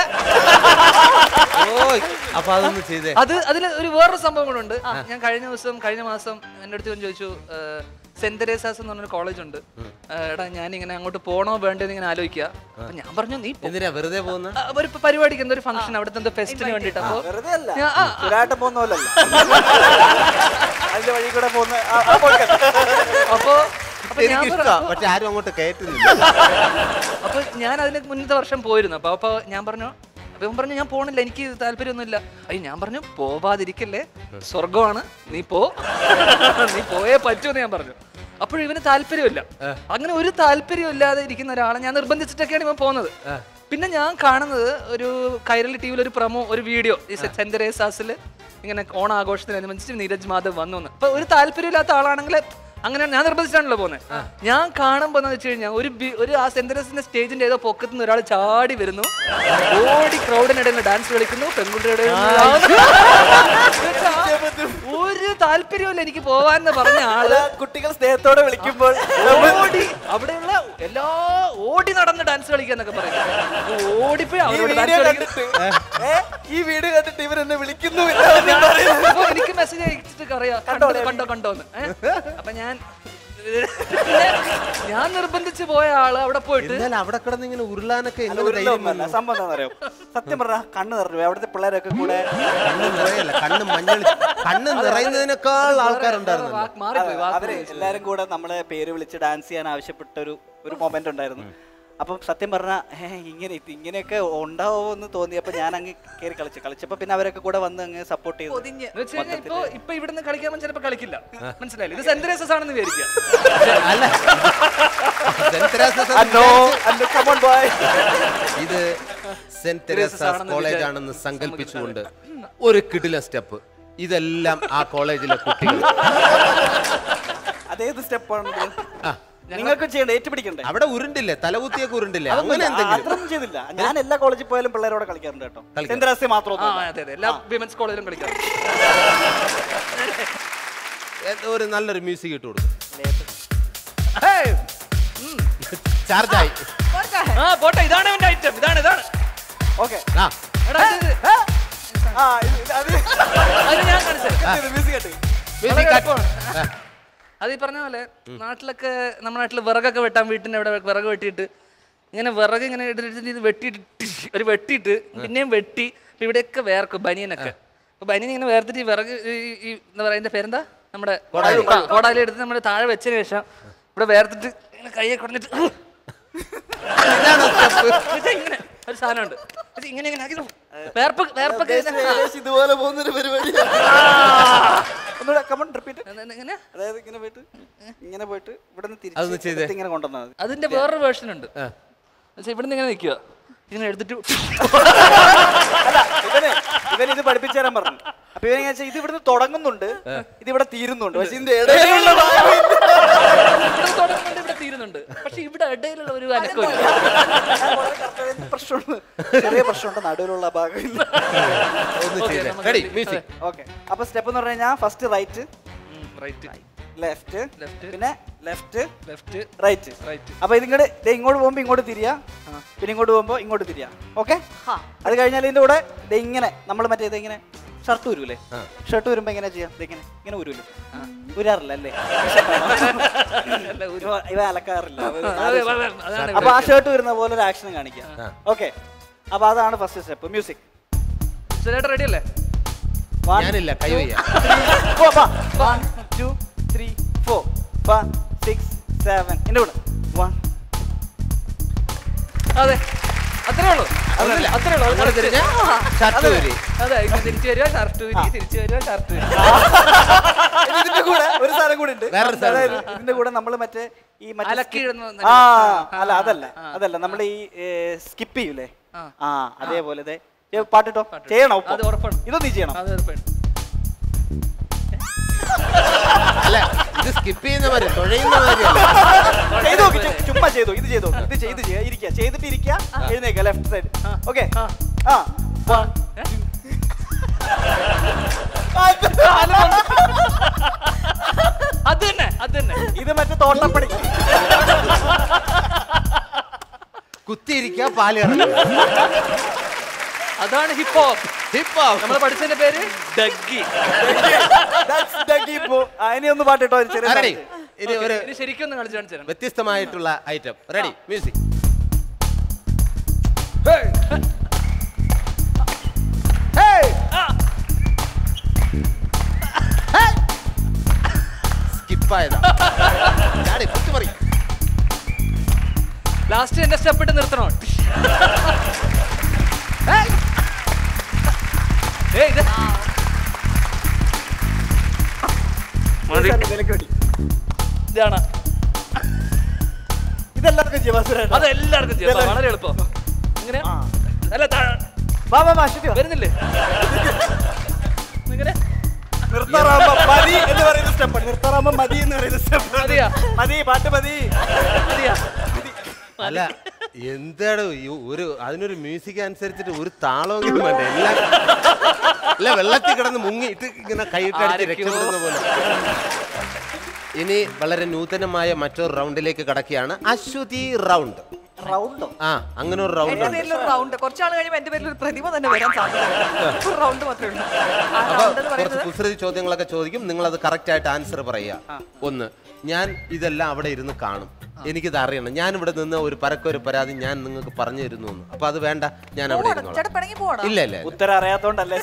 അപ്പൊ അതൊന്ന് ചെയ്തേ അത് അതിൽ ഒരു വേറൊരു സംഭവം കൂടെ ഉണ്ട് ഞാൻ കഴിഞ്ഞ ദിവസം കഴിഞ്ഞ മാസം എൻ്റെ അടുത്ത് വന്ന് ചോദിച്ചു സെന്റ് തെരേസാസ് എന്ന് പറഞ്ഞൊരു കോളേജ് ഉണ്ട് ആ, എടാ ഞാൻ ഇങ്ങനെ അങ്ങോട്ട് പോണോ വേണ്ടോ എന്ന് ഇങ്ങനെ ആലോചിക്കുക അപ്പൊ ഞാൻ പറഞ്ഞു നീ പോ. എന്തിനാ വെറുതെ പോകുന്ന ആ, ഒരു പരിപാടിക്ക് എന്തോ ഒരു ഫംഗ്ഷൻ അവിടുത്തെ എന്തോ ഫെസ്റ്റിന് വേണ്ടിട്ട് അപ്പൊ വെറുതെ അല്ല ഞാൻ- ആ, സുരാട്ടം പോകുന്ന പോലല്ല അതിന്റെ വഴി കൂടെ പോകുന്ന ആ- ആ പോക്കറ്റ്. അപ്പൊ അപ്പൊ ഞാൻ എനിക്ക് പറ- ഇഷ്ടാ പക്ഷെ ആരും അങ്ങോട്ട് കയറ്റുന്നില്ല അപ്പൊ ഞാൻ അതിന് മുന്നത്തെ വർഷം പോയിരുന്നു അപ്പൊ അപ്പൊ ഞാൻ പറഞ്ഞു അപ്പൊ ഇവൻ പറഞ്ഞു ഞാൻ പോണില്ല എനിക്ക് താല്പര്യമൊന്നുമില്ല അയ്യോ ഞാൻ പറഞ്ഞു പോവാതിരിക്കല്ലേ സ്വർഗമാണ് നീ പോ നീ പോയേ പറ്റൂന്ന് ഞാൻ പറഞ്ഞു അപ്പോഴും ഇവന് താല്പര്യമില്ല അങ്ങനെ ഒരു താല്പര്യം ഇല്ലാതെ ഇരിക്കുന്ന ഒരാളെ ഞാൻ നിർബന്ധിച്ചിട്ടൊക്കെയാണ് ഇവൻ പോകുന്നത് പിന്നെ ഞാൻ കാണുന്നത് ഒരു കൈരളി ടി വിയിൽ ഒരു പ്രൊമോ ഒരു വീഡിയോ ഈ സെന്റ് തെരേസാസിൽ ഇങ്ങനെ ഓണാഘോഷത്തിനനുബന്ധിച്ച് നീരജ് മാധവ് വന്നു എന്ന് അപ്പൊ ഒരു താല്പര്യമില്ലാത്ത ആളാണെങ്കിൽ അങ്ങനെ ഞാൻ നിർബന്ധിച്ചിട്ടാണല്ലോ പോകുന്നത് ഞാൻ കാണുമ്പോൾ എന്ന് വെച്ച് കഴിഞ്ഞാൽ ഒരു ബി- ഒരു ആ സെന്ററസിന്റെ സ്റ്റേജിന്റെ ഏതോ പൊക്കത്ത് നിന്ന് ഒരാൾ ചാടി വരുന്നു ഓടി ക്രൗഡിനിടയിൽ ഡാൻസ് കളിക്കുന്നു പെൺകുട്ടിയുടെ ഒരു താല്പര്യമില്ല എനിക്ക് പോവാന്ന് പറഞ്ഞ ആള് കുട്ടികൾ സ്നേഹത്തോടെ വിളിക്കുമ്പോൾ ഓടി അവിടെയുള്ള എല്ലാ ഓടി നടന്ന് ഡാൻസ് കളിക്കാന്നൊക്കെ പറയുന്നത് ഓടിപ്പോയി ഈ അവരോട് വീഡിയോ ഡാൻസ് കണ്ടിട്ട് ഏ, ഈ വീഡിയോ കണ്ടിട്ട് ഇവരെന്നെ വിളിക്കുന്നുമില്ല അപ്പൊ എനിക്ക് മെസ്സേജ് അയച്ചിട്ട് അറിയാം കണ്ടോ കണ്ടോ കണ്ടോന്ന് ഏ? അപ്പൊ ഞാൻ ഞാൻ നിർബന്ധിച്ച് പോയ ആള് അവിടെ പോയിട്ട് എന്നാൽ അവിടെ കിടന്ന് ഇങ്ങനെ ഉരുളാനൊക്കെ അല്ല, എങ്ങനെ ധൈര്യം ഉരുളൊന്നുമല്ല. സംഭവം എന്താണെന്നറിയോ സത്യം പറഞ്ഞ കണ്ണ് നിറഞ്ഞു അവിടുത്തെ പിള്ളേരൊക്കെ കൂടെ കണ്ണ് നിറയല്ല കണ്ണ് മഞ്ഞൾ കണ്ണ് നിറയുന്നതിനേക്കാൾ ആൾക്കാരുണ്ടായിരുന്നു മാറിപ്പോയി അതെ, അവര് എല്ലാരും കൂടെ നമ്മളെ പേര് വിളിച്ച് ഡാൻസ് ചെയ്യാൻ ആവശ്യപ്പെട്ട ഒരു ഒരു മൊമെന്റ് ഉണ്ടായിരുന്നു അപ്പം സത്യം പറഞ്ഞ ഇങ്ങനെ ഇത് ഇങ്ങനെയൊക്കെ ഉണ്ടാവോ എന്ന് തോന്നിയപ്പോ ഞാൻ അങ്ങ് കയറി കളിച്ചു കളിച്ചപ്പോ പിന്നെ അവരൊക്കെ കൂടെ വന്ന് അങ്ങ് സപ്പോർട്ട് ചെയ്തു എന്ന് വെച്ച് കഴിഞ്ഞാൽ ഇപ്പൊ ഇപ്പൊ ഇവിടുന്ന് കളിക്കാൻ ചിലപ്പോ കളിക്കില്ല മനസ്സിലായില്ലേ ഇത് സെന്ററേസസ് ആണെന്ന് വിചാരിക്കുക ഇത് സെന്റ് തെരേസാസ് ആണെന്ന് കോളേജ് വിചാരി- ആണെന്ന് സങ്കല്പിച്ചുകൊണ്ട് ഒരു കിടില സ്റ്റെപ്പ് ഇതെല്ലാം ആ കോളേജിലെ കുട്ടികൾ അതേത് സ്റ്റെപ്പാണ് നിങ്ങൾക്ക് ചെയ്യണ്ട ഏറ്റുപിടിക്കണ്ടേ അവിടെ ഉരുണ്ടില്ലേ തലകുത്തിയൊക്കെ ഉരുണ്ടില്ലേ അതൊന്നും അങ്ങനെ ഇല്ല. എന്തെങ്കിലും അതൊന്നും ചെയ്തില്ല ഞാൻ എല്ലാ കോളേജിൽ പോയാലും പിള്ളേരോടെ കളിക്കാറുണ്ട് കേട്ടോ കളിക്കും. സെന്റ് രാസ്യ ആ മാത്രമൊന്നും അതെ അതെ എല്ലാ വിമൻസ് കോളേജിലും കളിക്കാം ഏ, ഒരു നല്ലൊരു മ്യൂസിക് ഇട്ട് കൊടുക്കും ചാർജായി ആ പോട്ടെ ഇതാണ് എന്റെ ഐറ്റം ഇതാണ് ഇതാണ് ഓക്കെ ആ എടാ, ഇത് ഇത്. അത് ഞാൻ കാണിച്ചു Music cut. അത് ഈ പറഞ്ഞ പോലെ നാട്ടിലൊക്കെ നമ്മുടെ നാട്ടിൽ വിറകൊക്കെ വെട്ടാൻ വീട്ടിന്റെ അവിടെ വിറക് വെട്ടിയിട്ട് ഇങ്ങനെ വിറക് ഇങ്ങനെ എടുത്തിട്ട് ഇത് വെട്ടിയിട്ട് ടിഷ് ഒരു വെട്ടിയിട്ട് പിന്നെയും വെട്ടി ഇപ്പൊ ഇവിടെയൊക്കെ വേർക്കും ബനിയനൊക്കെ അപ്പൊ ബനിയൻ ഇങ്ങനെ വേർത്തിട്ട് ഈ വിറക് ഈ- ഈ എന്താ പറയാ ഇതിന്റെ പേരെന്താ നമ്മുടെ കോടാലി. ആ, കോടാലി എടുത്ത് നമ്മുടെ താഴെ വെച്ചതിന് ശേഷം ഇവിടെ വേർത്തിട്ട് ഇങ്ങനെ കയ്യെ കൊടുത്തിട്ട് എന്നിട്ട് ഇങ്ങനെ ഒരു സാധനമുണ്ട് എന്നിട്ട് ഇങ്ങനെ ഇങ്ങനെ ആക്കി വേർപ്പ് വേർപ്പൊക്കെ ഇതുപോലെ പോകുന്നൊരു പരിപാടി ഒന്നുകൂടെ കമൺ റിപ്പീറ്റ് എങ്ങനെ അതായത് ഇങ്ങനെ പോയിട്ട് ഇങ്ങനെ പോയിട്ട് ഇവിടെ നിന്ന് അതൊന്ന് ചെയ്തേ. തിരിച്ച് ഇങ്ങനെ കൊണ്ടുവന്നാൽ മതി അതിന്റെ വേറൊരു വേർഷൻ ഉണ്ട് ഇവിടെ നിന്ന് ഇങ്ങനെ നിൽക്കുക ഇങ്ങനെ എടുത്തിട്ട് ഇവന് ഇവൻ ഇത് പഠിപ്പിച്ചു തരാൻ പറഞ്ഞു അപ്പൊ ഇവനെ ഞാൻ ഇത് ഇവിടുന്ന് തുടങ്ങുന്നുണ്ട് ഇത് ഇവിടെ തീരുന്നുണ്ട് പക്ഷെ ഇതിന്റെ ഇടയിലുള്ള ഭാഗം ഇവിടെ തുടങ്ങുന്നുണ്ട് ഇവിടെ തീരുന്നുണ്ട് പക്ഷെ ഇവിടെ ഇടയിലുള്ള ഒരു അനക്കമില്ല പ്രശ്നമുണ്ട് ചെറിയ പ്രശ്നമുണ്ട് നടുവിലുള്ള ഭാഗം ഒന്ന് ചെയ്തേ റെഡി മ്യൂസിക് ഓക്കെ അപ്പൊ സ്റ്റെപ്പ് എന്ന് പറഞ്ഞു കഴിഞ്ഞാൽ ഫസ്റ്റ് റൈറ്റ് റൈറ്റ് ലെഫ്റ്റ് പിന്നെ ലെഫ്റ്റ് ലെഫ്റ്റ് റൈറ്റ് റൈറ്റ് അപ്പൊ ഇതിങ്ങോട്ട് ദേ ഇങ്ങോട്ട് പോകുമ്പോ ഇങ്ങോട്ട് തിരിയാ പിന്നെ ഇങ്ങോട്ട് പോകുമ്പോ ഇങ്ങോട്ട് തിരിയാ ഓക്കെ അത് കഴിഞ്ഞാൽ ഇതിന്റെ കൂടെ ദേ ഇങ്ങനെ നമ്മൾ മറ്റേ ഇത് ഇങ്ങനെ ഷർട്ട് ഊരൂലേ ഷർട്ട് ഊരുമ്പോ എങ്ങനെ ചെയ്യാം ദേ ഇങ്ങനെ ഇങ്ങനെ ഊരൂലേ ഊരാറില്ല അല്ലേ ഇവ- ഇവ അലക്കാറില്ല അവര് അതെ, അതെ, അതാണ് അപ്പൊ ആ ഷർട്ട് ഊരുന്ന പോലെ ഒരു ആക്ഷൻ കാണിക്കാം ഓക്കെ അപ്പൊ അതാണ് ഫസ്റ്റ് സ്റ്റെപ്പ് മ്യൂസിക് ചേട്ടാ റെഡി അല്ലേ ഞാനില്ല കൈ വയ്യ one two three four five six seven എന്റെ കൂടെ വൺ അതെ അത്രേ ഉള്ളൂ ഒന്നുമില്ല. അത്രേ ഉള്ളൂ അത് അങ്ങോട്ട് തിരിഞ്ഞ് ഷർട്ട് അതെ. ഊരി. അതെ ഇങ്ങനെ തിരിച്ചു വരിക ഷർട്ട് ഊരി തിരിച്ചു വരിക ഷർട്ട് ഊരി ഇതിന്റെ കൂടെ ഒരു സാധനം കൂടെ ഉണ്ട് വേറൊരു സാധനം അതായത് ഇതിന്റെ കൂടെ നമ്മൾ മറ്റേ ഈ മറ്റേ അലക്കി skip- ഇടുന്ന ആ ആ, അല്ല ആ, അതല്ല ആ. അതല്ല നമ്മൾ ഈ സ്കിപ്പ് ചെയ്യൂലേ ആ. ആ അതേപോലെ ദേ, ഏ, പാട്ടിട്ടോ ചെയ്യണോ ഒപ്പം? അത് ഉറപ്പാണ്. ഇതൊന്നും നീ ചെയ്യണം അത് ഉറപ്പാണ് അല്ല ഇത് സ്കിപ്പ് ചെയ്യുന്ന മാതിരി തുഴയുന്ന മാതിരിയല്ല ചെയ്തു നോക്ക് ചു- ചുമ്മാ ചെയ്തു ഇത് ചെയ്തു ഇത് ചെയ്ത് ചെയ്യാ ഇരിക്കുക ചെയ്തിട്ട് ഇരിക്കുക എഴുന്നേക്ക ലെഫ്റ്റ് സൈഡ് ഓക്കെ ആ One, two. അത് തന്നെ അത് തന്നെ ഇത് മറ്റേ തോട്ടപ്പടി കുത്തിയിരിക്കുക പാല് ഇറങ്ങുക അതാണ് ഹിപ്പ് ഹോപ്പ് ഹിപ്പ് ഹോപ്പ് നമ്മൾ പഠിച്ചതിന്റെ പേര് ഡഗ്ഗി That's the key po. ആ, ഇനി ഒന്ന് പാട്ടിട്ടോ ഒരു ചെറിയ റെഡി പാട്ട്. ഇനി ഒരു ഇനി ശരിക്കും ഒന്ന് കളിച്ചു കാണിച്ചു തരാം വ്യത്യസ്തമായിട്ടുള്ള ഐറ്റം റെഡി മ്യൂസിക് സ്കിപ്പായതാ ചാടി കുത്തിമറി ലാസ്റ്റ് എന്റെ സ്റ്റെപ്പ് ഇട്ട് നിർത്തണോ ഏയ് ഇത് മതി. ഇതാണ് ഇതെല്ലാവർക്കും ചെയ്യാം വാസുദേവൻ. അത് എല്ലാവർക്കും ചെയ്യാം ഇതെല്ലാവർക്കും. വളരെ എളുപ്പം ഇങ്ങനെ അല്ല താ- വാ, വാ, വാ, ശ്രുതി വാ. വരുന്നില്ലേ ഇങ്ങനെ നിർത്താറാകുമ്പോ മതി എന്ന് പറയുന്ന സ്റ്റെപ്പ് നിർത്താറാകുമ്പോ മതി എന്ന് പറയുന്ന സ്റ്റെപ്പ് മതിയാ? മതി പാട്ട് മതി മതിയാ അല്ല എന്താണ് ഈ ഒരു അതിനൊരു മ്യൂസിക് അനുസരിച്ചിട്ട് ഒരു താളമെങ്കിലും വേണ്ട എല്ലാം അല്ല വെള്ളത്തിൽ കിടന്ന് മുങ്ങിയിട്ട് ഇങ്ങനെ കൈയിട്ട് അടിച്ച് ആരൊക്കെയോ. രക്ഷപ്പെടുന്ന പോലെ ഇനി വളരെ നൂതനമായ മറ്റൊരു റൗണ്ടിലേക്ക് കടക്കുകയാണ് അശ്വതി റൗണ്ട് റൗണ്ടോ ആ അങ്ങനെ ഒരു റൗണ്ട് എന്റെ ഉണ്ട് പേരിൽ ഒരു റൗണ്ട് കുറച്ചാൾ കഴിയുമ്പോൾ എന്റെ പേരിൽ ഒരു പ്രതിമ തന്നെ വരാൻ സാധ്യത ഒരു റൗണ്ട് മാത്രമേ ഉള്ളൂ ആ അപ്പൊ റൗണ്ട് എന്ന് കുറച്ച് പറയുന്നത് കുസൃതി ചോദ്യങ്ങളൊക്കെ ചോദിക്കും നിങ്ങൾ അത് കറക്റ്റ് ആയിട്ട് ആൻസർ പറയുക ഒന്ന് ഞാൻ ഇതെല്ലാം അവിടെ ഇരുന്ന് കാണും എനിക്കിത് അറിയണം ഞാൻ ഇവിടെ നിന്ന് ഒരു പരക്കൊരു പരാതി ഞാൻ നിങ്ങൾക്ക് പറഞ്ഞു തരുന്നു എന്ന് അപ്പൊ അത് വേണ്ട ഞാൻ അവിടെ പോവാണ്. ഇരുന്നോളാം ചേട്ടാ പിണങ്ങി പോവാണോ ഇല്ല ഇല്ല ഇല്ല. ഉത്തരം അറിയാത്തോണ്ടല്ലേ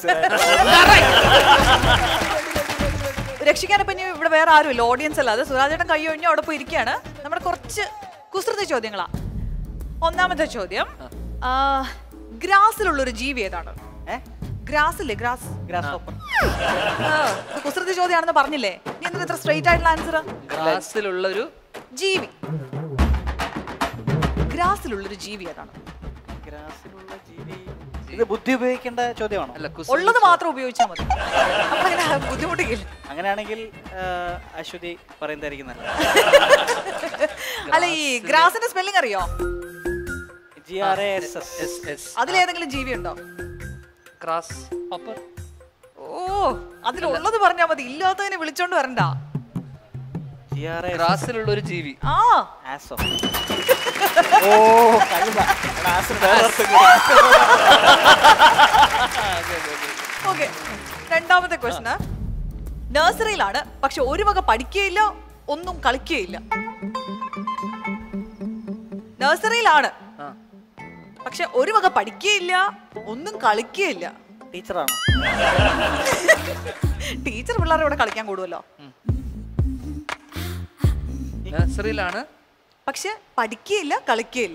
രക്ഷിക്കാനിപ്പോ ഇനി ഇവിടെ വേറെ ആരുമില്ല ഓഡിയൻസ് അല്ല അത് സുരാജേട്ടൻ കൈ ഒഴിഞ്ഞ് അവിടെ പോയി ഇരിക്കുകയാണ് നമ്മുടെ കുറച്ച് കുസൃതി ചോദ്യങ്ങളാ ഒന്നാമത്തെ ചോദ്യം ആ, ഗ്രാസിലുള്ള ഒരു ജീവി ഏതാണ് ഗ്രാസില്ലേ ഗ്രാസ് ഗ്രാസ് ഹോപ്പർ ആ, ഇത് കുസൃതി ചോദ്യമാണെന്ന് പറഞ്ഞില്ലേ നീ എന്തിനാ ഇത്ര സ്ട്രെയിറ്റ് ആയിട്ടുള്ള ആൻസർ ഗ്ലാസ്സിലുള്ള ഒരു ജീവി ഗ്രാസിലുള്ള ഒരു ജീവി ഏതാണ് ഗ്രാസിലുള്ള ജീവി ഇത് ബുദ്ധി ഉപയോഗിക്കേണ്ട ചോദ്യമാണോ അല്ല ഉള്ളത് മാത്രം ഉപയോഗിച്ചാൽ മതി നമ്മളങ്ങനെ ബുദ്ധിമുട്ടിക്കില്ല അങ്ങനെയാണെങ്കിൽ ആ, അശ്വതി പറയുന്നതായിരിക്കും നല്ലത് അല്ല ഈ ഗ്രാസിന്റെ സ്പെല്ലിംഗ് അറിയോ G R A S S S S അതിലേതെങ്കിലും ജീവി ഉണ്ടോ ക്രാസ് ഹോപ്പർ ഓ അതിലുള്ളത് പറഞ്ഞാ മതി ഇല്ലാത്തതിനെ വിളിച്ചോണ്ട് വരണ്ട ജി ആർ എ ഗ്രാസിലുള്ള ഒരു ജീവി ആ ആസോ ഓ കഴിവ ആസിന് വേറെ അർത്ഥം കൂടി. ഓക്കെ രണ്ടാമത്തെ ക്വസ്റ്റന് നഴ്സറിയിലാണ് പക്ഷെ ഒരു വക പഠിക്കുകയില്ല ഒന്നും കളിക്കുകയില്ല നഴ്സറിയിലാണ് പക്ഷെ ഒരു വക പഠിക്കുകയില്ല ഒന്നും കളിക്കുകയില്ല ടീച്ചറാണോ ടീച്ചർ പിള്ളേരുടെ കൂടെ കളിക്കാൻ കൂടുമല്ലോ നഴ്സറിയിലാണ് പക്ഷെ പഠിക്കുകയില്ല കളിക്കുകയില്ല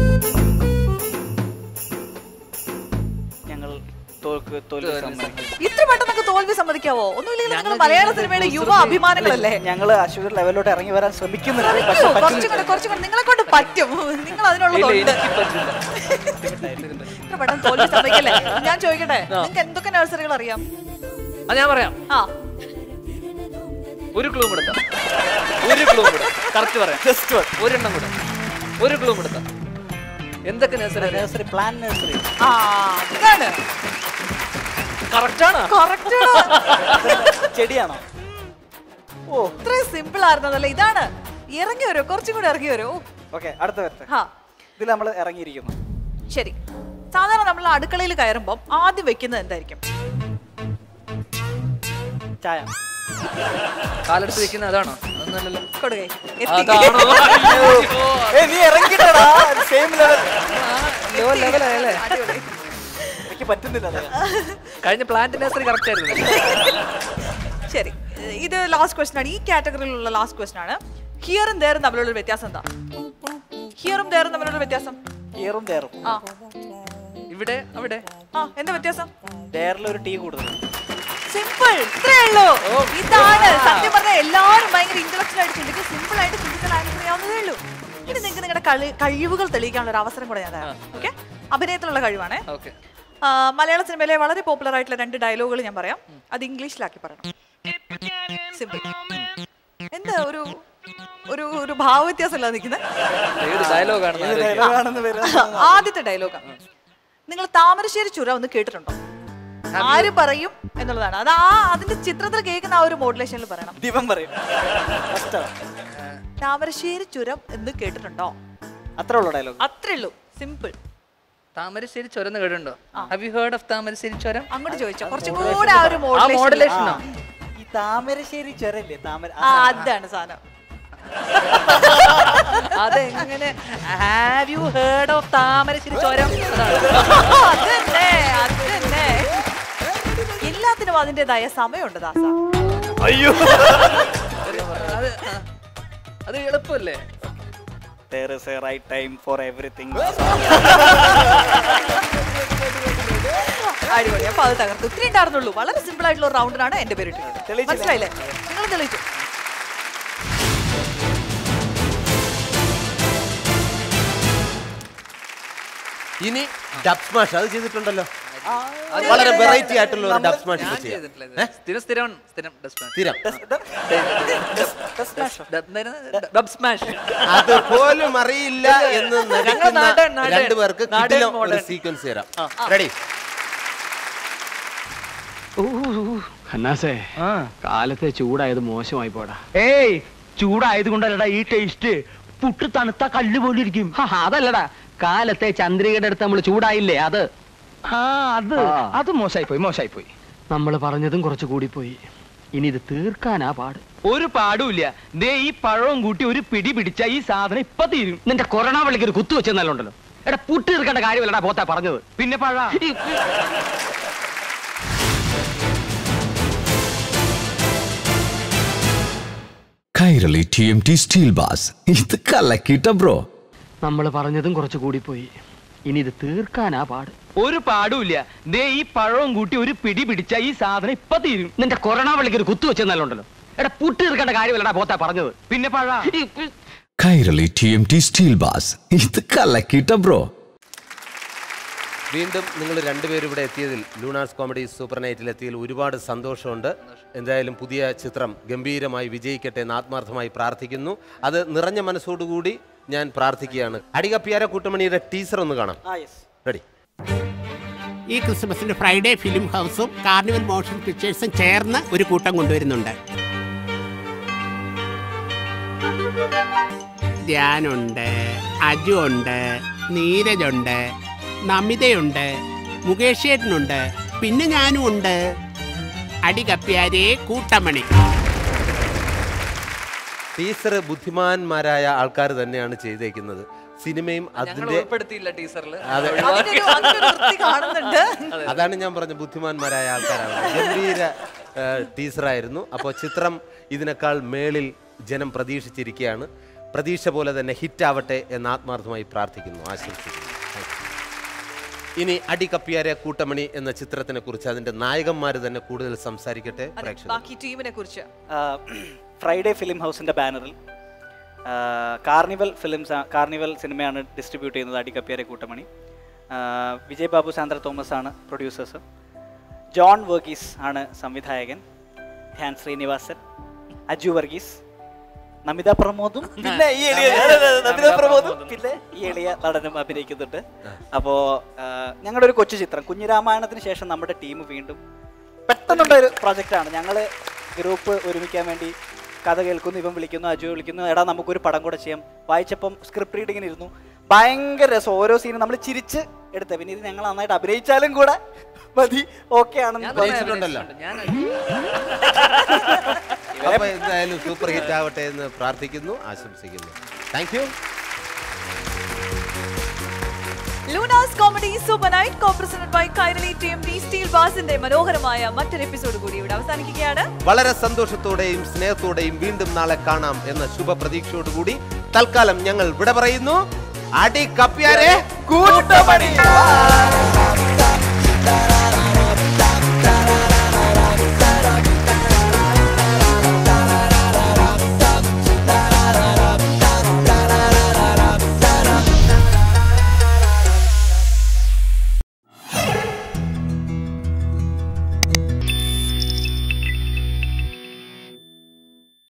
ഞങ്ങൾ തോൽക്ക് തോൽവി സമ്മതിക്കും. ഇത്ര പെട്ടെന്നൊക്കെ തോൽവി സമ്മതിക്കാവോ ഒന്നുമില്ലെങ്കിൽ നിങ്ങൾ മലയാള സിനിമയുടെ യുവ അഭിമാനങ്ങളല്ലേ ഞങ്ങൾ അശ്വർ ലെവലിലോട്ട് ഇറങ്ങി വരാൻ ശ്രമിക്കുന്നുണ്ട് പക്ഷെ കുറച്ചും പറ്റുന്നില്ല. കൂടെ കുറച്ചും കൂടെ നിങ്ങളെ കൊണ്ട് പറ്റും നിങ്ങൾ അതിനുള്ളതുണ്ട് ഇത്ര പെട്ടെന്ന് തോൽവി സമ്മതിക്കല്ലേ ഞാൻ ചോദിക്കട്ടെ നിങ്ങൾക്ക് എന്തൊക്കെ നഴ്സറികൾ അറിയാം അത് ഞാൻ പറയാം ആ ഒരു ക്ലൂ കൊടുത്ത ഒരു ക്ലൂ കൂടെ കറക്റ്റ് പറയാം ജസ്റ്റ് ഒരെണ്ണം കൂടെ ഒരു ക്ലൂ കൊടുത്ത എന്തൊക്കെ നഴ്സറി നഴ്സറി പ്ലാൻ നഴ്സറി ആ ഇതാണ് കറക്റ്റ് ആണ് കറക്റ്റ് ചെടിയാണോ ഓ ഇത്രയും സിമ്പിൾ ആയിരുന്നതല്ലേ ഇതാണ് ഇറങ്ങി വരൂ കുറച്ചും കൂടെ ഇറങ്ങി വരൂ ഓക്കെ അടുത്ത വരട്ടെ ഹാ ഇതിൽ നമ്മൾ ഇറങ്ങിയിരിക്കുന്നു ശരി സാധാരണ നമ്മൾ അടുക്കളയിൽ കയറുമ്പോൾ ആദ്യം വെക്കുന്നത് എന്തായിരിക്കും ചായ കാലെടുത്ത് വെക്കുന്ന അതാണോ അതൊന്നല്ലല്ലോ കൊടുകൈ അതാണോ ഏയ്, നീ ഇറങ്ങിട്ടടാ സെയിം ലെവൽ ലോ ലെവലല്ലേ എനിക്ക് പറ്റുന്നില്ല അത്. കഴിഞ്ഞ പ്ലാന്റ് നഴ്സറി കറക്റ്റ് ആയിരുന്നു ശരി ഇത് ലാസ്റ്റ് ക്വസ്റ്റൻ ആണ് ഈ കാറ്റഗറിയിലുള്ള ലാസ്റ്റ് ക്വസ്റ്റൻ ആണ് ഹിയറും ദേറും തമ്മിലുള്ള വ്യത്യാസം എന്താ ഹിയറും ദേറും തമ്മിലുള്ള വ്യത്യാസം ഹിയറും ഡെയറും ആ ഇവിടെ അവിടെ ആ എന്താ വ്യത്യാസം ഡെയറിൽ ഒരു ടീ കൂടുതൽ സിമ്പിൾ ഇത്രേ ഉള്ളൂ ഇതാണ് സത്യം പറഞ്ഞാൽ എല്ലാവരും ഭയങ്കര ഇന്റലക്ച്വൽ ആയിട്ട് ചിന്തിക്കും സിമ്പിൾ ആയിട്ട് ചിന്തിച്ചാൽ ആൻസർ ചെയ്യാവുന്നതേ ഉള്ളൂ ഇനി നിങ്ങൾക്ക് നിങ്ങളുടെ കളി കഴിവുകൾ തെളിയിക്കാനുള്ള ഒരു അവസരം കൂടെ ഞാൻ തരാം ഓക്കെ അഭിനയത്തിലുള്ള കഴിവാണേ ഓക്കെ ആ, മലയാള സിനിമയിലെ വളരെ പോപ്പുലർ ആയിട്ടുള്ള രണ്ട് ഡയലോഗുകൾ ഞാൻ പറയാം അത് ഇംഗ്ലീഷിലാക്കി പറയണം സിമ്പിൾ എന്താ ഒരു ഒരു ഒരു ഭാവവ്യത്യാസമല്ല നിൽക്കുന്നത് ഏത് ഡയലോഗാണെന്ന് ഏത് ആലോചിക്കാം. dialogue ആണെന്ന് വരുന്നത് ആദ്യത്തെ ഡയലോഗാണ് നിങ്ങൾ താമരശ്ശേരി ചുരം ഒന്ന് കേട്ടിട്ടുണ്ടോ ആര് പറയും എന്നുള്ളതാണ് അത് ആ അതിന്റെ ചിത്രത്തിൽ കേൾക്കുന്ന ആ ഒരു മോഡുലേഷനിൽ പറയണം ദിവം പറയും First ആ. താമരശ്ശേരി ചുരം എന്ന് കേട്ടിട്ടുണ്ടോ അത്രേ ഉള്ളൂ ഡയലോഗ് അത്രേ ഉള്ളൂ സിമ്പിൾ താമരശ്ശേരി ചുരം എന്ന് കേട്ടിട്ടുണ്ടോ have you heard of Thamarassery Churam അങ്ങോട്ട് ചോദിച്ചോ കുറച്ചും കൂടെ ആ ഒരു ആ മോഡുലേഷൻ മോഡുലേഷനോ ഈ താമരശ്ശേരി ചുരല്ലേ താമര ആ അതാണ് സാധനം അതെങ്ങനെ have you heard of Thamarassery Churam അതന്നെ അതന്നെ എല്ലാത്തിനും അതിൻ്റെതായ സമയമുണ്ട് ദാസ അയ്യോ അത് അത് എളുപ്പമല്ലേ There is a right time for everything. അടിപൊളി അപ്പൊ അത് തകർത്തു ഇത്രയും ഉണ്ടായിരുന്നുള്ളൂ വളരെ സിമ്പിൾ ആയിട്ടുള്ള റൗണ്ടിനാണ് എന്റെ പേര് ഇട്ടിട്ടുള്ളത് തെളിയിച്ചില്ലേ? മനസ്സിലായില്ലേ നിങ്ങൾ തെളിയിച്ചു ഇനി ഡബ് സ്മാഷ് അത് ചെയ്തിട്ടുണ്ടല്ലോ വളരെ വെറൈറ്റി ആയിട്ടുള്ള ഒരു ഡബ് സ്മാഷ് ഞാൻ ഇപ്പൊ ചെയ്യാം ചെയ്തിട്ടില്ല ഇത്. സ്ഥിരം സ്ഥിരം സ്ഥിരം ഡബ് സ്മാഷ് സ്ഥിരം ഡബ് സ്മാഷ് അത് പോലും അറിയില്ല എന്ന് നടിക്കുന്ന നാടൻ, നാടൻ. രണ്ടുപേർക്ക് നാടൻ കിടിലം ഒരു modern. സീക്വൻസ് തരാം റെഡി ഹന്നാസേ കാലത്തെ ചൂടായത് മോശമായി പോടാ ഏയ് ചൂടായത് കൊണ്ടല്ലടാ ഈ ടേസ്റ്റ് പുട്ട് തണുത്ത കല്ല് പോലെ ഇരിക്കും അതല്ലടാ കാലത്തെ ചന്ദ്രികയുടെ അടുത്ത് നമ്മൾ ചൂടായില്ലേ അത് ആ അത് അത് മോശമായി പോയി മോശമായി പോയി നമ്മൾ പറഞ്ഞതും കുറച്ച് കൂടിപ്പോയി ഇനി ഇത് തീർക്കാനാ പാട് ഒരു പാടുമില്ല ദേ ഈ പഴവും കൂട്ടി ഒരു പിടി പിടിച്ച ഈ സാധനം ഇപ്പൊ തീരും നിന്റെ കൊറോണ വള്ളിക്ക് ഒരു കുത്തു വെച്ചെന്നല്ലുണ്ടല്ലോ എടാ പുട്ട് തീർക്കേണ്ട കാര്യമല്ലടാ പോത്താ പറഞ്ഞത് പിന്നെ പഴ Kairali T M T steel bars ഇത് കലക്കിട്ട ബ്രോ നമ്മൾ പറഞ്ഞതും കുറച്ച് കൂടിപ്പോയി ഇനി ഇത് തീർക്കാനാ പാട് ഒരു പാടുമില്ല ദേ ഈ പഴവും കൂട്ടി ഒരു പിടി പിടിച്ച ഈ സാധനം ഇപ്പൊ തീരും നിന്റെ കൊറോണ വള്ളിക്ക് ഒരു കുത്തു വെച്ചെന്നല്ലുണ്ടല്ലോ എടാ പുട്ട് തീർക്കേണ്ട കാര്യമല്ലടാ പോത്താ പറഞ്ഞത് പിന്നെ പഴ Kairali T M T steel bars ഇത് കലക്കിട്ട ബ്രോ വീണ്ടും നിങ്ങൾ രണ്ടുപേരും ഇവിടെ എത്തിയതിൽ ലൂണാസ് കോമഡി സൂപ്പർ നൈറ്റിൽ എത്തിയതിൽ ഒരുപാട് സന്തോഷമുണ്ട് എന്തായാലും പുതിയ ചിത്രം ഗംഭീരമായി വിജയിക്കട്ടെ എന്ന് ആത്മാർത്ഥമായി പ്രാർത്ഥിക്കുന്നു അത് നിറഞ്ഞ മനസ്സോടുകൂടി ഞാൻ പ്രാർത്ഥിക്കുകയാണ് അടികപ്പിയാര കൂട്ടമണിയുടെ ടീസർ ഒന്ന് കാണാം ആ യെസ് റെഡി ഈ ക്രിസ്മസിന് ഫ്രൈഡേ ഫിലിം ഹൗസും കാർണിവൽ മോഷൻ പിക്ചേഴ്സും ചേർന്ന് ഒരു കൂട്ടം കൊണ്ടുവരുന്നുണ്ട് ധ്യാനുണ്ട് അജു ഉണ്ട് നീരജുണ്ട് നമിതയുണ്ട് മുകേഷ് ചേട്ടനുണ്ട് പിന്നെ ഞാനും ഉണ്ട് അടി കപ്പിയാരെ കൂട്ടമണി ടീച്ചർ ബുദ്ധിമാന്മാരായ ആൾക്കാർ തന്നെയാണ് ചെയ്തേക്കുന്നത് സിനിമയും ഞങ്ങൾ അതിന്റെ ഉൾപ്പെടുത്തിയില്ല ടീച്ചറിൽ അതെ. അതിന്റെ ഒരു- അതിന്റെ ഒരു വൃത്തി കാണുന്നുണ്ട് അതാണ് ഞാൻ പറഞ്ഞത് ബുദ്ധിമാന്മാരായ ആൾക്കാരാണ് ഗംഭീര ഏഹ്, ടീച്ചറായിരുന്നു അപ്പോൾ ചിത്രം ഇതിനേക്കാൾ മേളിൽ ജനം പ്രതീക്ഷിച്ചിരിക്കുകയാണ് പ്രതീക്ഷ പോലെ തന്നെ ഹിറ്റ് ആവട്ടെ എന്ന് ആത്മാർത്ഥമായി പ്രാർത്ഥിക്കുന്നു ആശംസിക്കുന്നു Thank you. ഇനി അടി കപ്പിയാരെ കൂട്ടമണി എന്ന ചിത്രത്തിനെ കുറിച്ച് അതിന്റെ നായകന്മാർ തന്നെ കൂടുതൽ സംസാരിക്കട്ടെ അതെ, പ്രേക്ഷകർ ബാക്കി ടീമിനെ കുറിച്ച് ഫ്രൈഡേ ഫിലിം ഹൗസിൻ്റെ ബാനറിൽ ആ, കാർണിവൽ ഫിലിംസ് ആ- കാർണിവൽ സിനിമയാണ് ഡിസ്ട്രിബ്യൂട്ട് ചെയ്യുന്നത് അടി കപ്പിയാരെ കൂട്ടമണി ആ, വിജയ് ബാബു സാന്ദ്ര തോമസ് ആണ് പ്രൊഡ്യൂസേഴ്സ് ജോൺ വർഗീസ് ആണ് സംവിധായകൻ ധ്യാൻ ശ്രീനിവാസൻ അജു വർഗീസ് നമിത പ്രമോദും പിന്നെ ഈ എളിയ നമിത പ്രമോദും പിന്നെ ഈ എളിയ നടനും അഭിനയിക്കുന്നുണ്ട് അപ്പോ ആ, ഞങ്ങളുടെ ഒരു കൊച്ചു ചിത്രം കുഞ്ഞിരാമായണത്തിന് ശേഷം നമ്മുടെ ടീം വീണ്ടും പെട്ടെന്നുള്ള ഒരു പ്രോജക്റ്റാണ് ഞങ്ങൾ ഗ്രൂപ്പ് ഒരുമിക്കാൻ വേണ്ടി കഥ കേൾക്കുന്നു ഇവൻ വിളിക്കുന്നു അജു വിളിക്കുന്നു എടാ നമുക്കൊരു പടം കൂടെ ചെയ്യാം വായിച്ചപ്പം സ്ക്രിപ്റ്റ് റീഡിങ്ങിന് ഇരുന്നു ഭയങ്കര രസം ഓരോ സീനും നമ്മൾ ചിരിച്ച് എടുത്ത പിന്നെ ഇത് ഞങ്ങൾ നന്നായിട്ട് അഭിനയിച്ചാലും കൂടെ മതി ഓക്കെ ആണെന്ന് അഭിനയിച്ചിട്ടുണ്ടല്ലോ. അപ്പൊ എന്തായാലും സൂപ്പർ ഹിറ്റ് ആവട്ടെ എന്ന് പ്രാർത്ഥിക്കുന്നു ആശംസിക്കുന്നു താങ്ക് യു ലൂണാസ് comedy super night co presented by Kairali T M D steel ബാസിന്റെ മനോഹരമായ മറ്റൊരു എപ്പിസോഡ് കൂടി ഇവിടെ അവസാനിക്കുകയാണ് വളരെ സന്തോഷത്തോടെയും സ്നേഹത്തോടെയും വീണ്ടും നാളെ കാണാം എന്ന ശുഭപ്രതീക്ഷയോടുകൂടി തൽക്കാലം ഞങ്ങൾ വിട പറയുന്നു അടി കപ്പ്യാരെ കൂട്ടമണി